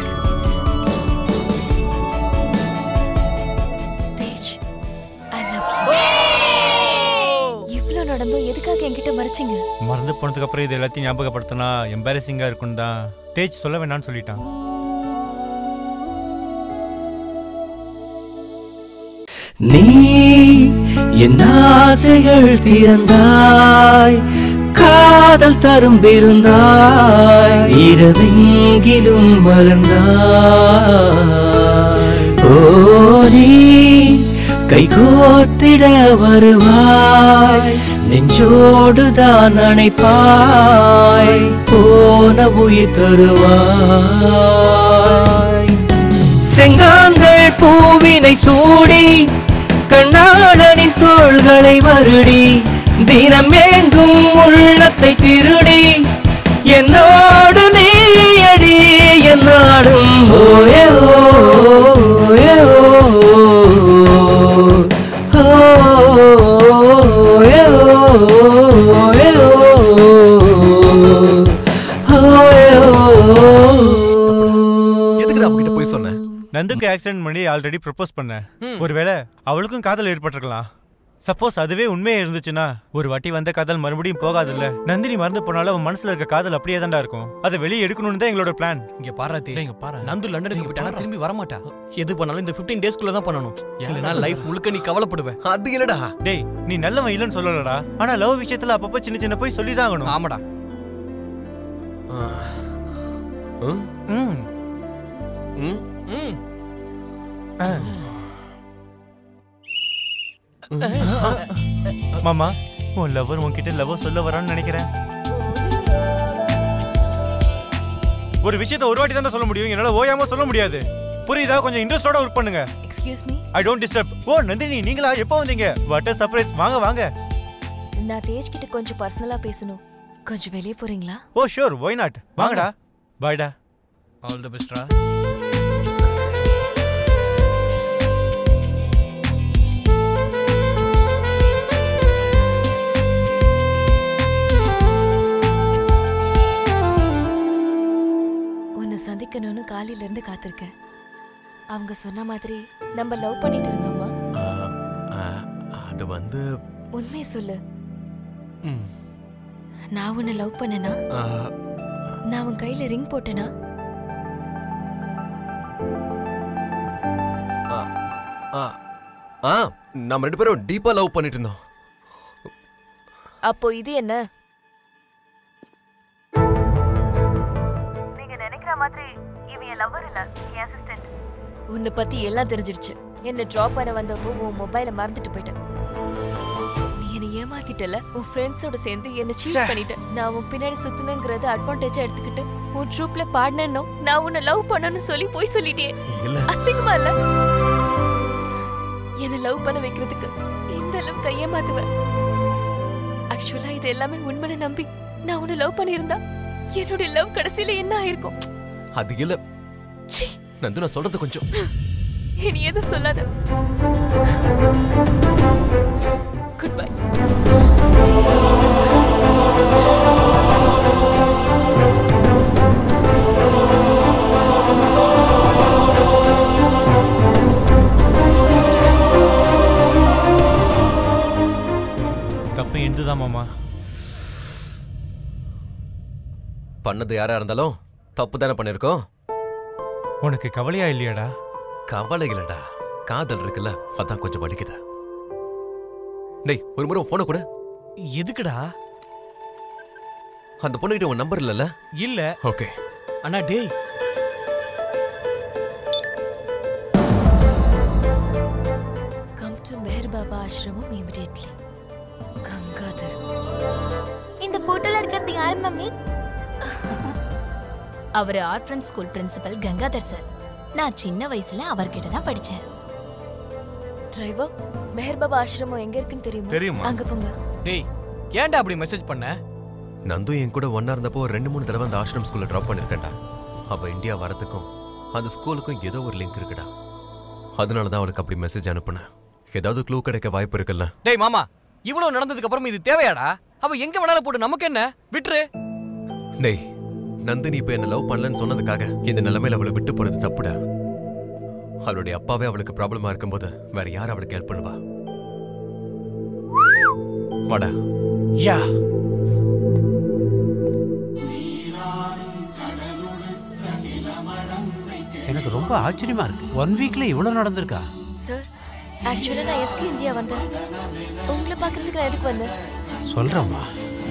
தேஜ் ஐ லவ் யூ இவ்ளோ நடந்தும் எதுக்காக என்கிட்ட மறைச்சீங்க மறந்து போனதுக்கு அப்புறம் இது எல்லாத்தையும் ஞாபகப்படுத்தினா எம்பாரசிங்கா இருக்கும்னு தான் தேஜ் சொல்ல வேணாம்னு சொல்லிட்டான் நீ என் ஆசைகள் திறந்தாய் காதல் தரும் பெருந்தாய் இரவெங்கிலும் மலர்ந்தாய் ஓ நீ கை கோர்த்திட வருவாய் நெஞ்சோடுதான் அணைப்பாய் போன உயிர் தருவாய் செங்காங்கள் பூவினை சூடி கண்ணாளனின் தோள்களை வருடி தினம் எங்கும் உள்ளத்தை திருடி என்னோடு நீயடி என்னாடும் ஓயே ஓயே ஓயே ஓயே எதுக்குடா அவகிட்ட போய் சொன்னேன் நந்துக்கு ஆக்சிடென்ட் பண்ணி ஆல்ரெடி ப்ரப்போஸ் பண்ணேன் ஒருவேளை அவளுக்கும் காதல் ஏற்பட்டிருக்கலாம் சப்போஸ் அதுவே உண்மையா இருந்துச்சுன்னா ஒரு வாட்டி வந்த காதல் மறுபடியும் போகாதுல்ல நந்தினி மறந்து போனாலும் அவன் மனசுல இருக்க காதல் அப்படியே தான்டா இருக்கும் அதை வெளியே எடுக்கணும்னு தான் எங்களோட பிளான் இங்க பாரா தே இங்க பாரா நந்து லண்டனுக்கு போயிட்டா திரும்பி வர மாட்டா எது பண்ணாலும் இந்த 15 டேஸ்க்குள்ள தான் பண்ணணும் இல்லனா லைஃப் முழுக்க நீ கவலைப்படுவ அது இல்லடா டேய் நீ நல்லவன் இல்லைன்னு சொல்லலடா ஆனா லவ் விஷயத்துல அப்பப்போ சின்ன சின்ன போய் சொல்லி தான் ஆகணும் ஆமாடா ம் ம் ம் மாமா உன் லவர் உன்கிட்ட லவ் சொல்ல வரான்னு நினைக்கிறேன் ஒரு விஷயத்தை ஒரு வாட்டி தான் சொல்ல முடியும் என்னால ஓயாம சொல்ல முடியாது புரியுதா கொஞ்சம் இன்ட்ரெஸ்டோட ஒர்க் பண்ணுங்க excuse me I don't disturb ஓ நந்தினி நீங்களா எப்போ வந்தீங்க வாட் அ சர்ப்ரைஸ் வாங்க வாங்க நான் தேஜ் கிட்ட கொஞ்சம் பர்சனலா பேசணும் கொஞ்சம் வெளியே போறீங்களா ஓ ஷூர் ஒய் நாட் வாங்கடா பாய்டா ஆல் தி பெஸ்ட்ரா உன்னை சந்திக்கணும்னு காலையில இருந்து காத்திருக்கேன் அவங்க சொன்ன மாதிரி நம்ம லவ் பண்ணிட்டு இருந்தோமா அது வந்து உண்மையை சொல்லு ம், நான் உன்னை லவ் பண்ணனா ஆ, நான் உன் கையில ரிங் போட்டேனா ஆ, ஆ நம்ம ரெண்டு பேரும் டீப்பா லவ் பண்ணிட்டு இருந்தோம் அப்போ இது என்ன நீங்க நினைக்கிற மாதிரி இவன் என் லவ்வர் இல்ல என் அசிஸ்டன்ட் உன்னை பத்தி எல்லாம் தெரிஞ்சிடுச்சு என்ன டிராப் பண்ண வந்தப்போ உன் மொபைலை மறந்துட்டு போயிட்டேன் நீ என்னை ஏமாத்திட்டல உன் ஃப்ரெண்ட்ஸோட சேர்ந்து என்ன சீட் பண்ணிட்ட நான் உன் பின்னாடி சுத்துனங்கிறத அட்வான்டேஜா எடுத்துக்கிட்டு உன் ட்ரூப்ல பாடினோ நான் உன்னை லவ் பண்ணணும்னு சொல்லி போய் சொல்லிட்டே இல்ல அசிங்கமா இல்ல என்ன லவ் பண்ண வைக்கிறதுக்கு இந்த அளவுக்கு ஏமாத்துவேன் ஆக்சுவலா இது எல்லாமே உண்மையை நம்பி நான் உன்னை லவ் பண்ணியிருந்தா என்னுடைய லவ் கடைசியில என்ன ஆயிருக்கும் அது இல்ல நந்து நான் சொல்றது கொஞ்சம் இனி எதுவும் சொல்லாத குட் பை தப்பு எந்துதான் மாமா பண்ணது யாரா இருந்தாலும் தப்பு தானே பண்ணிருக்கோம் உனக்கு கவலையா இல்லையாடா கவலை இல்லடா காதல் இருக்குல்ல அதான் கொஞ்சம் வலிக்குது டேய் ஒரு முறை போன கூட எதுக்குடா அந்த பொண்ணுகிட்ட உன் நம்பர் இல்லல்ல இல்ல ஓகே அண்ணா டேய் கம் டு மேர் பாபா ஆசிரம் போட்டோல இருக்கிறது யாரு மம்மி அவர் orphan school principal Gangadhar sir நான் சின்ன வயசுல அவர்கிட்ட தான் படிச்சேன் டிரைவர் மெஹர் பாபா ஆசிரமம் எங்க இருக்குன்னு தெரியுமா தெரியுமா? அங்க போங்க டேய் ஏன்டா அப்படி மெசேஜ் பண்ண நந்து என் கூட ஒன்னா இருந்தப்போ ஒரு ரெண்டு மூணு தடவை அந்த ஆசிரம் ஸ்கூல்ல ட்ராப் பண்ணிருக்கேன்டா அவ இந்தியா வரதுக்கும் அந்த ஸ்கூலுக்கும் ஏதோ ஒரு லிங்க் இருக்குடா அதனால தான் அவளுக்கு அப்படி மெசேஜ் அனுப்புனேன் ஏதாவது க்ளூ கிடைக்க வாய்ப்பு இருக்குல்ல டேய் மாமா இவ்வளவு நடந்ததுக்கு அப்புறம் இது தேவையாடா அவ எங்க வேணாலும் போட்டு நமக்கு என்ன விட்டுரு டேய் நந்தினி இப்ப என்ன லவ் பண்ணலன்னு சொன்னதுக்காக இந்த நிலைமையில அவளை விட்டு போறது தப்புடா அவளுடைய அப்பாவே அவளுக்கு ப்ராப்ளமா இருக்கும்போது வேற யார் அவளுக்கு ஹெல்ப் பண்ணுவா வாடா யா எனக்கு ரொம்ப ஆச்சரியமா இருக்கு ஒன் வீக்ல இவ்வளவு நடந்திருக்கா சார் ஆக்சுவலா நான் எதுக்கு இந்தியா வந்தேன் உங்களை பார்க்கறதுக்கு நான் எதுக்கு வந்தேன் சொல்றேம்மா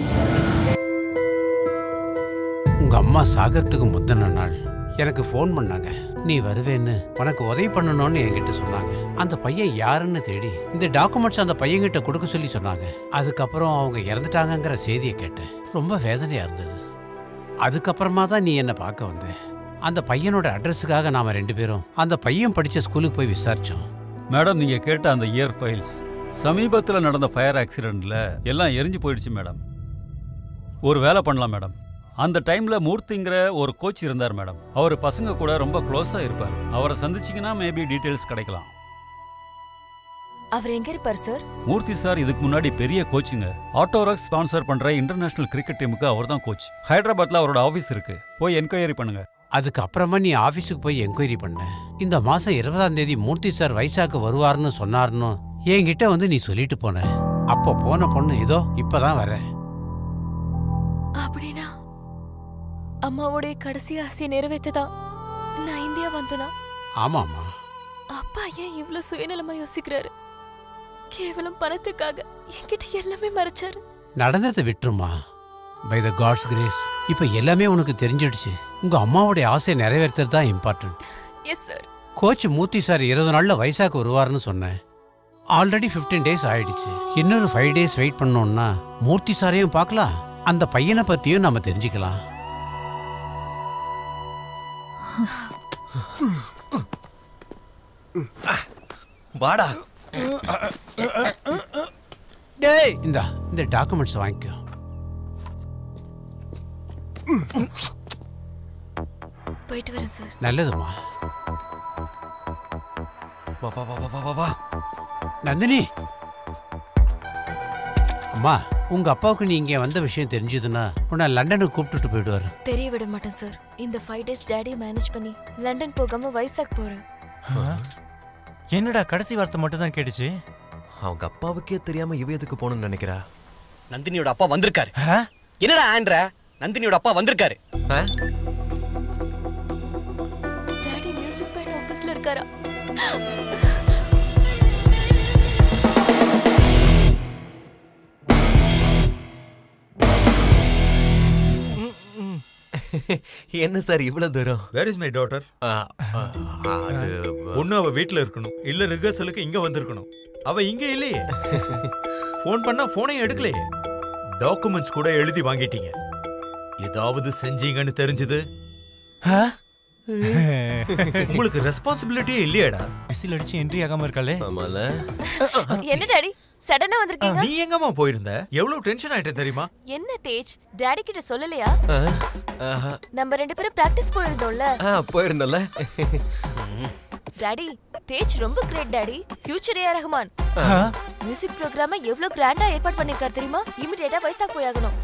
உங்க அம்மா சாகறதுக்கு முந்தின நாள் எனக்கு ஃபோன் பண்ணாங்க நீ வருவேன்னு உனக்கு உதவி பண்ணணும்னு என்கிட்ட சொன்னாங்க அந்த பையன் யாருன்னு தேடி இந்த டாக்குமெண்ட்ஸ் அந்த பையன்கிட்ட கொடுக்க சொல்லி சொன்னாங்க அதுக்கப்புறம் அவங்க இறந்துட்டாங்கங்கிற செய்தியை கேட்டேன் ரொம்ப வேதனையா இருந்தது அதுக்கப்புறமா தான் நீ என்னை பார்க்க வந்த அந்த பையனோட அட்ரஸுக்காக நாம ரெண்டு பேரும் அந்த பையன் படிச்ச ஸ்கூலுக்கு போய் விசாரிச்சோம் மேடம் நீங்க கேட்ட அந்த இயர் ஃபைல்ஸ் சமீபத்தில் நடந்த ஃபயர் ஆக்சிடென்ட்ல எல்லாம் எரிஞ்சு போயிடுச்சு மேடம் ஒரு வேலை பண்ணலாம் மேடம் அந்த டைம்ல மூர்த்திங்கிற ஒரு கோச் இருந்தார் மேடம் அவர் பசங்க கூட ரொம்ப க்ளோஸா இருப்பார் அவரை சந்திச்சீங்கன்னா மேபி டீடைல்ஸ் கிடைக்கலாம் அவர் எங்க இருப்பார் சார் மூர்த்தி சார் இதுக்கு முன்னாடி பெரிய கோச்சுங்க ஆட்டோரக்ஸ் ஸ்பான்சர் பண்ற இன்டர்நேஷனல் கிரிக்கெட் டீமுக்கு அவர் தான் கோச் ஹைதராபாத்ல அவரோட ஆஃபீஸ் இருக்கு போய் என்கொயரி பண்ணுங்க அதுக்கு அப்புறமா நீ ஆபீஸுக்கு போய் என்கொயரி பண்ண இந்த மாசம் இருபதாம் தேதி மூர்த்தி சார் வைசாக்கு வருவாருன்னு சொன்னாருன்னு என்கிட்ட வந்து நீ சொல்லிட்டு போன அப்போ போன பொண்ணு இதோ இப்பதான் வரேன் அப்படின்னா அம்மாவோடைய கடைசி ஆசையை நிறைவேற்றதான் நான் இந்தியா வந்தனா ஆமாம்மா அப்பா ஏன் இவ்வளவு சுயநலமா யோசிக்கிறாரு கேவலம் பணத்துக்காக என்கிட்ட எல்லாமே மறைச்சாரு நடந்ததை விட்டுருமா பை த காட்ஸ் கிரேஸ் இப்போ எல்லாமே உனக்கு தெரிஞ்சிடுச்சு உங்க அம்மாவுடைய ஆசையை நிறைவேற்றுறது தான் important yes sir coach Murthy sir இருபது நாள்ல வைசாக்கு வருவாருன்னு சொன்னேன் ஆல்ரெடி 15 டேஸ் ஆயிடுச்சு இன்னொரு ஃபைவ் டேஸ் வெயிட் பண்ணோம்னா மூர்த்தி சாரையும் பார்க்கலாம் அந்த பையனை பத்தியும் நம்ம தெரிஞ்சுக்கலாம் வாடா டேய் இந்தா இந்த டாக்குமெண்ட்ஸ் வாங்கிக்கோ போயிட்டு வரேன் சார் நல்லதும்மா வா வா வா வா வா வா வா நந்தினி அம்மா உங்க அப்பாவுக்கு நீ இங்க வந்த விஷயம் தெரிஞ்சதுன்னா உன்னை லண்டனுக்கு கூப்பிட்டுட்டு போயிடுவாரு தெரிய விட மாட்டேன் சார் இந்த ஃபைவ் டேஸ் டேடியை மேனேஜ் பண்ணி லண்டன் போகாம வைசாக் போறேன் என்னடா கடைசி வார்த்தை மட்டும் தான் கேட்டுச்சு அவங்க அப்பாவுக்கே தெரியாம இவ எதுக்கு போகணும்னு நினைக்கிறா நந்தினியோட அப்பா வந்திருக்காரு என்னடா ஆண்ட்ர நந்தினியோட அப்பா வந்திருக்காரு டாடி மியூசிக் பேண்ட் ஆஃபீஸ்ல இருக்காரா என்ன சார் இவ்வளவு தூரம் வேர் இஸ் மை டாட்டர் அது ஒண்ணு அவ வீட்ல இருக்கணும் இல்ல ரிஹர்சலுக்கு இங்க வந்திருக்கணும் அவ இங்க இல்லையே ஃபோன் பண்ணா போனையும் எடுக்கலையே டாக்குமெண்ட்ஸ் கூட எழுதி வாங்கிட்டீங்க ஏதாவது செஞ்சீங்கன்னு தெரிஞ்சது உங்களுக்கு ரெஸ்பான்சிபிலிட்டியே இல்லையாடா விசில் அடிச்சு என்ட்ரி ஆகாம இருக்காளே ஆமால என்ன டாடி சடனா வந்திருக்கீங்க நீ எங்கம்மா போயிருந்த எவ்வளவு டென்ஷன் ஆயிட்ட தெரியுமா என்ன தேஜ் டாடி கிட்ட சொல்லலையா நம்ம ரெண்டு பேரும் பிராக்டிஸ் போயிருந்தோம்ல போயிருந்தல டாடி தேஜ் ரொம்ப great daddy future A Rahman music ப்ரோக்ராம எவ்வளவு கிராண்டா ஏற்பாடு பண்ணிருக்காரு தெரியுமா இமிடியேட்டா வைசாக் போயாகணும்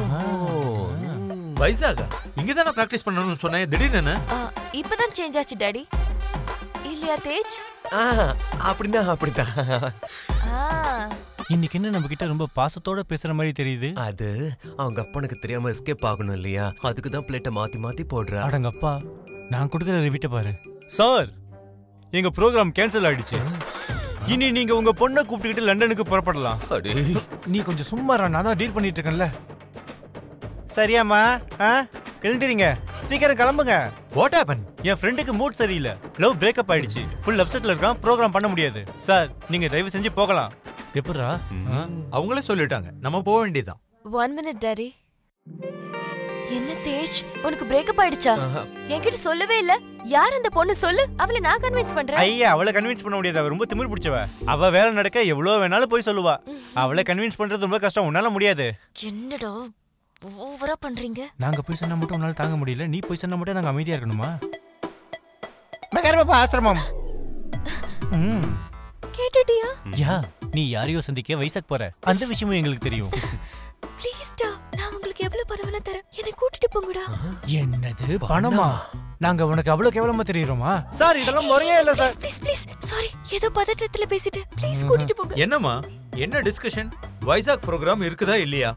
வைசாகா இங்க தானே பிராக்டிஸ் பண்ணணும்னு சொன்னேன் திடீர்னு ஆ, இப்பதான் சேஞ்ச் ஆச்சு டாடி இல்லையா தேஜ் அப்படின்னா அப்படித்தான் ஆ இன்னைக்கு என்ன நம்ம கிட்ட ரொம்ப பாசத்தோட பேசுற மாதிரி தெரியுது அது அவங்க அப்பனுக்கு தெரியாம எஸ்கேப் ஆகணும் இல்லையா அதுக்கு தான் பிளேட்டை மாத்தி மாத்தி போடுறா அடங்கப்பா நான் கொடுக்குற ரிவிட்ட பாரு சார் எங்க ப்ரோக்ராம் கேன்சல் ஆயிடுச்சு இனி நீங்க உங்க பொண்ணை கூப்பிட்டுக்கிட்டு லண்டனுக்கு புறப்படலாம் நீ கொஞ்சம் சும்மா இரு, நான் தான் டீல் பண்ணிட்டு இருக்கேன்ல சரியாம்மா ஆ எழுந்திரிங்க சீக்கிரம் கிளம்புங்க வாட் ஹேப்பன் என் ஃப்ரெண்டுக்கு மூட் சரியில்லை லவ் பிரேக்கப் ஆயிடுச்சு ஃபுல் அப்செட்ல இருக்கான் ப்ரோக்ராம் பண்ண முடியாது சார் நீங்க தயவு செஞ்சு போகலாம் எப்படிரா அவங்களே சொல்லிட்டாங்க நம்ம போக வேண்டியதுதான் ஒன் மினிட் டாடி என்ன தேஜ் உனக்கு பிரேக்கப் ஆயிடுச்சா என்கிட்ட சொல்லவே இல்ல யார் அந்த பொண்ணு சொல்லு அவளை நான் கன்வின்ஸ் பண்றேன் ஐயா அவளை கன்வின்ஸ் பண்ண முடியாது அவ ரொம்ப திமிர் பிடிச்சவ அவ வேலை நடக்க எவ்வளவு வேணாலும் போய் சொல்லுவா அவளை கன்வின்ஸ் பண்றது ரொம்ப கஷ்டம் உன்னால முடியாது என்னடா ஓவரா பண்றீங்க நாங்க போய் சொன்னா மட்டும் உன்னால தாங்க முடியல நீ போய் சொன்னா மட்டும் நாங்க அமைதியா இருக்கணுமா மகர பாப்பா ஆசிரமம் ம். கேட்டுட்டியா யா நீ யாரையோ சந்திக்க வைசாக் போற அந்த விஷயமும் எங்களுக்கு தெரியும் ப்ளீஸ்டா நான் உங்களுக்கு எவ்வளவு பணம் வேணா தரேன் என்னை கூட்டிட்டு போங்கடா என்னது பணமா நாங்க உனக்கு அவ்வளவு கேவலமா தெரியுறோமா சார் இதெல்லாம் முறையே இல்ல சார் ப்ளீஸ் ப்ளீஸ் சாரி ஏதோ பதட்டத்துல பேசிட்டேன் ப்ளீஸ் கூட்டிட்டு போங்க என்னம்மா என்ன டிஸ்கஷன் வைசாக் ப்ரோக்ராம் இருக்குதா இல்லையா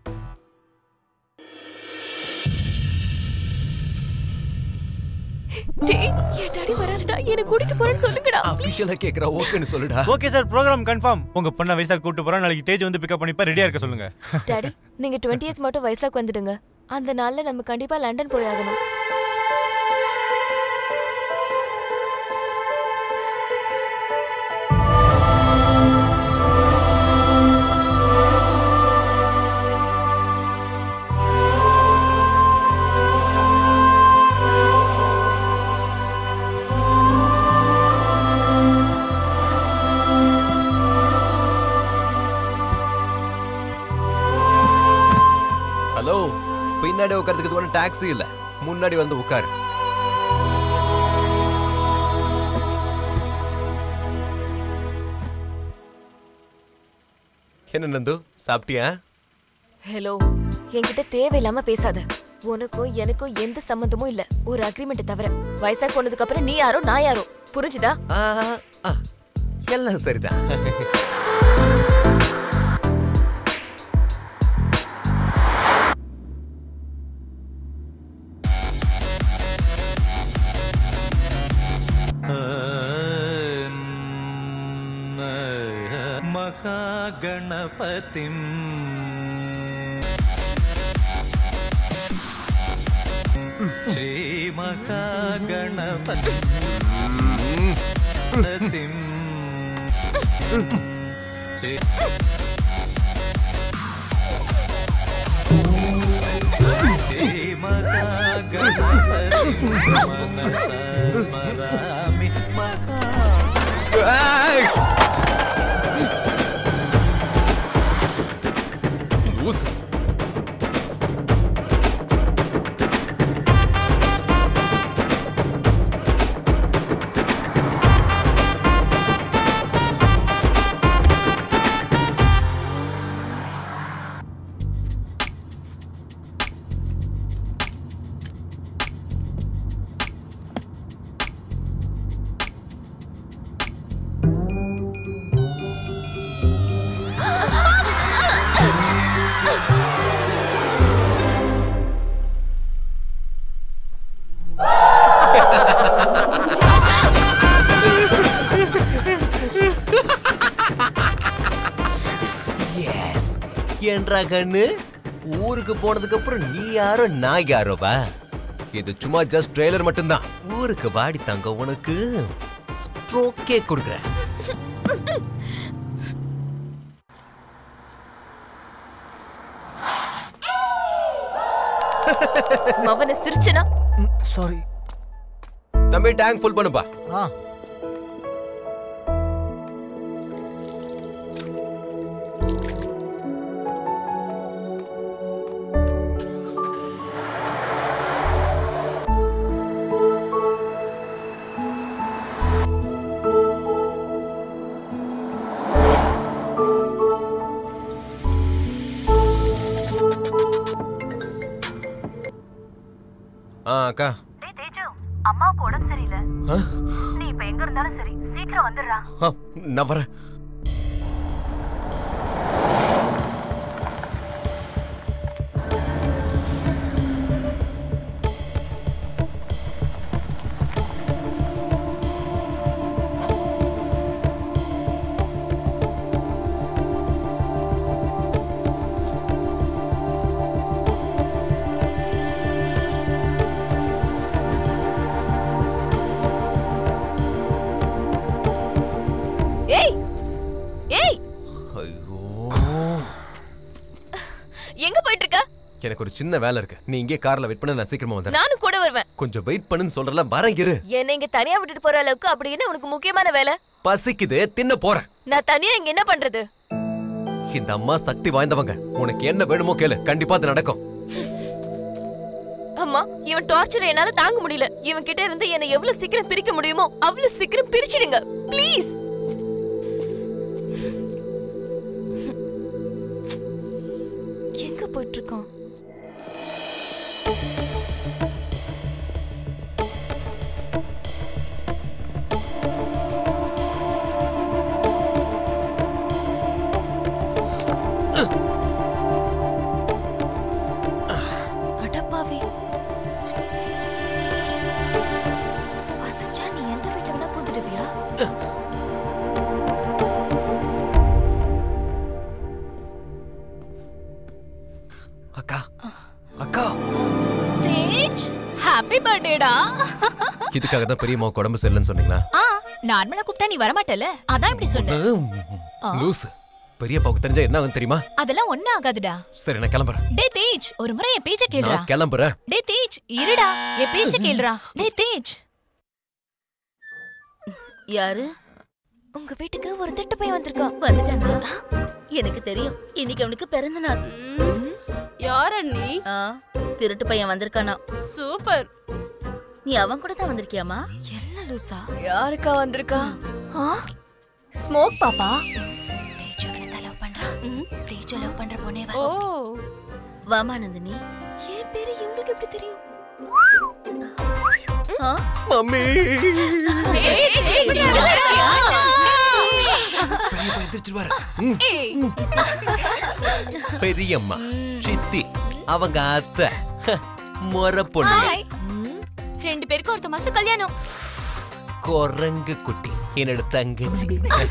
டேய் என் டாடி வராருடா என்னை கூட்டிட்டு போறேன்னு சொல்லுங்கடா அபிஷியலா கேக்குறா ஓகேன்னு சொல்லுடா ஓகே சார் ப்ரோக்ராம் கன்ஃபார்ம் உங்க பொண்ணை வைசாக் கூட்டு போறோம் நாளைக்கு தேஜ் வந்து பிக்கப் பண்ணிப்பா ரெடியா இருக்க சொல்லுங்க டாடி நீங்க 20th மட்டும் வைசாக் வந்துடுங்க அந்த நாள்ல நம்ம கண்டிப்பா லண்டன் போய் ஆகணும் ஹலோ பின்னாடி உட்கார்றதுக்கு ஒன்றும் டாக்ஸி இல்ல முன்னாடி வந்து உட்காரு என்ன நந்து சாப்பிட்டியா ஹலோ என்கிட்ட தேவையில்லாம பேசாத உனக்கும் எனக்கும் எந்த சம்பந்தமும் இல்ல ஒரு அக்ரிமெண்ட் தவிர வைசாக் போனதுக்கு அப்புறம் நீ யாரோ நான் யாரோ புரிஞ்சுதா ஆ, ஆ, எல்லாம் சரிதான் महागणपतिम् श्रीमहागणपतिम् श्रीमहागणपतिं स्मरामि லூஸ் எஸ் என்றா கண்ணு ஊருக்கு போனதுக்கு அப்புறம் நீ யாரோ நான் யாரோவா இது சும்மா ஜஸ்ட் ட்ரெய்லர் மட்டும்தான் ஊருக்கு வாடி தங்க உனக்கு ஸ்ட்ரோக்கே கொடுக்குறேன் மவனை சிரிச்சனா சாரி தம்பி டேங்க் ஃபுல் பண்ணுப்பா ஆ ஆ அக்கா டேய் தேஜு அம்மாவுக்கு உடம்பு சரியில்லை ஆ, நீ இப்ப எங்க இருந்தாலும் சரி சீக்கிரம் வந்துடுறா ஆ, நான் வரேன் ஏய் ஏய் ஐயோ எங்க போயிட்டு இருக்க எனக்கு ஒரு சின்ன வேலை இருக்கு நீ இங்கே கார்ல வெயிட் பண்ண நான் சீக்கிரமா வந்துடுறேன் நானும் கூட வருவேன் கொஞ்சம் வெயிட் பண்ணுன்னு சொல்றல வரேன் இரு என்னை இங்க தனியா விட்டுட்டு போற அளவுக்கு அப்படி என்ன உனக்கு முக்கியமான வேலை பசிக்குது தின்ன போறேன் நான் தனியா இங்க என்ன பண்றது இந்த அம்மா சக்தி வாய்ந்தவங்க உனக்கு என்ன வேணுமோ கேளு கண்டிப்பா அது நடக்கும் அம்மா இவன் டார்ச்சர் என்னால தாங்க முடியல இவன் கிட்ட இருந்து என்னை எவ்வளவு சீக்கிரம் பிரிக்க முடியுமோ அவ்வளவு சீக்கிரம் பிரிச்சிடுங்க ப்ளீஸ் எங்க போயிட்டு இருக்கோம் அடப்பாவி பசிச்சா நீ எந்த வீட்டை வேணா பூந்துடுவியா அக்கா அக்கா தேஜ் ஹாப்பி பர்த்டேடா இதுக்காக தான் பெரியம்மாவுக்கு உடம்பு சரியில்லைன்னு சொன்னீங்களா ஆ நார்மலா கூப்பிட்டா நீ வரமாட்டல அதான் இப்படி சொன்னேன் ஆ. லூஸ் பெரியப்பாவுக்கு தெரிஞ்சா என்ன ஆகும் தெரியுமா அதெல்லாம் ஒண்ணும் ஆகாதுடா சரி நான் கிளம்புறேன் டே தேஜ் ஒரு முறை என் பேச்ச கேளுடா நான் கிளம்புறேன் டே தேஜ் இருடா என் பேச்ச கேளுடா டே தேஜ் யாரு உங்க வீட்டுக்கு ஒரு திட்டு பையன் வந்திருக்கான் வந்துட்டானா எனக்கு தெரியும் இன்னைக்கு அவனுக்கு பிறந்த நாள் யார நீ ஆ, திருட்டு பையன் வந்திருக்கானா சூப்பர் நீ அவன் கூட தான் வந்திருக்கியாமா என்ன லூசா யாருக்கா வந்திருக்கா ஆ ஸ்மோக் பாப்பா தேஜோட லவ் பண்றா தேஜோ லவ் பண்ற பொண்ணே வா ஓ வாமா நந்தினி என் பேரு இவங்களுக்கு எப்படி தெரியும் ஆ? மம்மி பெரியப்பா எந்திரிச்சிருவாரு ம். பெரியம்மா சித்தி அவங்க அத்தை ஹ, முறை பொண்ணு ரெண்டு பேருக்கும் ஒருத்த மாசம் கல்யாணம் குரங்கு குட்டி என்னோட தங்கச்சி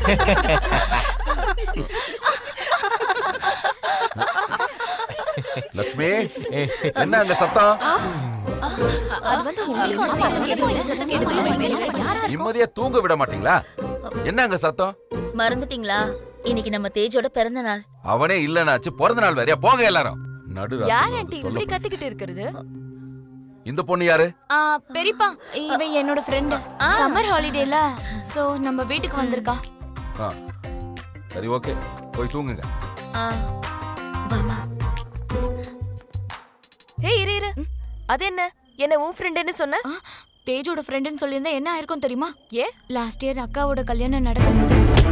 லட்சுமி என்ன அங்க சத்தம் அது வந்து உங்களுக்கு வந்து சத்தம் கேட்டதுல சத்தம் கேட்டதுல யாரா நிம்மதியா தூங்க விட மாட்டீங்களா என்ன அங்க சத்தம் மறந்துட்டீங்களா இன்னைக்கு நம்ம தேஜோட பிறந்த நாள் அவனே இல்லனாச்சு பிறந்த நாள் வேறயா போங்க எல்லாரும் நடு யார் ஆண்டி இப்படி கத்திக்கிட்டு இருக்கிறது இந்த பொண்ணு யாரு ஆ, பெரியப்பா இவன் என்னோட ஃப்ரெண்டு சம்மர் ஹாலிடேல சோ நம்ம வீட்டுக்கு வந்திருக்கா ஆ, சரி ஓகே போய் தூங்குங்க வாமா ஏய் இரு இரு அது என்ன என்ன உன் ஃப்ரெண்டுன்னு சொன்ன தேஜோட ஃப்ரெண்டுன்னு சொல்லியிருந்தா என்ன ஆயிருக்கும் தெரியுமா ஏ லாஸ்ட் இயர் அக்காவோட கல்யாணம் நடக்கும்போது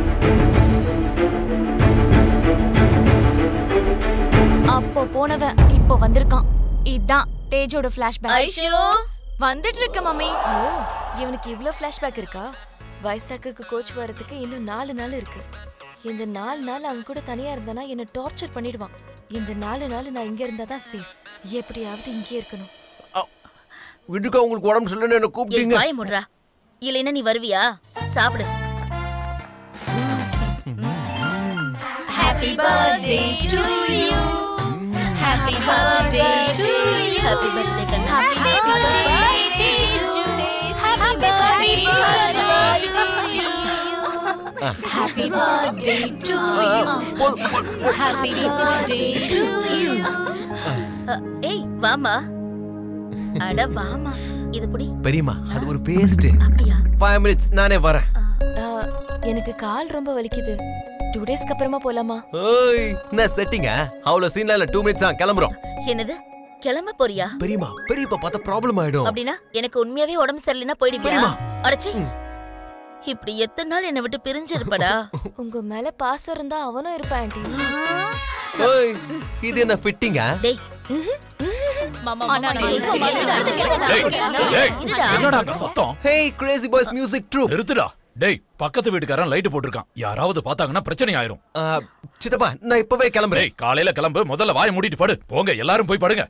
அப்போ போனவன் இப்போ வந்திருக்கான் இதான் தேஜோட ஃபிளாஷ்பேக் ஐஷு! வந்துட்டு இருக்க மம்மி ஓ இவனுக்கு இவ்ளோ ஃபிளாஷ்பேக் இருக்கா வைசாக்குக்கு கோச் வரதுக்கு இன்னும் நாலு நாள் இருக்கு இந்த நாலு நாள் அவன் கூட தனியா இருந்தானா என்ன டார்ச்சர் பண்ணிடுவான் இந்த நாலு நாள் நான் இங்க இருந்தா தான் சேஃப் எப்படியாவது இங்கே இருக்கணும் வீட்டுக்கு உங்களுக்கு உடம்பு சரியில்லைன்னு என்ன என் கூப்பிட்டீங்க வாய முடுறா இல்லைன்னா நீ வருவியா சாப்பிடு Happy birthday to you. Happy birthday to you. Happy birthday, கண்ணு. Happy birthday to you. Happy birthday to you. Happy birthday to you. Happy birthday to you. அ, ஏய் வாமா அட வாமா இது புடி பெரியம்மா அது ஒரு பேஸ்ட் அப்படியா ஃபைவ் மினிட்ஸ் நானே வரேன் ஆ, எனக்கு கால் ரொம்ப வலிக்குது டூ டேஸ்க்கு அப்புறமா போலாமா ஓய் என்ன செட்டிங்க அவ்வளவு சீன்ல இல்ல டூ மினிட்ஸ் தான் கிளம்புறோம் என்னது கிளம்ப போறியா பெரியம்மா பெரியப்பா பார்த்தா ப்ராப்ளம் ஆயிடும் அப்படின்னா எனக்கு உண்மையாவே உடம்பு சரியில்லைன்னா போயிடுவியா பெரியம்மா. அடச்சி இப்படி எத்தனை நாள் என்னை விட்டு பிரிஞ்சு இருப்படா உங்க மேல பாசம் இருந்தா அவனும் இருப்பான் ஆண்டி ஓய் இது என்ன ஃபிட்டிங்க டேய் மாமா நான் சொல்றது என்னடா அங்க சத்தம் hey crazy boys music troupe நிறுத்துடா டேய் பக்கத்து வீட்டுக்காரன் லைட் போட்டிருக்கான் யாராவது பார்த்தாங்கன்னா பிரச்சனை ஆயிரும் சித்தப்பா நான் இப்பவே கிளம்புறேன் டேய் காலையில கிளம்பு முதல்ல வாயை மூடிட்டு படு போங்க எல்லாரும் போய் படுங்க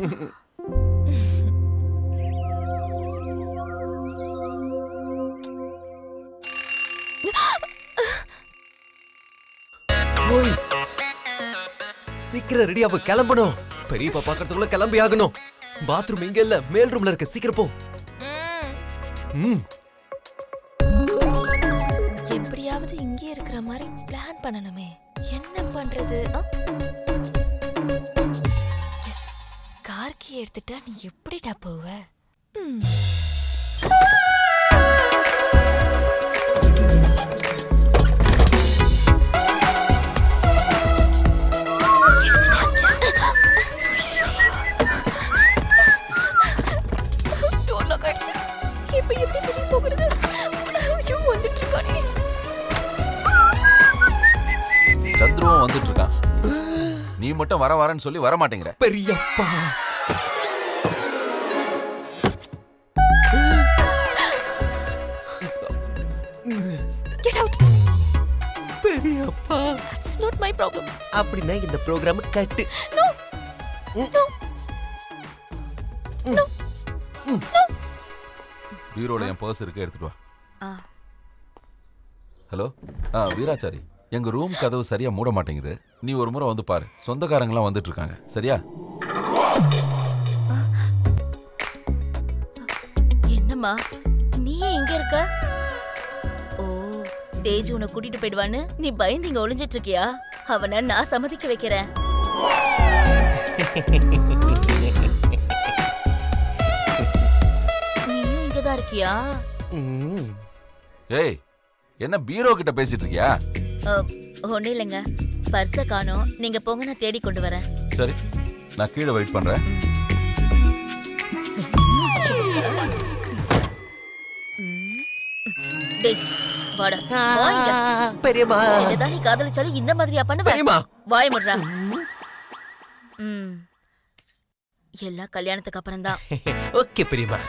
ஓய் சீக்கிரம் ரெடி ஆக கிளம்பணும் பெரியப்பா பாக்குறதுக்குள்ள கிளம்பி ஆகணும் பாத்ரூம் இங்க இல்ல மேல் ரூம்ல இருக்க சீக்கிரம் போ ம் எப்படியாவது இங்கே இருக்கிற மாதிரி பிளான் பண்ணணுமே என்ன பண்றது ஆ? Yes. எடுத்துட்டா நீ எப்படிடா போவ ம். டோர் லாக் ஆயிடுச்சு இப்ப எப்படி வெளிய போகிறது ஐயோ வந்துட்டு இருக்கானே சந்துருவும் வந்துட்டு இருக்கான் நீ மட்டும் வர வரேன்னு சொல்லி வர மாட்டேங்கிற பெரியப்பா கெட் அவுட் பெரியப்பா இட்ஸ் நாட் மை ப்ராப்ளம் அப்படின்னா இந்த ப்ரோக்ராம் கட்டு நோ பீரோல என் பர்ஸ் இருக்கு எடுத்துட்டு வா ஆ. ஹலோ ஆ வீராச்சாரி எங்க ரூம் கதவு சரியா மூட மாட்டேங்குது நீ ஒரு முறை வந்து பாரு சொந்தக்காரங்களாம் வந்துட்டு இருக்காங்க சரியா என்னம்மா நீ எங்க இருக்க ஓ தேஜ் உன்னை கூட்டிட்டு போயிடுவான்னு நீ பயந்து இங்க ஒளிஞ்சிட்டு இருக்கியா அவனை நான் சம்மதிக்க வைக்கிறேன் நீயும் இங்கதான் இருக்கியா ஏய் என்ன பீரோ கிட்ட பேசிட்டு இருக்கியா ஒன்னும் இல்லைங்க பர்ஸ காணோம் நீங்க போங்க நான் தேடி கொண்டு வரேன் சரி நான் கீழே வெயிட் பண்றேன் டேய் வாடா வா இங்க. பெரியம்மா என்னதான் நீ காதலிச்சாலும் இந்த மாதிரியா பண்ணுவ பெரியம்மா. வாய முடுறா ம் எல்லாம் கல்யாணத்துக்கு அப்புறம் தான் ஓகே பெரியம்மா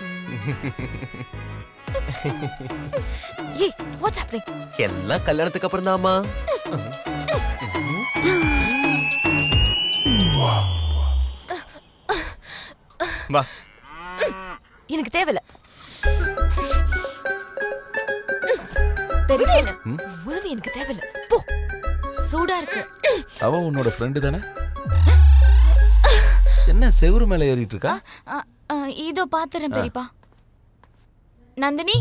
ஏய் வாட்ஸ் ஹேப்பனிங் எல்லாம் கல்யாணத்துக்கு அப்புறம் தாம்மா வா எனக்கு தேவையில்ல பெரிய உதவி எனக்கு தேவையில்ல போ சூடா இருக்கு அவ உன்னோட ஃப்ரெண்டு தானே என்ன செவுரு மேல ஏறிட்டு இருக்கா அ, அ, இதோ பாத்துறேன் பெரியப்பா நந்தினி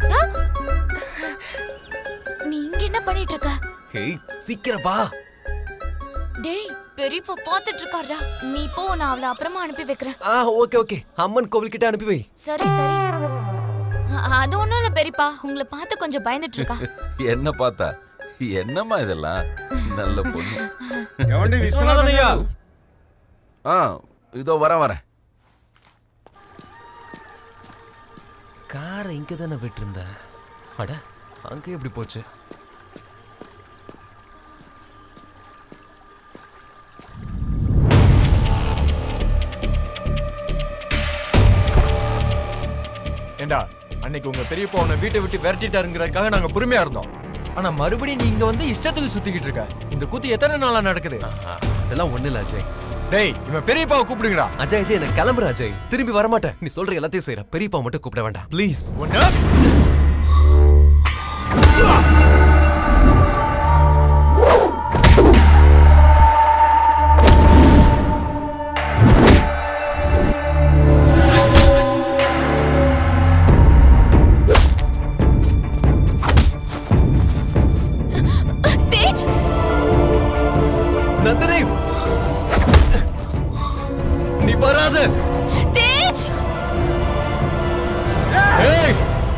நீ இங்க என்ன பண்ணிட்டு இருக்க ஹேய் சீக்கிரம் வா டேய் பெரியப்பா பாத்துட்டு இருக்காருடா நீ போ நான் அவளை அப்புறமா அனுப்பி வைக்கிறேன் ஆ ஓகே ஓகே அம்மன் கோவில் கிட்ட அனுப்பி வை சரி சரி அ- அது ஒண்ணும் இல்ல பெரியப்பா உங்களை பார்த்து கொஞ்சம் பயந்துட்டு இருக்கா என்ன பார்த்தா என்னம்மா இதெல்லாம் நல்ல பொண்ணு எவன்டி விஸ்வநாதன் ஐயா? ஆ இதோ வர வரேன் காரை இங்க தானே விட்டுருந்தேன் அட அங்க எப்படி போச்சு ஏண்டா அன்னைக்கு உங்க பெரியப்பா உன்னை வீட்டை விட்டு விரட்டிட்டாருங்கிறதுக்காக நாங்க பொறுமையா இருந்தோம் ஆனா மறுபடியும் நீ இங்க வந்து இஷ்டத்துக்கு சுத்திக்கிட்டு இருக்க இந்த கூத்து எத்தனை நாளா நடக்குது அதெல்லாம் ஒண்ணு இல்ல அஜய் டேய் இவன் பெரியப்பாவை கூப்பிடுங்கடா அஜய் அஜய் நான் கிளம்புறேன் அஜய் திரும்பி வர மாட்டேன் நீ சொல்ற எல்லாத்தையும் செய்யற பெரியப்பா மட்டும் கூப்பிட வேண்டாம் ப்ளீஸ் ஒண்ணு தேஜ் நந்தினி நீ வராத தேஜ் ஏய்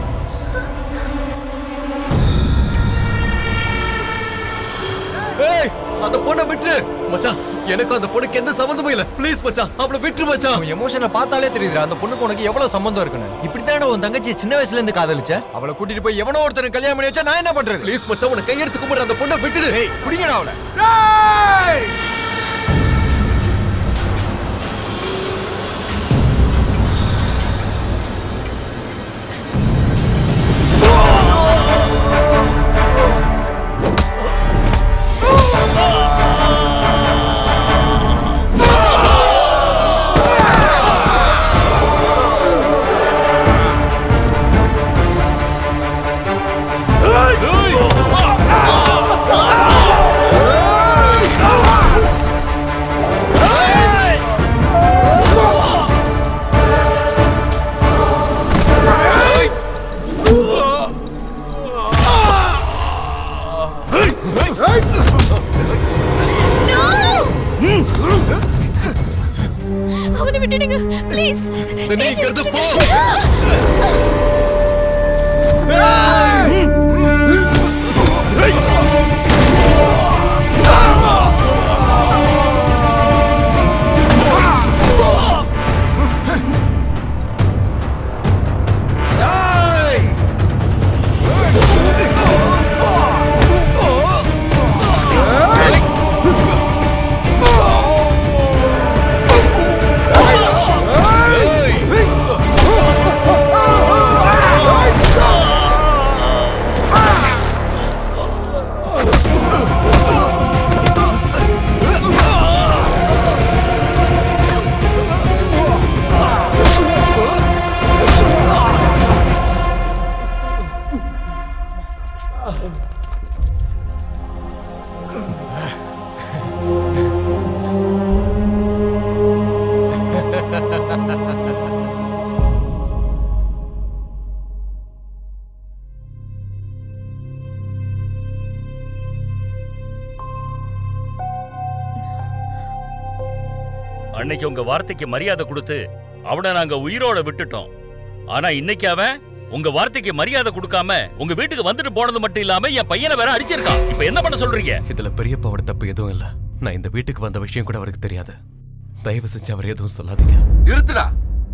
ஏய் அந்த பொண்ணை விட்டுரு மச்சான் எனக்கு அந்த பொண்ணுக்கு எந்த சம்மந்தமும் இல்ல ப்ளீஸ் மச்சான் அவளை விட்டுரு மச்சான் அவன் எமோஷனை பார்த்தாலே தெரியுதுடா அந்த பொண்ணுக்கு உனக்கு எவ்வளவு சம்பந்தம் இருக்குன்னு இப்படித்தானே உன் தங்கச்சி சின்ன வயசுல இருந்து காதலிச்ச அவளை கூட்டிட்டு போய் எவனோ ஒருத்தனை கல்யாணம் பண்ணி வச்சா நான் என்ன பண்றது ப்ளீஸ் மச்சான் உன கையெடுத்து கும்பிடுற அந்த பொண்ணை விட்டுடு ஏய் குடிங்கடா அவளை ஏய் அவனை விட்டுடுங்க ப்ளீஸ் நீ இங்க இருந்து போ அன்னைக்கு உங்க வார்த்தைக்கு மரியாதை கொடுத்து அவனை நாங்க உயிரோட விட்டுட்டோம் ஆனா இன்னைக்கு அவன் உங்க வார்த்தைக்கு மரியாதை கொடுக்காம உங்க வீட்டுக்கு வந்துட்டு போனது மட்டும் இல்லாம என் பையனை வேற அடிச்சிருக்கான் இப்ப என்ன பண்ண சொல்றீங்க இதுல பெரியப்பாவோட தப்பு எதுவும் இல்ல நான் இந்த வீட்டுக்கு வந்த விஷயம் கூட அவருக்கு தெரியாது தயவு செஞ்சு அவர் எதுவும் சொல்லாதீங்க நிறுத்துடா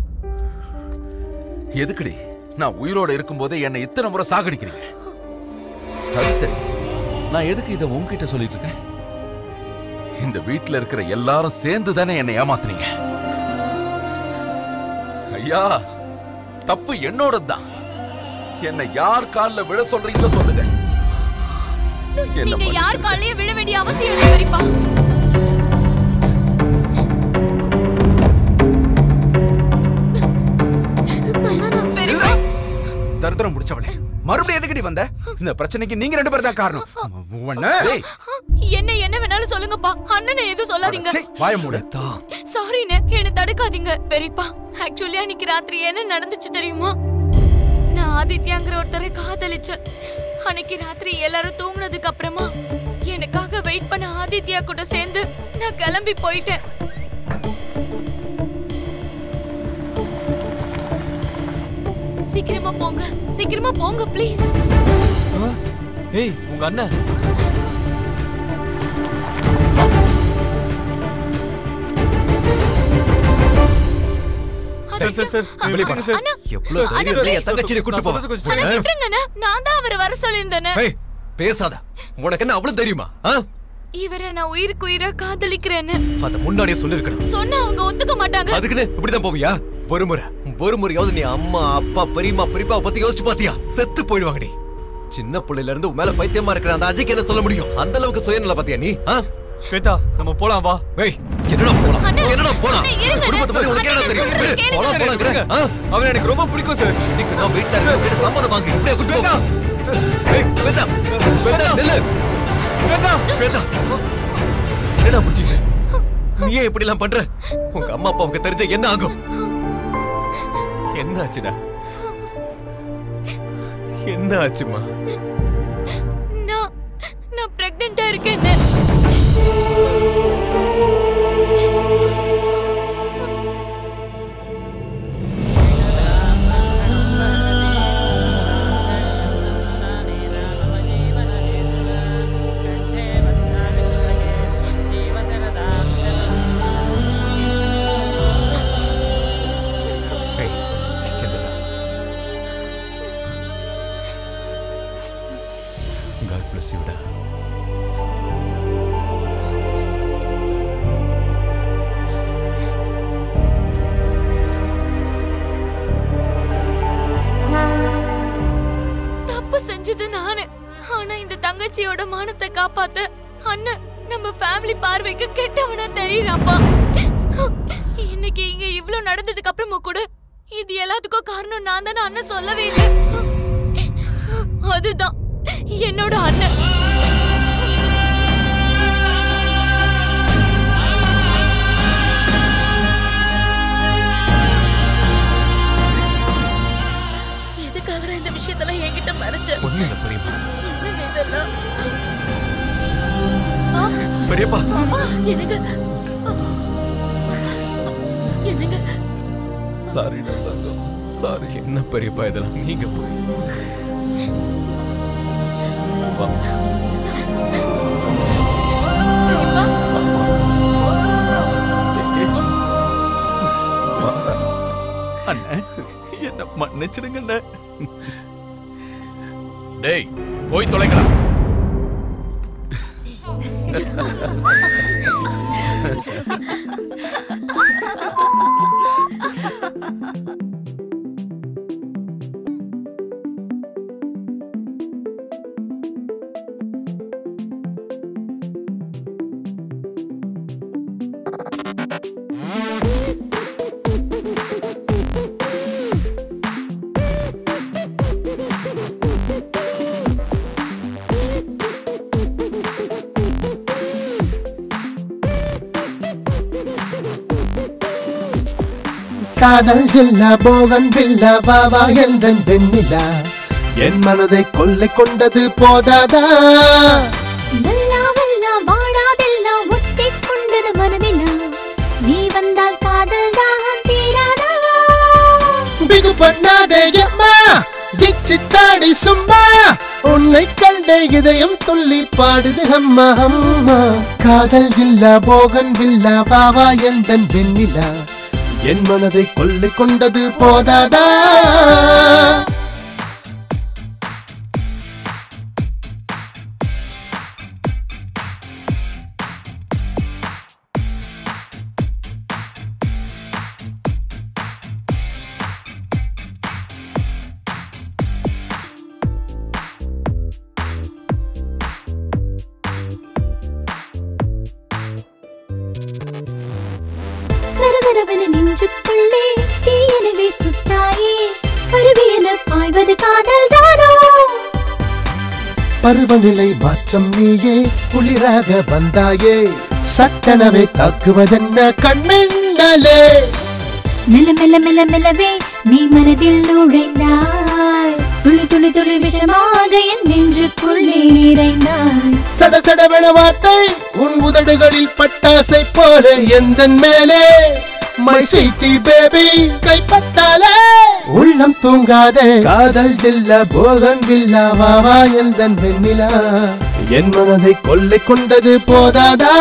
எதுக்குடி நான் உயிரோட இருக்கும்போதே என்னை இத்தனை முறை சாகடிக்கிறீங்க அது சரி நான் எதுக்கு இதை உன்கிட்ட சொல்லிட்டு இருக்கேன் இந்த வீட்ல இருக்கிற எல்லாரும் சேர்ந்து தானே என்னை ஏமாத்துறீங்க ஐயா தப்பு என்னோடது தான் என்னை யார் கால்ல விழ சொல்றீங்களோ சொல்லுங்க என்ன நீங்க யார் காலையே விழ வேண்டிய அவசியம் இல்லை பெரியப்பா பெரியப்பா தரித்திரம் முடிச்சவளே மறுபடியும் எதுக்கடி வந்த இந்த பிரச்சனைக்கு நீங்க ரெண்டு பேரும் தான் காரணம் உன்னை- என்ன என்ன வேணாலும் சொல்லுங்கப்பா அண்ணனை எதுவும் சொல்லாதீங்க வாய மூடு சாரிண்ணே என்ன தடுக்காதீங்க பெரியப்பா ஆக்சுவலி அன்னைக்கு ராத்திரி என்ன நடந்துச்சு தெரியுமா நான் ஆதித்யாங்கிற ஒருத்தரை காதலிச்சேன் அன்னைக்கு ராத்திரி எல்லாரும் தூங்குனதுக்கு அப்புறமா எனக்காக வெயிட் பண்ண ஆதித்யா கூட சேர்ந்து நான் கிளம்பி போயிட்டேன் சீக்கிரமா போங்க சீக்கிரமா போங்க ப்ளீஸ் ஏய் உங்க அண்ணன் சார் சார் சார் வெளியே பாருங்க சார் எவ்வளவு தைரியம் இருந்தா என் தங்கச்சியை கூட்டு போ ஆனா விட்டுருங்கண்ணே நான் தான் அவரை வர சொல்லியிருந்தேனே ஏய், பேசாத உனக்கு என்ன அவ்வளவு தெரியுமா ஆ? இவரை நான் உயிருக்கு உயிரா காதலிக்கிறேன்னு அத முன்னாடியே சொல்லிருக்கணும் சொன்னா அவங்க ஒத்துக்க மாட்டாங்க அதுக்குன்னு இப்படிதான் போவியா ஒரு முறை ஒரு முறையாவது நீ அம்மா அப்பா பெரியம்மா பெரியப்பாவை பத்தி யோசிச்சு பாத்தியா செத்து போயிடுவாங்க நீ சின்ன பிள்ளையில இருந்து உன் மேல பைத்தியமா இருக்கிற அந்த அஜய்க்கு என்ன சொல்ல முடியும் அந்த அளவுக்கு சுயநல பாத்தியா நீ ஆ? ஸ்வேதா நம்ம போலாம் வா ஏய் என்னடா போலாம் அண்ணா, என்னடா போலாம் அண்ணா, இருங்க, குடும்பத்தை பத்தி உனக்கு என்ன தெரியும் விடு, போலாம் போலாங்கிற ஆ? அவன் எனக்கு ரொம்ப பிடிக்கும் சார் இன்னைக்கு நான் வீட்ல இருக்க கிட்ட சம்மதம் வாங்கி இப்படியே கூட்டு போ ஏய் ஸ்வேதா ஸ்வேதா நில்லு ஸ்வேதா ஸ்வேதா என்னடா புஜி நீ ஏன் இப்படி எல்லாம் பண்ற உங்க அம்மா அப்பாவுக்கு தெரிஞ்ச என்ன ஆகும் என்ன ஆச்சுடா என்ன ஆச்சுமா நான் நான் பிரெக்னெண்டா இருக்கேன் ஏய், என்னடா? God bless you, டா. தப்பு செஞ்சது நானு ஆனா இந்த தங்கச்சியோட மானத்தை காப்பாத்த அண்ணன் நம்ம ஃபேமிலி பார்வைக்கு கெட்டவனா தெரியறாப்பா இன்னைக்கு இங்க இவ்ளோ நடந்ததுக்கு அப்புறமும் கூட இது எல்லாத்துக்கும் காரணம் நான் தானே அண்ணன் சொல்லவே இல்லை அதுதான் என்னோட அண்ணன் எதுக்காக இந்த விஷயத்தெல்லாம் என்கிட்ட மறைச்ச ஒண்ணும் இல்ல பெரியப்பா என்னங்க இதெல்லாம் பெரியப்பா அம்மா எனக்கு சாரிடா தங்கம் சாரி என்ன பெரியப்பா இதெல்லாம் நீங்க போய் வா. அண்ணே என்ன மன்னிச்சிடுங்க அண்ணே டேய் போய் தொலைங்கடா காதல் ஜில்ல போகன் பில்ல வாவா எந்தன் வெண்ணிலா என் மனதை கொள்ளை கொண்டது போதாதா வல்லா வல்லா வாடாதெல்லாம் ஒட்டிக் கொண்டது மனதிலா நீ வந்தால் காதல் தாகம் தீராதா பிகு பண்ணாதே அம்மா திச்சு தாடி சும்மா உன்னை கண்டே இதயம் துள்ளி பாடுது அம்மா அம்மா காதல் ஜில்லா போகன் வில்லா வாவா எந்தன் வெண்ணிலா என் மனதை கொள்ளை கொண்டது போதாதா சரசரவென நெஞ்சுக்குள்ளே தீயனவே சுட்டாயே கருவியன பாய்வது காதல் தானோ பருவநிலை மாற்றம் நீயே குளிராக வந்தாயே சட்டனவை தாக்குவதென்ன கண்மின்னலே மெல்ல மெல்ல மெல்ல மெல்லவே நீ மனதில் நுழைந்தாய் துளி துளி துளி விஷமாக என் நெஞ்சுக்குள்ளே நிறைந்தாய் சட சடவென வார்த்தை உன் உதடுகளில் பட்டாசை போல எந்த மேலே மை சிட்டி பேபி கைப்பட்டாலே உள்ளம் தூங்காதே காதல் ஜில்ல போகன் வில்லா வாவா எந்தன் வெண்ணிலா என் மனதை கொள்ளை கொண்டது போதாதா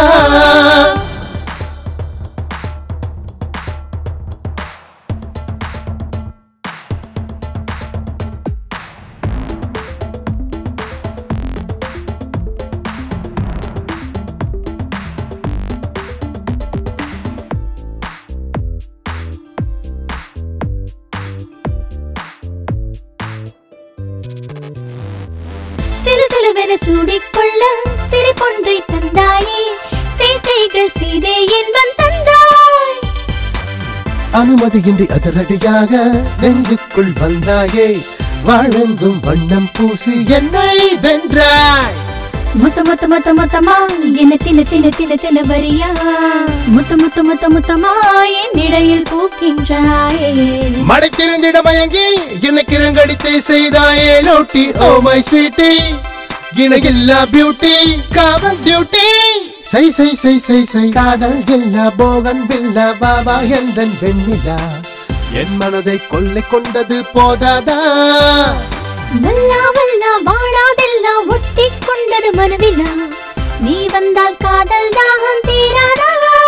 சிறு சிலுவென சூடிக்கொள்ள சிரிப்பொன்றை தந்தாயே சேட்டைகள் செய்தே இன்பம் தந்தாய் அனுமதியின்றி அதிரடியாக நெஞ்சுக்குள் வந்தாயே வாழெங்கும் வண்ணம் பூசி என்னை வென்றாய் முத்த முத்த முத்த முத்தமா என்ன தின தின தின தின வரியா முத்த முத்த முத்த முத்தமா என் இடையில் பூக்கின்றாயே மடைத்திருந்திட மயங்கி என்னை கிரங்கடித்தை செய்தாயே லோட்டி ஓ மை ஸ்வீட்டி இணையில்லா பியூட்டி காவல் டியூட்டி சை சை சை சை சை காதல் ஜில்லா போகன் வில்லா பாபா எந்தன் வெண்ணிலா என் மனதை கொள்ளை கொண்டது போதாதா வல்லா வல்லா வாடாதெல்லாம் ஒட்டிக் கொண்டது மனதிலா நீ வந்தால் காதல் தாகம் தீராதா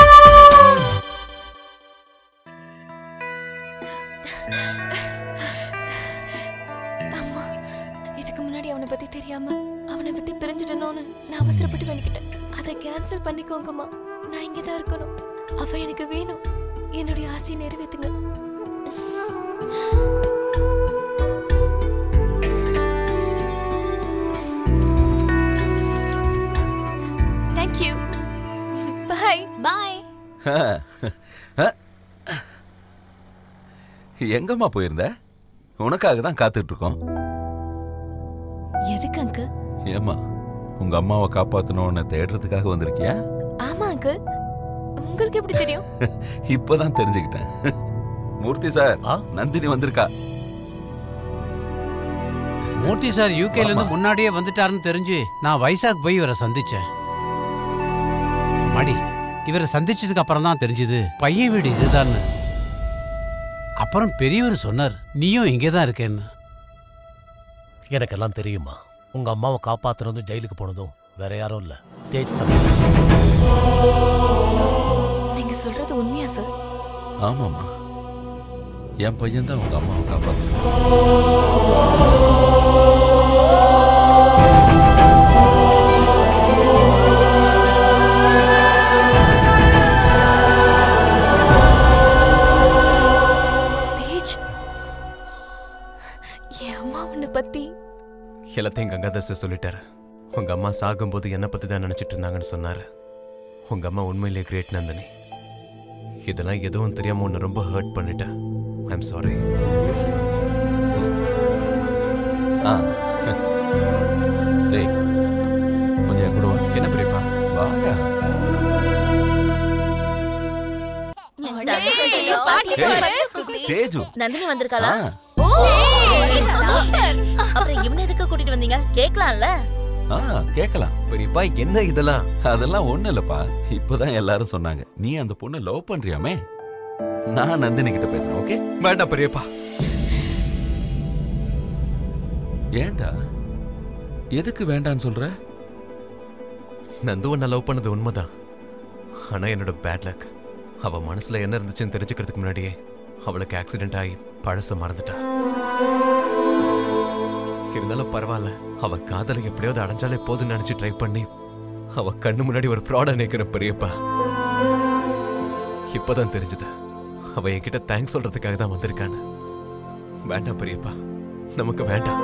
அம்மா இதுக்கு முன்னாடி அவனை பத்தி தெரியாம அவனை விட்டு பிரிஞ்சிடணும்னு நான் அவசரப்பட்டு பண்ணிக்கிட்டேன் அதை கேன்சல் பண்ணிக்கோங்கம்மா நான் இங்கே தான் இருக்கணும் அவ எனக்கு வேணும் என்னுடைய ஆசையை நிறைவேத்துங்க தேங்க்யூ பாய் பாய் எங்கம்மா போயிருந்த உனக்காக தான் காத்துட்டு இருக்கோம் எதுக்கு அங்கிள் ஏம்மா உங்க அம்மாவை காப்பாத்தணும்னு தேடுறதுக்காக வந்திருக்கியா ஆமா அங்கிள் உங்களுக்கு எப்படி தெரியும் இப்பதான் தெரிஞ்சுக்கிட்டேன் மூர்த்தி சார் நந்தினி வந்திருக்கா மூர்த்தி சார் யூகேல இருந்து முன்னாடியே வந்துட்டாருன்னு தெரிஞ்சு நான் வைசாக் போய் இவரை சந்திச்சேன் மாடி இவரை சந்திச்சதுக்கு அப்புறம் தான் தெரிஞ்சது பையன் வீடு இதுதான்னு அப்புறம் பெரியவர் சொன்னார் நீயும் இங்கே தான் இருக்கேன்னு எனக்கெல்லாம் தெரியுமா உங்க அம்மாவை காப்பாத்துனதும் ஜெயிலுக்கு போனதும் வேற யாரும் இல்ல தேஜ் தம்பி நீங்க சொல்றது உண்மையா சார் ஆமாம்மா என் பையன் தான் உங்க அம்மாவை காப்பாத்து தேஜ் என் அம்மா உன்னை பத்தி எல்லாத்தையும் கங்காதாஸ் சொல்லிட்டாரு உங்க அம்மா சாகும்போது என்ன பத்தி தான் நினைச்சிட்டு இருந்தாங்கன்னு சொன்னாரு உங்க அம்மா உண்மையிலேயே கிரேட் நந்தினி இதெல்லாம் எதுவும் தெரியாம உன்னை ரொம்ப ஹர்ட் பண்ணிட்டேன் ஐம் சாரி ஆ டேய் கொஞ்சம் என் கூட வா என்ன பெரியப்பா வாடா தேஜு நந்தினி வந்திருக்காளா ஆ. ஓ சூப்பர் அப்புறம் இவனை எதுக்கு கூட்டிட்டு வந்தீங்க கேட்கலாம்ல ஆ கேட்கலாம் பெரியப்பா என்ன இதெல்லாம் அதெல்லாம் ஒண்ணு இல்லப்பா இப்பதான் எல்லாரும் சொன்னாங்க நீ அந்த பொண்ணை லவ் பண்றியாமே நான் நந்தினி கிட்ட பேசுறேன் ஓகே வேண்டாம் பெரியப்பா ஏன்டா எதுக்கு வேண்டான்னு சொல்ற நந்து உன்னை லவ் பண்ணது உண்மைதான் ஆனா என்னோட பேட் லக் அவ மனசுல என்ன இருந்துச்சுன்னு தெரிஞ்சுக்கிறதுக்கு முன்னாடியே அவளுக்கு ஆக்சிடென்ட் ஆகி பழச மறந்துட்டா இருந்தாலும் பரவாயில்ல அவ காதலை எப்படியாவது அடைஞ்சாலே போதும்னு நினைச்சு ட்ரை பண்ணி அவ கண்ணு முன்னாடி ஒரு ஃப்ராடா நினைக்கிறேன் பெரியப்பா இப்பதான் தெரிஞ்சது அவ என்கிட்ட தேங்க்ஸ் சொல்றதுக்காக தான் வந்திருக்கான்னு வேண்டாம் பெரியப்பா நமக்கு வேண்டாம்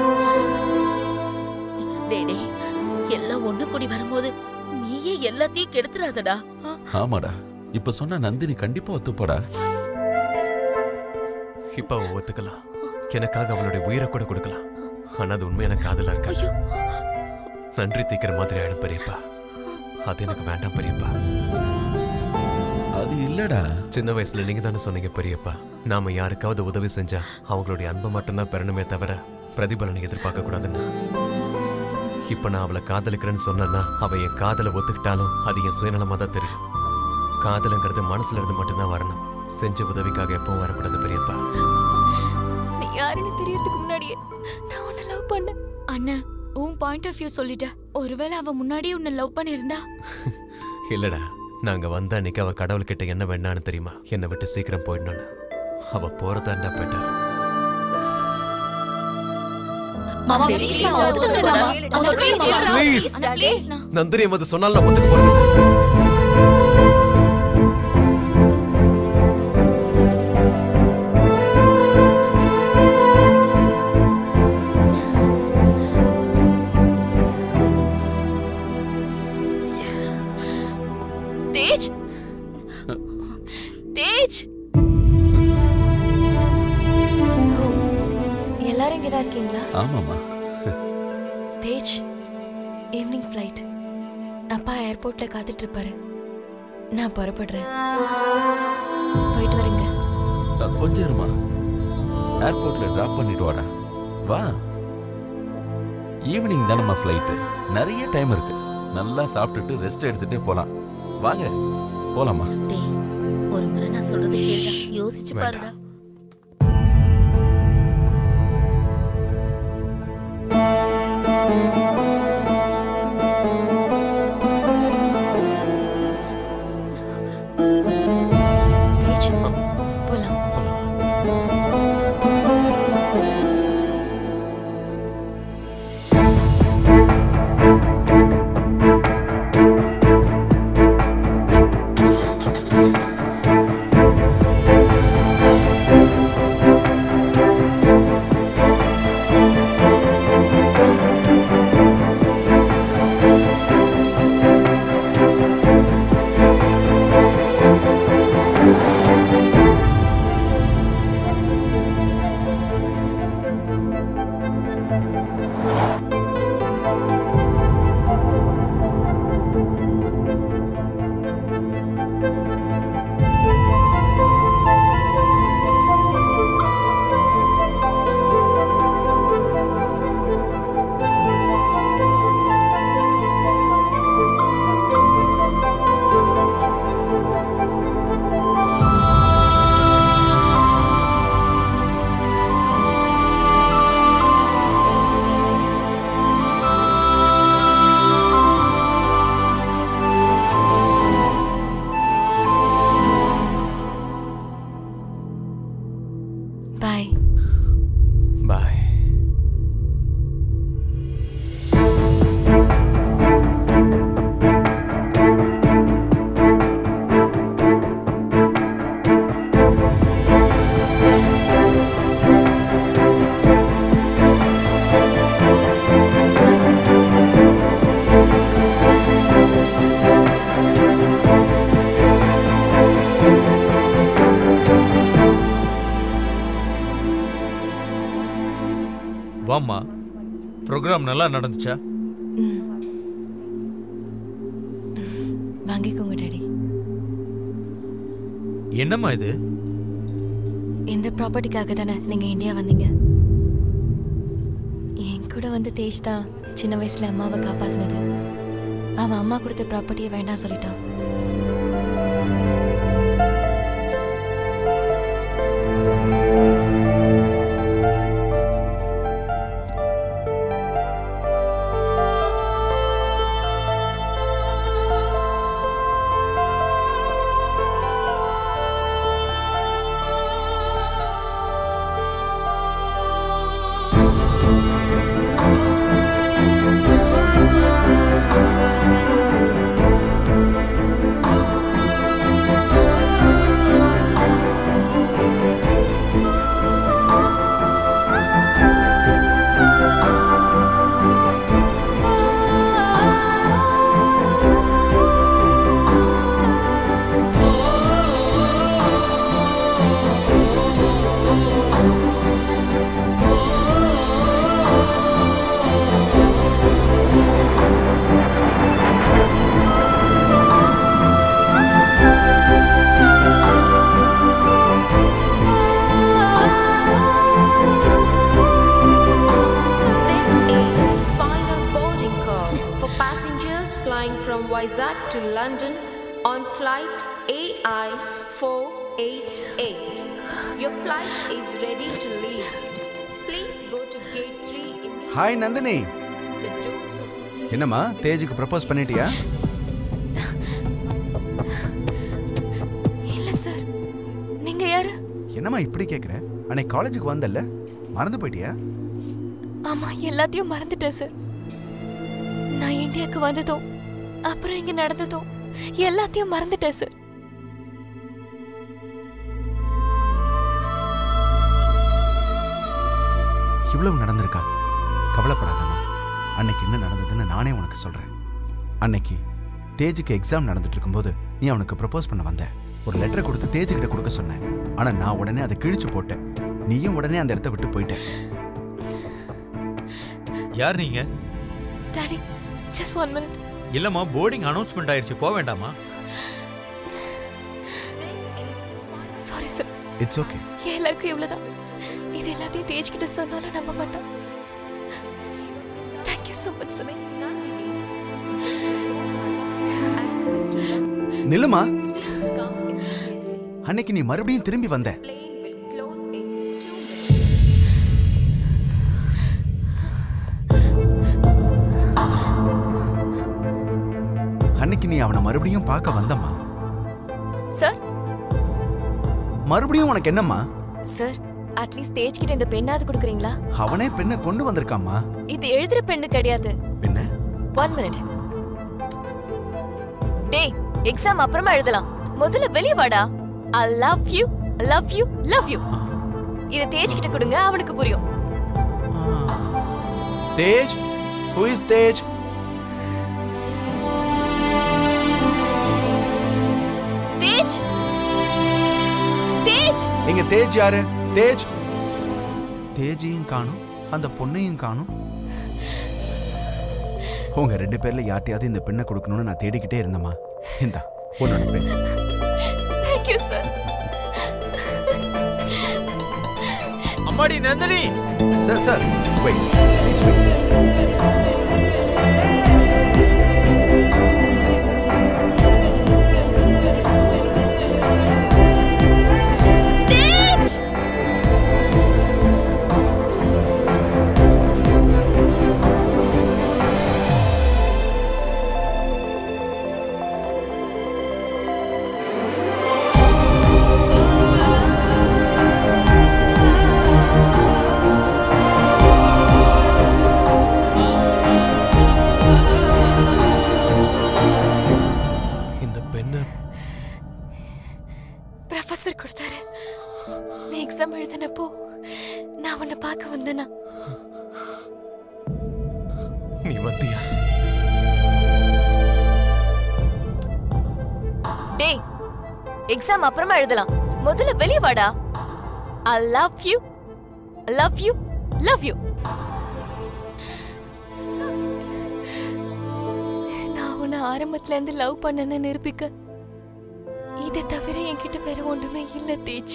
டேய் டேய் எல்லாம் ஒண்ணு கூடி வரும்போது நீயே எல்லாத்தையும் கெடுத்துறாதடா ஆ, ஆமாடா இப்ப சொன்ன நந்தினி கண்டிப்பா ஒத்துப்பாடா இப்ப அவ ஒத்துக்கலாம் எனக்காக அவளுடைய உயிரை கூட கொடுக்கலாம் ஆனா அது உண்மையான காதலா இருக்காது நன்றி தீக்கிற மாதிரி ஆயிடும் பெரியப்பா அது எனக்கு வேண்டாம் பெரியப்பா அது இல்லடா சின்ன வயசுல நீங்க தானே சொன்னீங்க பெரியப்பா நாம யாருக்காவது உதவி செஞ்சா அவங்களுடைய அன்பை மட்டும்தான் பெறணுமே தவிர பிரதிபலனை எதிர்பார்க்க கூடாதுன்னு இப்ப நான் அவளை காதலிக்கிறேன்னு சொன்னேன்னா அவ என் காதலை ஒத்துக்கிட்டாலும் அது என் சுயநலமா தான் தெரியும் காதலுங்கிறது மனசுல இருந்து மட்டும்தான் வரணும் செஞ்ச உதவிக்காக எப்பவும் வரக்கூடாது பெரியப்பா நீ யாருன்னு தெரியறதுக்கு முன்னாடியே நான் உன்னை லவ் பண்ணேன் அண்ணன் உன் பாயிண்ட் ஆஃப் வியூ சொல்லிட்ட ஒருவேளை அவ முன்னாடியே உன்னை லவ் பண்ணியிருந்தா இல்லடா நாங்க வந்த அன்னைக்கு அவ கடவுள்கிட்ட என்ன வேண்டான்னு தெரியுமா என்னை விட்டு சீக்கிரம் போயிடணும்னு அவ போறதாண்டா பெட்டர் மாமா ப்ளீஸ் மாமா ஒத்துக்கங்க மாமா அவங்க ப்ளீஸ் Please. அண்ணா ப்ளீஸ் நந்தினி அம்மது சொன்னால் நான் ஒத்துக்க போறது இல்ல. தேஜ் தேஜ் ஓ, எல்லாரும் இங்கே தான் இருக்கீங்களா ஆமாமா தேஜ் ஈவினிங் ஃப்ளைட் அப்பா ஏர்போர்ட்ல காத்துட்டு இருப்பாரு நான் புறப்படுறேன் போயிட்டு வரேங்க அ, கொஞ்சம் இருமா ஏர்போர்ட்ல டிராப் பண்ணிட்டு வாடா வா ஈவினிங் தானம்மா ஃப்ளைட்டு நிறைய டைம் இருக்கு நல்லா சாப்பிட்டுட்டு ரெஸ்ட் எடுத்துட்டே போலாம் வாங்க போலாமா டேய் ஒரு முறை நான் சொல்றது கேளுடா யோசிச்சு பாருடா தேஜ் போலாம் வாம்மா ப்ரோக்ராம் நல்லா நடந்துச்சா வாங்கிக்கோங்க டாடி என்னம்மா இது இந்த ப்ராப்பர்ட்டிக்காக தானே நீங்க இந்தியா வந்தீங்க என் கூட வந்து தேஜ் தான் சின்ன வயசுல அம்மாவை காப்பாத்தினது அவன் அம்மா கொடுத்த ப்ராப்பர்ட்டியை வேண்டாம் சொல்லிட்டான் This is final boarding call for passengers flying from Vizag to London on flight AI 488. Your flight is ready to leave. Please go to gate 3 immediately. Hi Nandini The doors of என்னம்மா தேஜுக்கு ப்ரப்போஸ் பண்ணிட்டியா இல்ல சார் நீங்க யாரு என்னம்மா இப்படி கேக்குற அன்னைக்கு காலேஜுக்கு வந்தல்ல மறந்து போயிட்டியா ஆமா எல்லாத்தையும் மறந்துட்டேன் சார் நான் இந்தியாவுக்கு வந்ததும் அப்புறம் இங்க நடந்ததும் எல்லாத்தையும் மறந்துட்டேன் சார் இவ்வளவு நடந்திருக்கா கவலைப்படாதம்மா அன்னைக்கு என்ன நடந்ததுன்னு நானே உனக்கு சொல்றேன் அன்னைக்கு தேஜுக்கு எக்ஸாம் நடந்துட்டு இருக்கும்போது நீ அவனுக்கு ப்ரப்போஸ் பண்ண வந்த ஒரு லெட்டரை கொடுத்து தேஜு கிட்ட கொடுக்க சொன்னேன் ஆனா நான் உடனே அதை கிழிச்சு போட்டேன் நீயும் உடனே அந்த இடத்த விட்டு போயிட்ட யார் நீங்க டாடி ஜஸ்ட் ஒன் மினிட் இல்லம்மா போர்டிங் அனௌன்ஸ்மெண்ட் ஆயிடுச்சு போக வேண்டாமா சாரி சார் இட்ஸ் ஓகே என் லக்கு இவ்வளவுதான் இது எல்லாத்தையும் தேஜ் கிட்ட சொன்னாலும் நம்ப மாட்டான் தேங்க்யூ ஸோ மச் சார் நில்லுமா அன்னைக்கு நீ மறுபடியும் திரும்பி வந்த அன்னைக்கு நீ அவனை மறுபடியும் பார்க்க வந்தம்மா சார் மறுபடியும் உனக்கு என்னம்மா சார் அட்லீஸ்ட் தேஜ் கிட்ட இந்த பெண்ணாவது கொடுக்குறீங்களா அவனே பெண்ணை கொண்டு வந்திருக்காம்மா இது எழுதுற பெண்ணு கிடையாது என்ன ஒன் மினிட் டேய் எக்ஸாம் அப்புறமா எழுதலாம் முதல்ல வெளிய வாடா I love you love you love you இத தேஜ் கிட்ட கொடுங்க அவனுக்கு புரியும் தேஜ் ஹூ இஸ் தேஜ் தேஜ் தேஜ் எங்க தேஜ் யாரு தேஜ் தேஜையும் காணும் அந்த பொண்ணையும் காணும் உங்க ரெண்டு பேர்ல யார்ட்டையாவது இந்த பெண்ணை கொடுக்கணும்னு நான் தேடிக்கிட்டே இருந்தேம்மா இந்தா உன்னோட பெண் தேங்க் யூ சார் அம்மாடி Nandini sir sir wait please wait Tej இந்த பெண்ணு ப்ரொஃபசர் கொடுத்தாரு நீ எக்ஸாம் எழுதினப்போ நான் உன்னை பார்க்க வந்தேனா நீ வந்தியா டேய் எக்ஸாம் அப்புறமா எழுதலாம் முதல்ல வெளிய வாடா I love you love you love you நான் ஆரம்பத்துல இருந்து லவ் பண்ணேன்னு நிரூபிக்க இதை தவிர என்கிட்ட வேற ஒண்ணுமே இல்ல Tej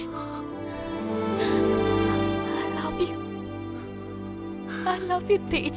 I love you I love you Tej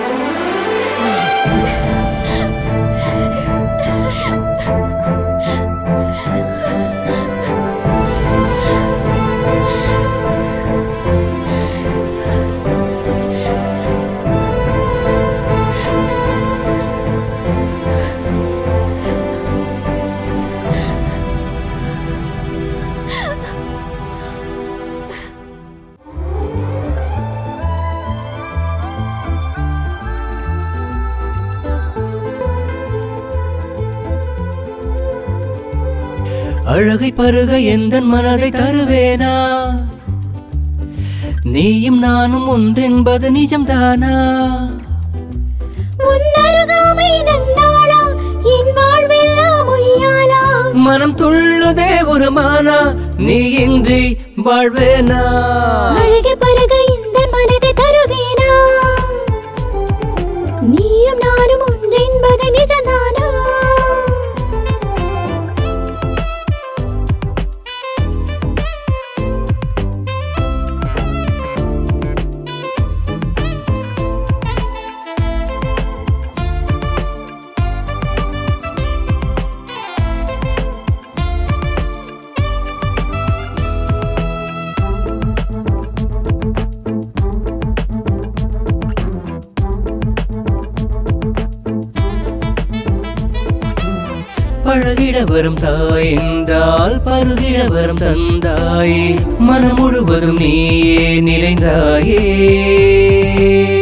அழகை பருக எந்த மனதை தருவேனா நீயும் நானும் ஒன்றென்பது நிஜம்தானா உன்னருகாமை நன்னாளா என் வாழ்வெல்லாம் உய்யாலா மனம் துள்ளுதே ஒரு மானா நீ இன்றி வாழ்வேனா அழகை பருக இந்த மனதை தருவேனா நீயும் நானும் ஒன்றென்பது நிஜம்தானா பழகிட வரும் தாய் என்றால் பருகிட வரும் தந்தாயே மனம் முழுவதும் நீயே நிறைந்தாயே